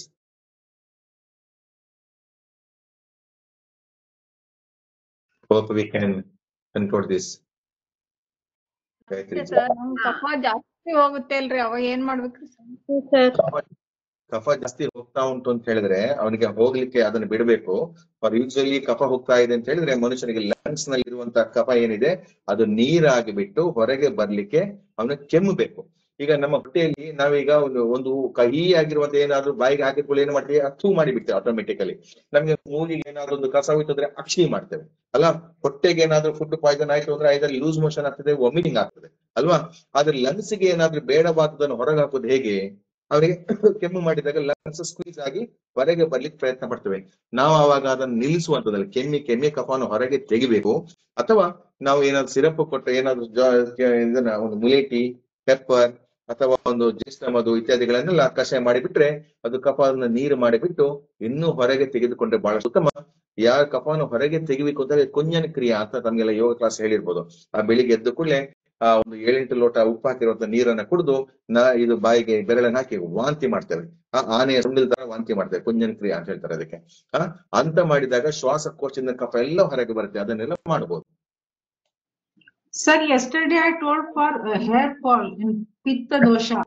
hope we can conclude this Gayatri sir ನಮ್ ಕಫ ಜಾಸ್ತಿ ಹೋಗುತ್ತೆ ಅಲ್ರಿ ಅವಾಗ ಏನ್ ಮಾಡ್ಬೇಕ್ರಿ ಸರ್ ಸರ್ ಕಫ ಕಫ ಜಾಸ್ತಿ ಹೋಗ್ತಾ ಉಂಟು ಅಂತ ಹೇಳಿದ್ರೆ ಅವನಿಗೆ ಹೋಗ್ಲಿಕ್ಕೆ ಅದನ್ನ ಬಿಡಬೇಕು ಫಾರ್ ಯೂಶಲಿ ಕಫ ಹೋಗ್ತಾ ಇದೆ ಅಂತ ಹೇಳಿದ್ರೆ ಮನುಷ್ಯನಿಗೆ ಲಂಗ್ಸ್ ನಲ್ಲಿ ಇರುವಂತಹ ಕಫ ಏನಿದೆ ಅದು ನೀರಾಗಿ ಬಿಟ್ಟು ಹೊರಗೆ ಬರ್ಲಿಕ್ಕೆ ಅವನ ಕೆಮ್ಮಬೇಕು ಈಗ ನಮ್ಮ ಹೊಟ್ಟೆಯಲ್ಲಿ ನಾವೀಗ ಒಂದು ಒಂದು ಕಹಿ ಆಗಿರುವಂತ ಏನಾದ್ರು ಬಾಯಿಗೆ ಹಾಕಿದ್ಕೊಳ್ಳಿ ಏನ್ ಮಾಡ್ತೀವಿ ಅಚ್ಚು ಮಾಡಿ ಬಿಡ್ತೇವೆ ಆಟೋಮೆಟಿಕಲಿ ನಮ್ಗೆ ಮೂಗಿಗೆ ಏನಾದ್ರು ಒಂದು ಕಸ ಹೋಯ್ತಂದ್ರೆ ಅಕ್ಷಿ ಮಾಡ್ತೇವೆ ಅಲ್ಲ ಹೊಟ್ಟೆಗೆ ಏನಾದ್ರು ಫುಡ್ ಪಾಯ್ಸನ್ ಆಯ್ತು ಅಂದ್ರೆ ಐದಲ್ಲಿ ಲೂಸ್ ಮೋಷನ್ ಆಗ್ತದೆ ವಾಮಿಟಿಂಗ್ ಆಗ್ತದೆ ಅಲ್ವಾ ಆದ್ರೆ lungs ಗೆ ಏನಾದ್ರು ಬೇಡವಾದದನ್ನು ಹೊರಗೆ ಹಾಕೋದು ಹೇಗೆ ಅವರಿಗೆ ಕೆಮ್ಮು ಮಾಡಿದಾಗ ಲಂಗ್ಸ್ ಸ್ಕ್ವೀಸ್ ಆಗಿ ಹೊರಗೆ ಬರ್ಲಿಕ್ಕೆ ಪ್ರಯತ್ನ ಪಡ್ತೇವೆ ನಾವು ಅವಾಗ ಅದನ್ನು ನಿಲ್ಲಿಸುವಂತದಲ್ಲ ಕೆಮ್ಮಿ ಕೆಮ್ಮಿ ಕಫವನ್ನು ಹೊರಗೆ ತೆಗಿಬೇಕು ಅಥವಾ ನಾವು ಏನಾದ್ರು ಸಿರಪ್ ಕೊಟ್ಟು ಏನಾದ್ರು ಜಾ- ಇದನ್ನ ಒಂದು ಮುಲೇಟಿ ಪೆಪ್ಪರ್ ಅಥವಾ ಒಂದು ಜ್ಯೇಷ್ಠಮಧು ಇತ್ಯಾದಿಗಳನ್ನೆಲ್ಲ ಕಷಾಯ ಮಾಡಿಬಿಟ್ರೆ ಅದು ಕಫವನ್ನು ನೀರು ಮಾಡಿಬಿಟ್ಟು ಇನ್ನೂ ಹೊರಗೆ ತೆಗೆದುಕೊಂಡ್ರೆ ಬಹಳ ಉತ್ತಮ ಯಾರ ಕಫವನ್ನು ಹೊರಗೆ ತೆಗಿಬೇಕು ಅಂತಂದ್ರೆ ಕುಂಜನ ಕ್ರಿಯಾ ಅಂತ ನಮ್ಗೆಲ್ಲ ಯೋಗ ಕ್ಲಾಸ್ ಹೇಳಿರ್ಬೋದು ಆ ಬೆಳಿಗ್ಗೆ ಎದ್ದು ಕೂಡಲೇ ಆ ಒಂದು ಏಳೆಂಟು ಲೋಟ ಉಪ್ಪು ಹಾಕಿರುವಂತ ನೀರನ್ನ ಕುಡಿದು ನಾ ಇದು ಬಾಯಿಗೆ ಬೆರಳನ್ನ ಹಾಕಿ ವಾಂತಿ ಮಾಡ್ತೇವೆ ಆ ಆನೆಯ ಸುಂಡಿಲ್ ತರ ವಾಂತಿ ಮಾಡ್ತೇವೆ ಕುಂಜನ ಕ್ರಿಯಾ ಅಂತ ಹೇಳ್ತಾರೆ ಅದಕ್ಕೆ ಆ ಅಂತ ಮಾಡಿದಾಗ ಶ್ವಾಸಕೋಶದಿಂದ ಕಫ ಎಲ್ಲ ಹೊರಗೆ ಬರುತ್ತೆ ಅದನ್ನೆಲ್ಲ ಮಾಡಬಹುದು Sir, yesterday I told for uh, hair fall in Pitta dosha.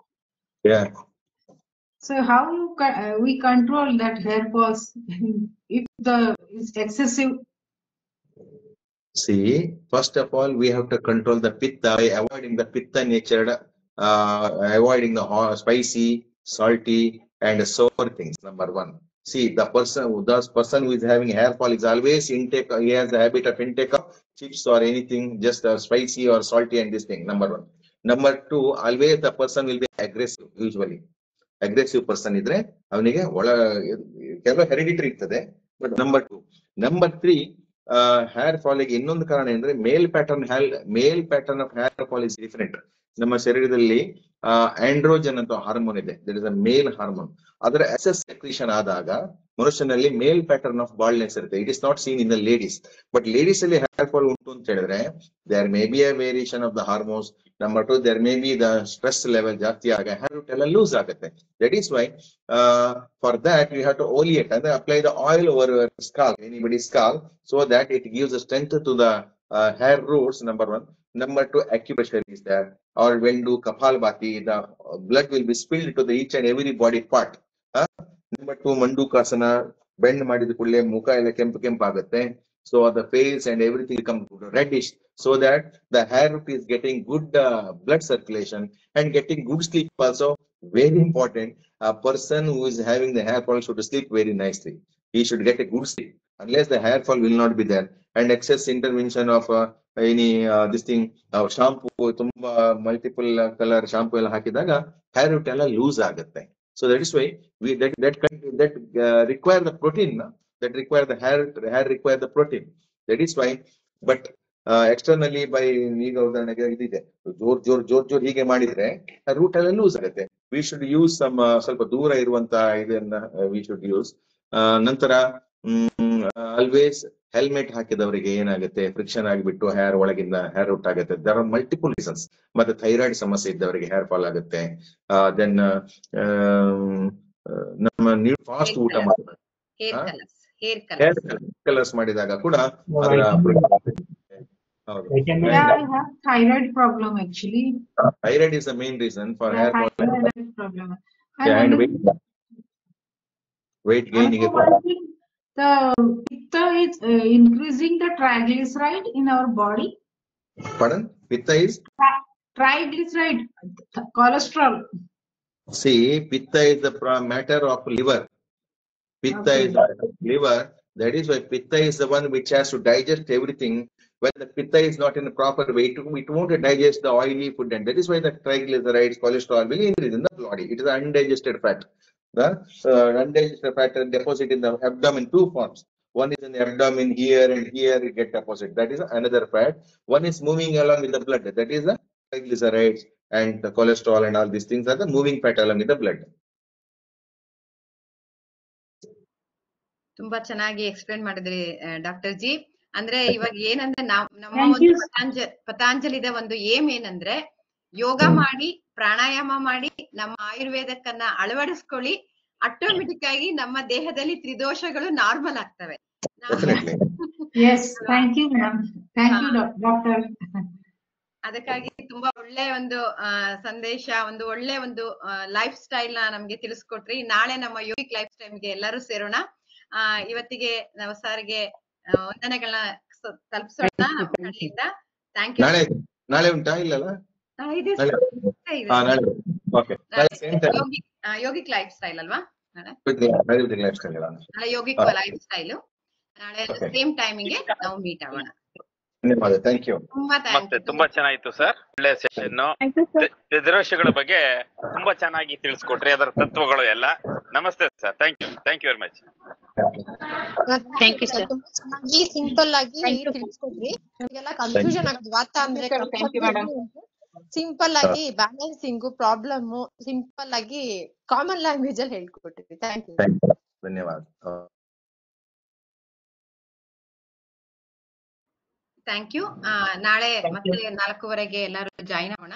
So how you co- uh, we control that hair falls if the is excessive? See, first of all, we have to control the pitta by avoiding the pitta natured, uh, avoiding the hot, spicy, salty, and sour things. Number one. See, the person, who the person who is having hair fall is always intake. He has the habit of intake of chips or anything, just uh, spicy or salty, and this thing. Number one. Number two, always the person will be aggressive. Usually, aggressive person ಇದ್ರೆ ಅವನಿಗೆ ಒಳ ಕೆಲವು hereditary ಇರ್ತದೆ but number two number three hair fall ಗೆ ಇನ್ನೊಂದು ಕಾರಣ ಅಂದ್ರೆ male pattern hair male pattern of hair fall is different ನಮ್ಮ ಶರೀರದಲ್ಲಿ ಆಂಡ್ರೋಜನ್ ಅಂತ ಹಾರ್ಮೋನ್ ಇದೆ that is a male hormone ಅದರ ಎಕ್ಸೆಸ್ ಸೆಕ್ರೀಷನ್ ಆದಾಗ ಮನುಷ್ಯನಲ್ಲಿ ಮೇಲ್ ಪ್ಯಾಟರ್ನ್ ಆಫ್ ಬಾಲ್ನೆಸ್ ಇರುತ್ತೆ it is not seen in the ladies but ladies ಅಲ್ಲಿ hair fall ಉಂಟು ಅಂತ ಹೇಳಿದ್ರೆ there may be a variation of the hormones number two there may be the stress level ಜಾಸ್ತಿ ಆಗ hair root ಎಲ್ಲ loose ಆಗುತ್ತೆ that is why for that you have to oleate ಅಂದ್ರೆ apply the oil over scalp anybody scalp so that it gives a strength to the hair roots number one number two acupressure is there or when do kapalbhati the blood will be spilled to the each and every body part Huh? number two mandukasana bend ಮಾಡಿದ ಕೂಡಲೇ ಮುಖ ಎಲ್ಲ ಕೆಂಪು ಕೆಂಪಾಗುತ್ತೆ so the face and everything come reddish so that the hair root is getting good blood circulation and getting good sleep also very important a person who is having the hair fall should sleep very nicely. He should get a good sleep. Unless the hair fall will not be there, and excess intervention of uh, any uh, this thing uh, shampoo, ತುಂಬಾ multiple uh, color shampoo ಎಲ್ಲ ಹಾಕಿದಾಗ hair root ಎಲ್ಲ loose ಆಗುತ್ತೆ. So that is why we that that con- that uh, require the protein no? that require the hair hair require the protein. That is why, but externally by ಈಗ ಉದಾಹರಣೆಗೆ ಇದಿದೆ ಜೋರ್ ಜೋರ್ ಜೋರ್ ಜೋರ್ ಹೀಗೆ ಮಾಡಿದ್ರೆ ರೂಟ್ ಎಲ್ಲ ಲೂಸ್ ಆಗುತ್ತೆ ವಿ ಶುಡ್ ಯೂಸ್ ಸಮ್ ಸ್ವಲ್ಪ ದೂರ ಇರುವಂತ ಇದನ್ನ ವಿ ಶುಡ್ ಯೂಸ್ ನಂತರ ಆಲ್ವೇಸ್ ಹೆಲ್ಮೆಟ್ ಹಾಕಿದವರಿಗೆ ಏನಾಗುತ್ತೆ ಫ್ರಿಕ್ಷನ್ ಆಗಿಬಿಟ್ಟು ಹೇರ್ ಒಳಗಿಂದ ಹೇರ್ ರೂಟ್ ಆಗುತ್ತೆ ದರ್ ಆರ್ ಮಲ್ಟಿಪಲ್ ರೀಸನ್ಸ್ ಮತ್ತೆ ಥೈರಾಯ್ಡ್ ಸಮಸ್ಯೆ ಇದ್ದವರಿಗೆ ಹೇರ್ ಫಾಲ್ ಆಗುತ್ತೆ ದೆನ್ ನಮ್ಮ ನೀವು ಫಾಸ್ಟ್ ಊಟ ಮಾಡ್ತಾರೆ ಹೇರ್ ಹಾ? Colours hair hair colours colours ಮಾಡಿದಾಗ ಕೂಡ ಅದರ ಹೌದು Yeah, I have thyroid problem actually. Thyroid is the main reason for Yeah, hair fall thyroid problem. I and wonder- weight weight gain Also, I think the pitta is uh, increasing the triglyceride in our body. pardon pitta is Triglyceride, th- cholesterol. see pitta is the pro- matter of liver pitta Okay. is the liver that is why pitta is the one which has to digest everything when the pitta is not in the proper way it, it won't digest the oily food and that is why the triglycerides cholesterol will increase in the body it is undigested fat the uh, undigested fat are deposit in the abdomen two forms one is in the abdomen here and here it get deposit that is another fat one is moving along with the blood that is the triglycerides and the cholesterol and all these things are the moving fat along with the blood ತುಂಬಾ ಚೆನ್ನಾಗಿ explain ಮಾಡಿದ್ರಿ doctor G ಅಂದ್ರೆ ಇವಾಗ ಏನಂದ್ರೆ ನಾವ್ ನಮ್ಮ Thank ಒಂದು you. ಪತಾಂಜ ಪತಾಂಜಲಿದ ಒಂದು ಏಮ್ ಏನಂದ್ರೆ ಯೋಗ ಮಾಡಿ ಪ್ರಾಣಾಯಾಮ ಮಾಡಿ ನಮ್ಮ ಆಯುರ್ವೇದಕ್ಕನ್ನ ಅಳವಡಿಸ್ಕೊಳ್ಳಿ ಆಟೋಮೆಟಿಕ್ ಆಗಿ ನಮ್ಮ ದೇಹದಲ್ಲಿ ತ್ರಿದೋಷಗಳು ನಾರ್ಮಲ್ ಆಗ್ತವೆ ನಾವು- definitely Yes, thank you, ma'am. Thank you, doc- doctor. ಅದಕ್ಕಾಗಿ ತುಂಬಾ ಒಳ್ಳೆ ಒಂದು ಆ, ಸಂದೇಶ ಒಂದು ಒಳ್ಳೆ ಒಂದು ಲೈಫ್ ಸ್ಟೈಲ್ ನ ನಮ್ಗೆ ತಿಳಿಸ್ಕೊಟ್ರಿ ನಾಳೆ ನಮ್ಮ ಯೋಗಿಕ್ ಲೈಫ್ ಸ್ಟೈಲ್ಗೆ ಎಲ್ಲರೂ ಸೇರೋಣ ಆ ಇವತ್ತಿಗೆ ನಾವು ಸಾರಿಗೆ ವಂದನೆಗಳನ್ನ ಸ- ತಲುಪಿಸೋಣ ನಮ್ಮ ಕಡೆಯಿಂದ ಥ್ಯಾಂಕ್ ಯು ನಾಳೆ ನಾಳೆ ಉಂಟಾ ಇಲ್ಲಲ್ಲ ಇದೆ ನಾಳೆ ಇದೆ. ಹಾ ನಾಳೆ ಓಕೆ ನಾಳೆ ಸೇಮ್ ಟೈಮ್ ಯೋಗಿಕ್ ಆ, ಯೋಗಿಕ್ ಲೈಫ್ ಸ್ಟೈಲ್ ಅಲ್ವಾ ನಾಳೆ ನಾಳೆ ಲೈಫ್ ಸ್ಟೈಲ್ ನಾಳೆ ಯೋಗಿಕ್ ಹಾ. ಲೈಫ್ ಸ್ಟೈಲ್ ನಾಳೆ Okay. ಸೇಮ್ ಟೈಮಿಂಗ್ ನಾವು ಮೀಟ್ ಆಗೋಣ ಧನ್ಯವಾದ ಥ್ಯಾಂಕ್ ಯು ತುಂಬಾ ಮತ್ತೆ ಥ್ಯಾಂಕ್ಸ್ ತುಂಬಾ ಚೆನ್ನಾಗಿತ್ತು ಸರ್ ಒಳ್ಳೆ ಸೆಷನ್ ತ್ರಿದೋಷಗಳ ಬಗ್ಗೆ ತುಂಬಾ ಚೆನ್ನಾಗಿ ತಿಳಿಸ್ಕೊಟ್ರಿ ಅದರ ತತ್ವಗಳು ಎಲ್ಲ ನಮಸ್ತೆ sir thank you thank you very much Thank you, sir. ತುಂಬಾ ಚೆನ್ನಾಗಿ ಸಿಂಪಲ್ ಆಗಿ ತಿಳಿಸ್ಕೊಡ್ರಿ ನಮಗೆಲ್ಲ ಕನ್ಫ್ಯೂಷನ್ ಆಗೋದು ವಾತ ಅಂದ್ರೆ ಸಿಂಪಲ್ ಆಗಿ ಬ್ಯಾಲೆನ್ಸಿಂಗ್ ಪ್ರಾಬ್ಲಮ್ ಸಿಂಪಲ್ ಆಗಿ ಕಾಮನ್ ಲ್ಯಾಂಗ್ವೇಜ್ ಅಲ್ಲಿ ಹೇಳ್ಕೊಟ್ರಿ ಥ್ಯಾಂಕ್ ಯು ಧನ್ಯವಾದ ಥ್ಯಾಂಕ್ ಯು ನಾಳೆ ಮತ್ತೆ ನಾಲ್ಕೂವರೆಗೆ ಎಲ್ಲರೂ ಜಾಯಿನ್ ಆಗೋಣ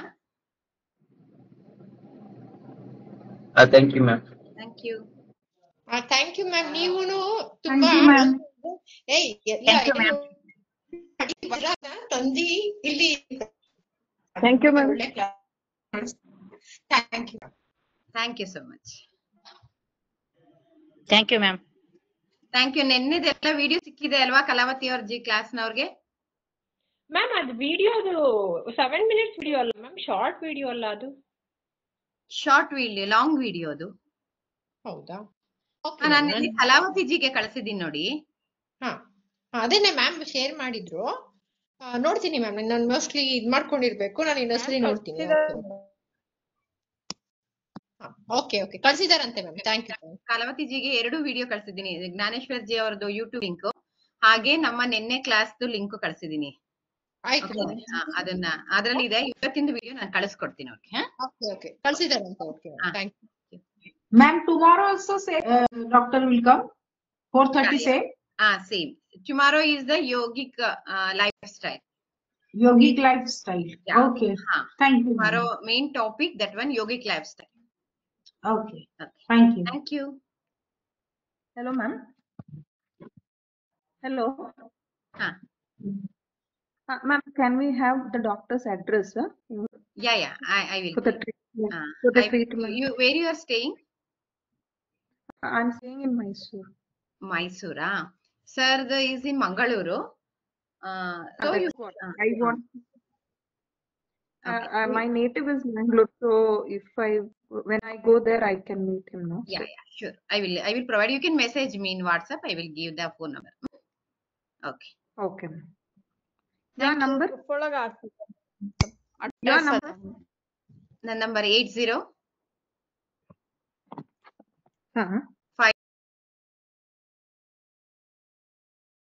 thank you ma'am thank you thank you ma'am ನೀವುನು ತುಂಬಾ you, ma'am. ಏಯ್ ಎಲ್ಲ Thank you, ma'am. ಇದು ವರಾನ ತಂದಿ ಇಲ್ಲಿ Thank you, ma'am. ಒಳ್ಳೆ class thank you thank you so much thank you ma'am thank you ನೆನ್ನೆದೆಲ್ಲ ವಿಡಿಯೋ ಸಿಕ್ಕಿದೆ ಅಲ್ವಾ ಕಲಾವತಿ ಅವ್ರ ಜಿ ಕ್ಲಾಸ್ನವ್ರಿಗೆ ಮ್ಯಾಮ್ ಅದು ವಿಡಿಯೋದು ಸೆವೆನ್ ಮಿನಿಟ್ಸ್ ವಿಡಿಯೋ ಅಲ್ಲ ಮ್ಯಾಮ್ ಶಾರ್ಟ್ ವಿಡಿಯೋ ಅಲ್ಲ ಅದು ಶಾರ್ಟ್ ವಿಡಿಯೋ ಲಾಂಗ್ ವಿಡಿಯೋ ಅದು ಹೌದಾ ಆ, ನಾನು ನಿನ್ನೆ ಕಲಾವತಿ ಜಿಗೆ ಕಳಿಸಿದ್ದೀನಿ ನೋಡಿ ಹಾ ಹಾ, ಅದೇನೆ ಮ್ಯಾಮ್ ಶೇರ್ ಮಾಡಿದ್ರು ಆ, ನೋಡ್ತೀನಿ ಮ್ಯಾಮ್ ನಾನು ಮೋಸ್ಟ್ಲಿ ಇದ್ ಮಾಡ್ಕೊಂಡಿರ್ಬೇಕು ನಾನು ಇನ್ನೊಂದ್ಸಲಿ ನೋಡ್ತೀನಿ ಓಕೆ ಓಕೆ ಕಳ್ಸಿದಾರಂತೆ ಮ್ಯಾಮ್ ಥ್ಯಾಂಕ್ ಯು ಕಲಾವತಿ ಜಿಗೆ ಎರಡು ವಿಡಿಯೋ ಕಳ್ಸಿದ್ದೀನಿ ಜ್ಞಾನೇಶ್ವರ್ ಜಿ ಅವರದ್ದು ಯೂಟ್ಯೂಬ್ ಲಿಂಕ್ ಹಾಗೆ ನಮ್ಮ ನಿನ್ನೆ ಕ್ಲಾಸ್ದು ಲಿಂಕ್ ಕಳ್ಸಿದ್ದೀನಿ ಆಯ್ತು Okay, ಆ, ಅದನ್ನ ಅದ್ರಲ್ಲಿ ಇದೆ ಇವತ್ತಿಂದು ವಿಡಿಯೋ ನಾನು ಕಳಿಸ್ಕೊಡ್ತೀನಿ ಅವ್ರಿಗೆ ಹಾ? ಓಕೆ ಓಕೆ ಕಳ್ಸಿದಾರಂತೆ ಓಕೆ ಹಾ. Thank you Ma'am, tomorrow also say, uh, doctor will come. Four thirty Yeah, same. ಆ same tomorrow is the yogic lifestyle Yogic lifestyle. Yeah. Okay. ಹಾ Thank you. Tomorrow ma'am. Main topic that one yogic lifestyle Okay. Thank you. Thank you Hello, ma'am. Hello. ಹಾ Uh, ma'am, can we have the doctor's address uh, yeah yeah I I will for the treatment? For the treatment. You where you are staying I'm staying in Mysore. ಮೈಸೂರಾ sir is in Mangaluru so That's you what I want. Uh, Okay. uh, my native is Mangalore, so if I when I go there, I can meet him. No. Yeah, So- yeah, sure. I will. I will provide. You can message me in WhatsApp. I will give the phone number. Okay. Okay. ma'am. Your number? ಒಳಗ Your number? The number eight zero Uh-huh.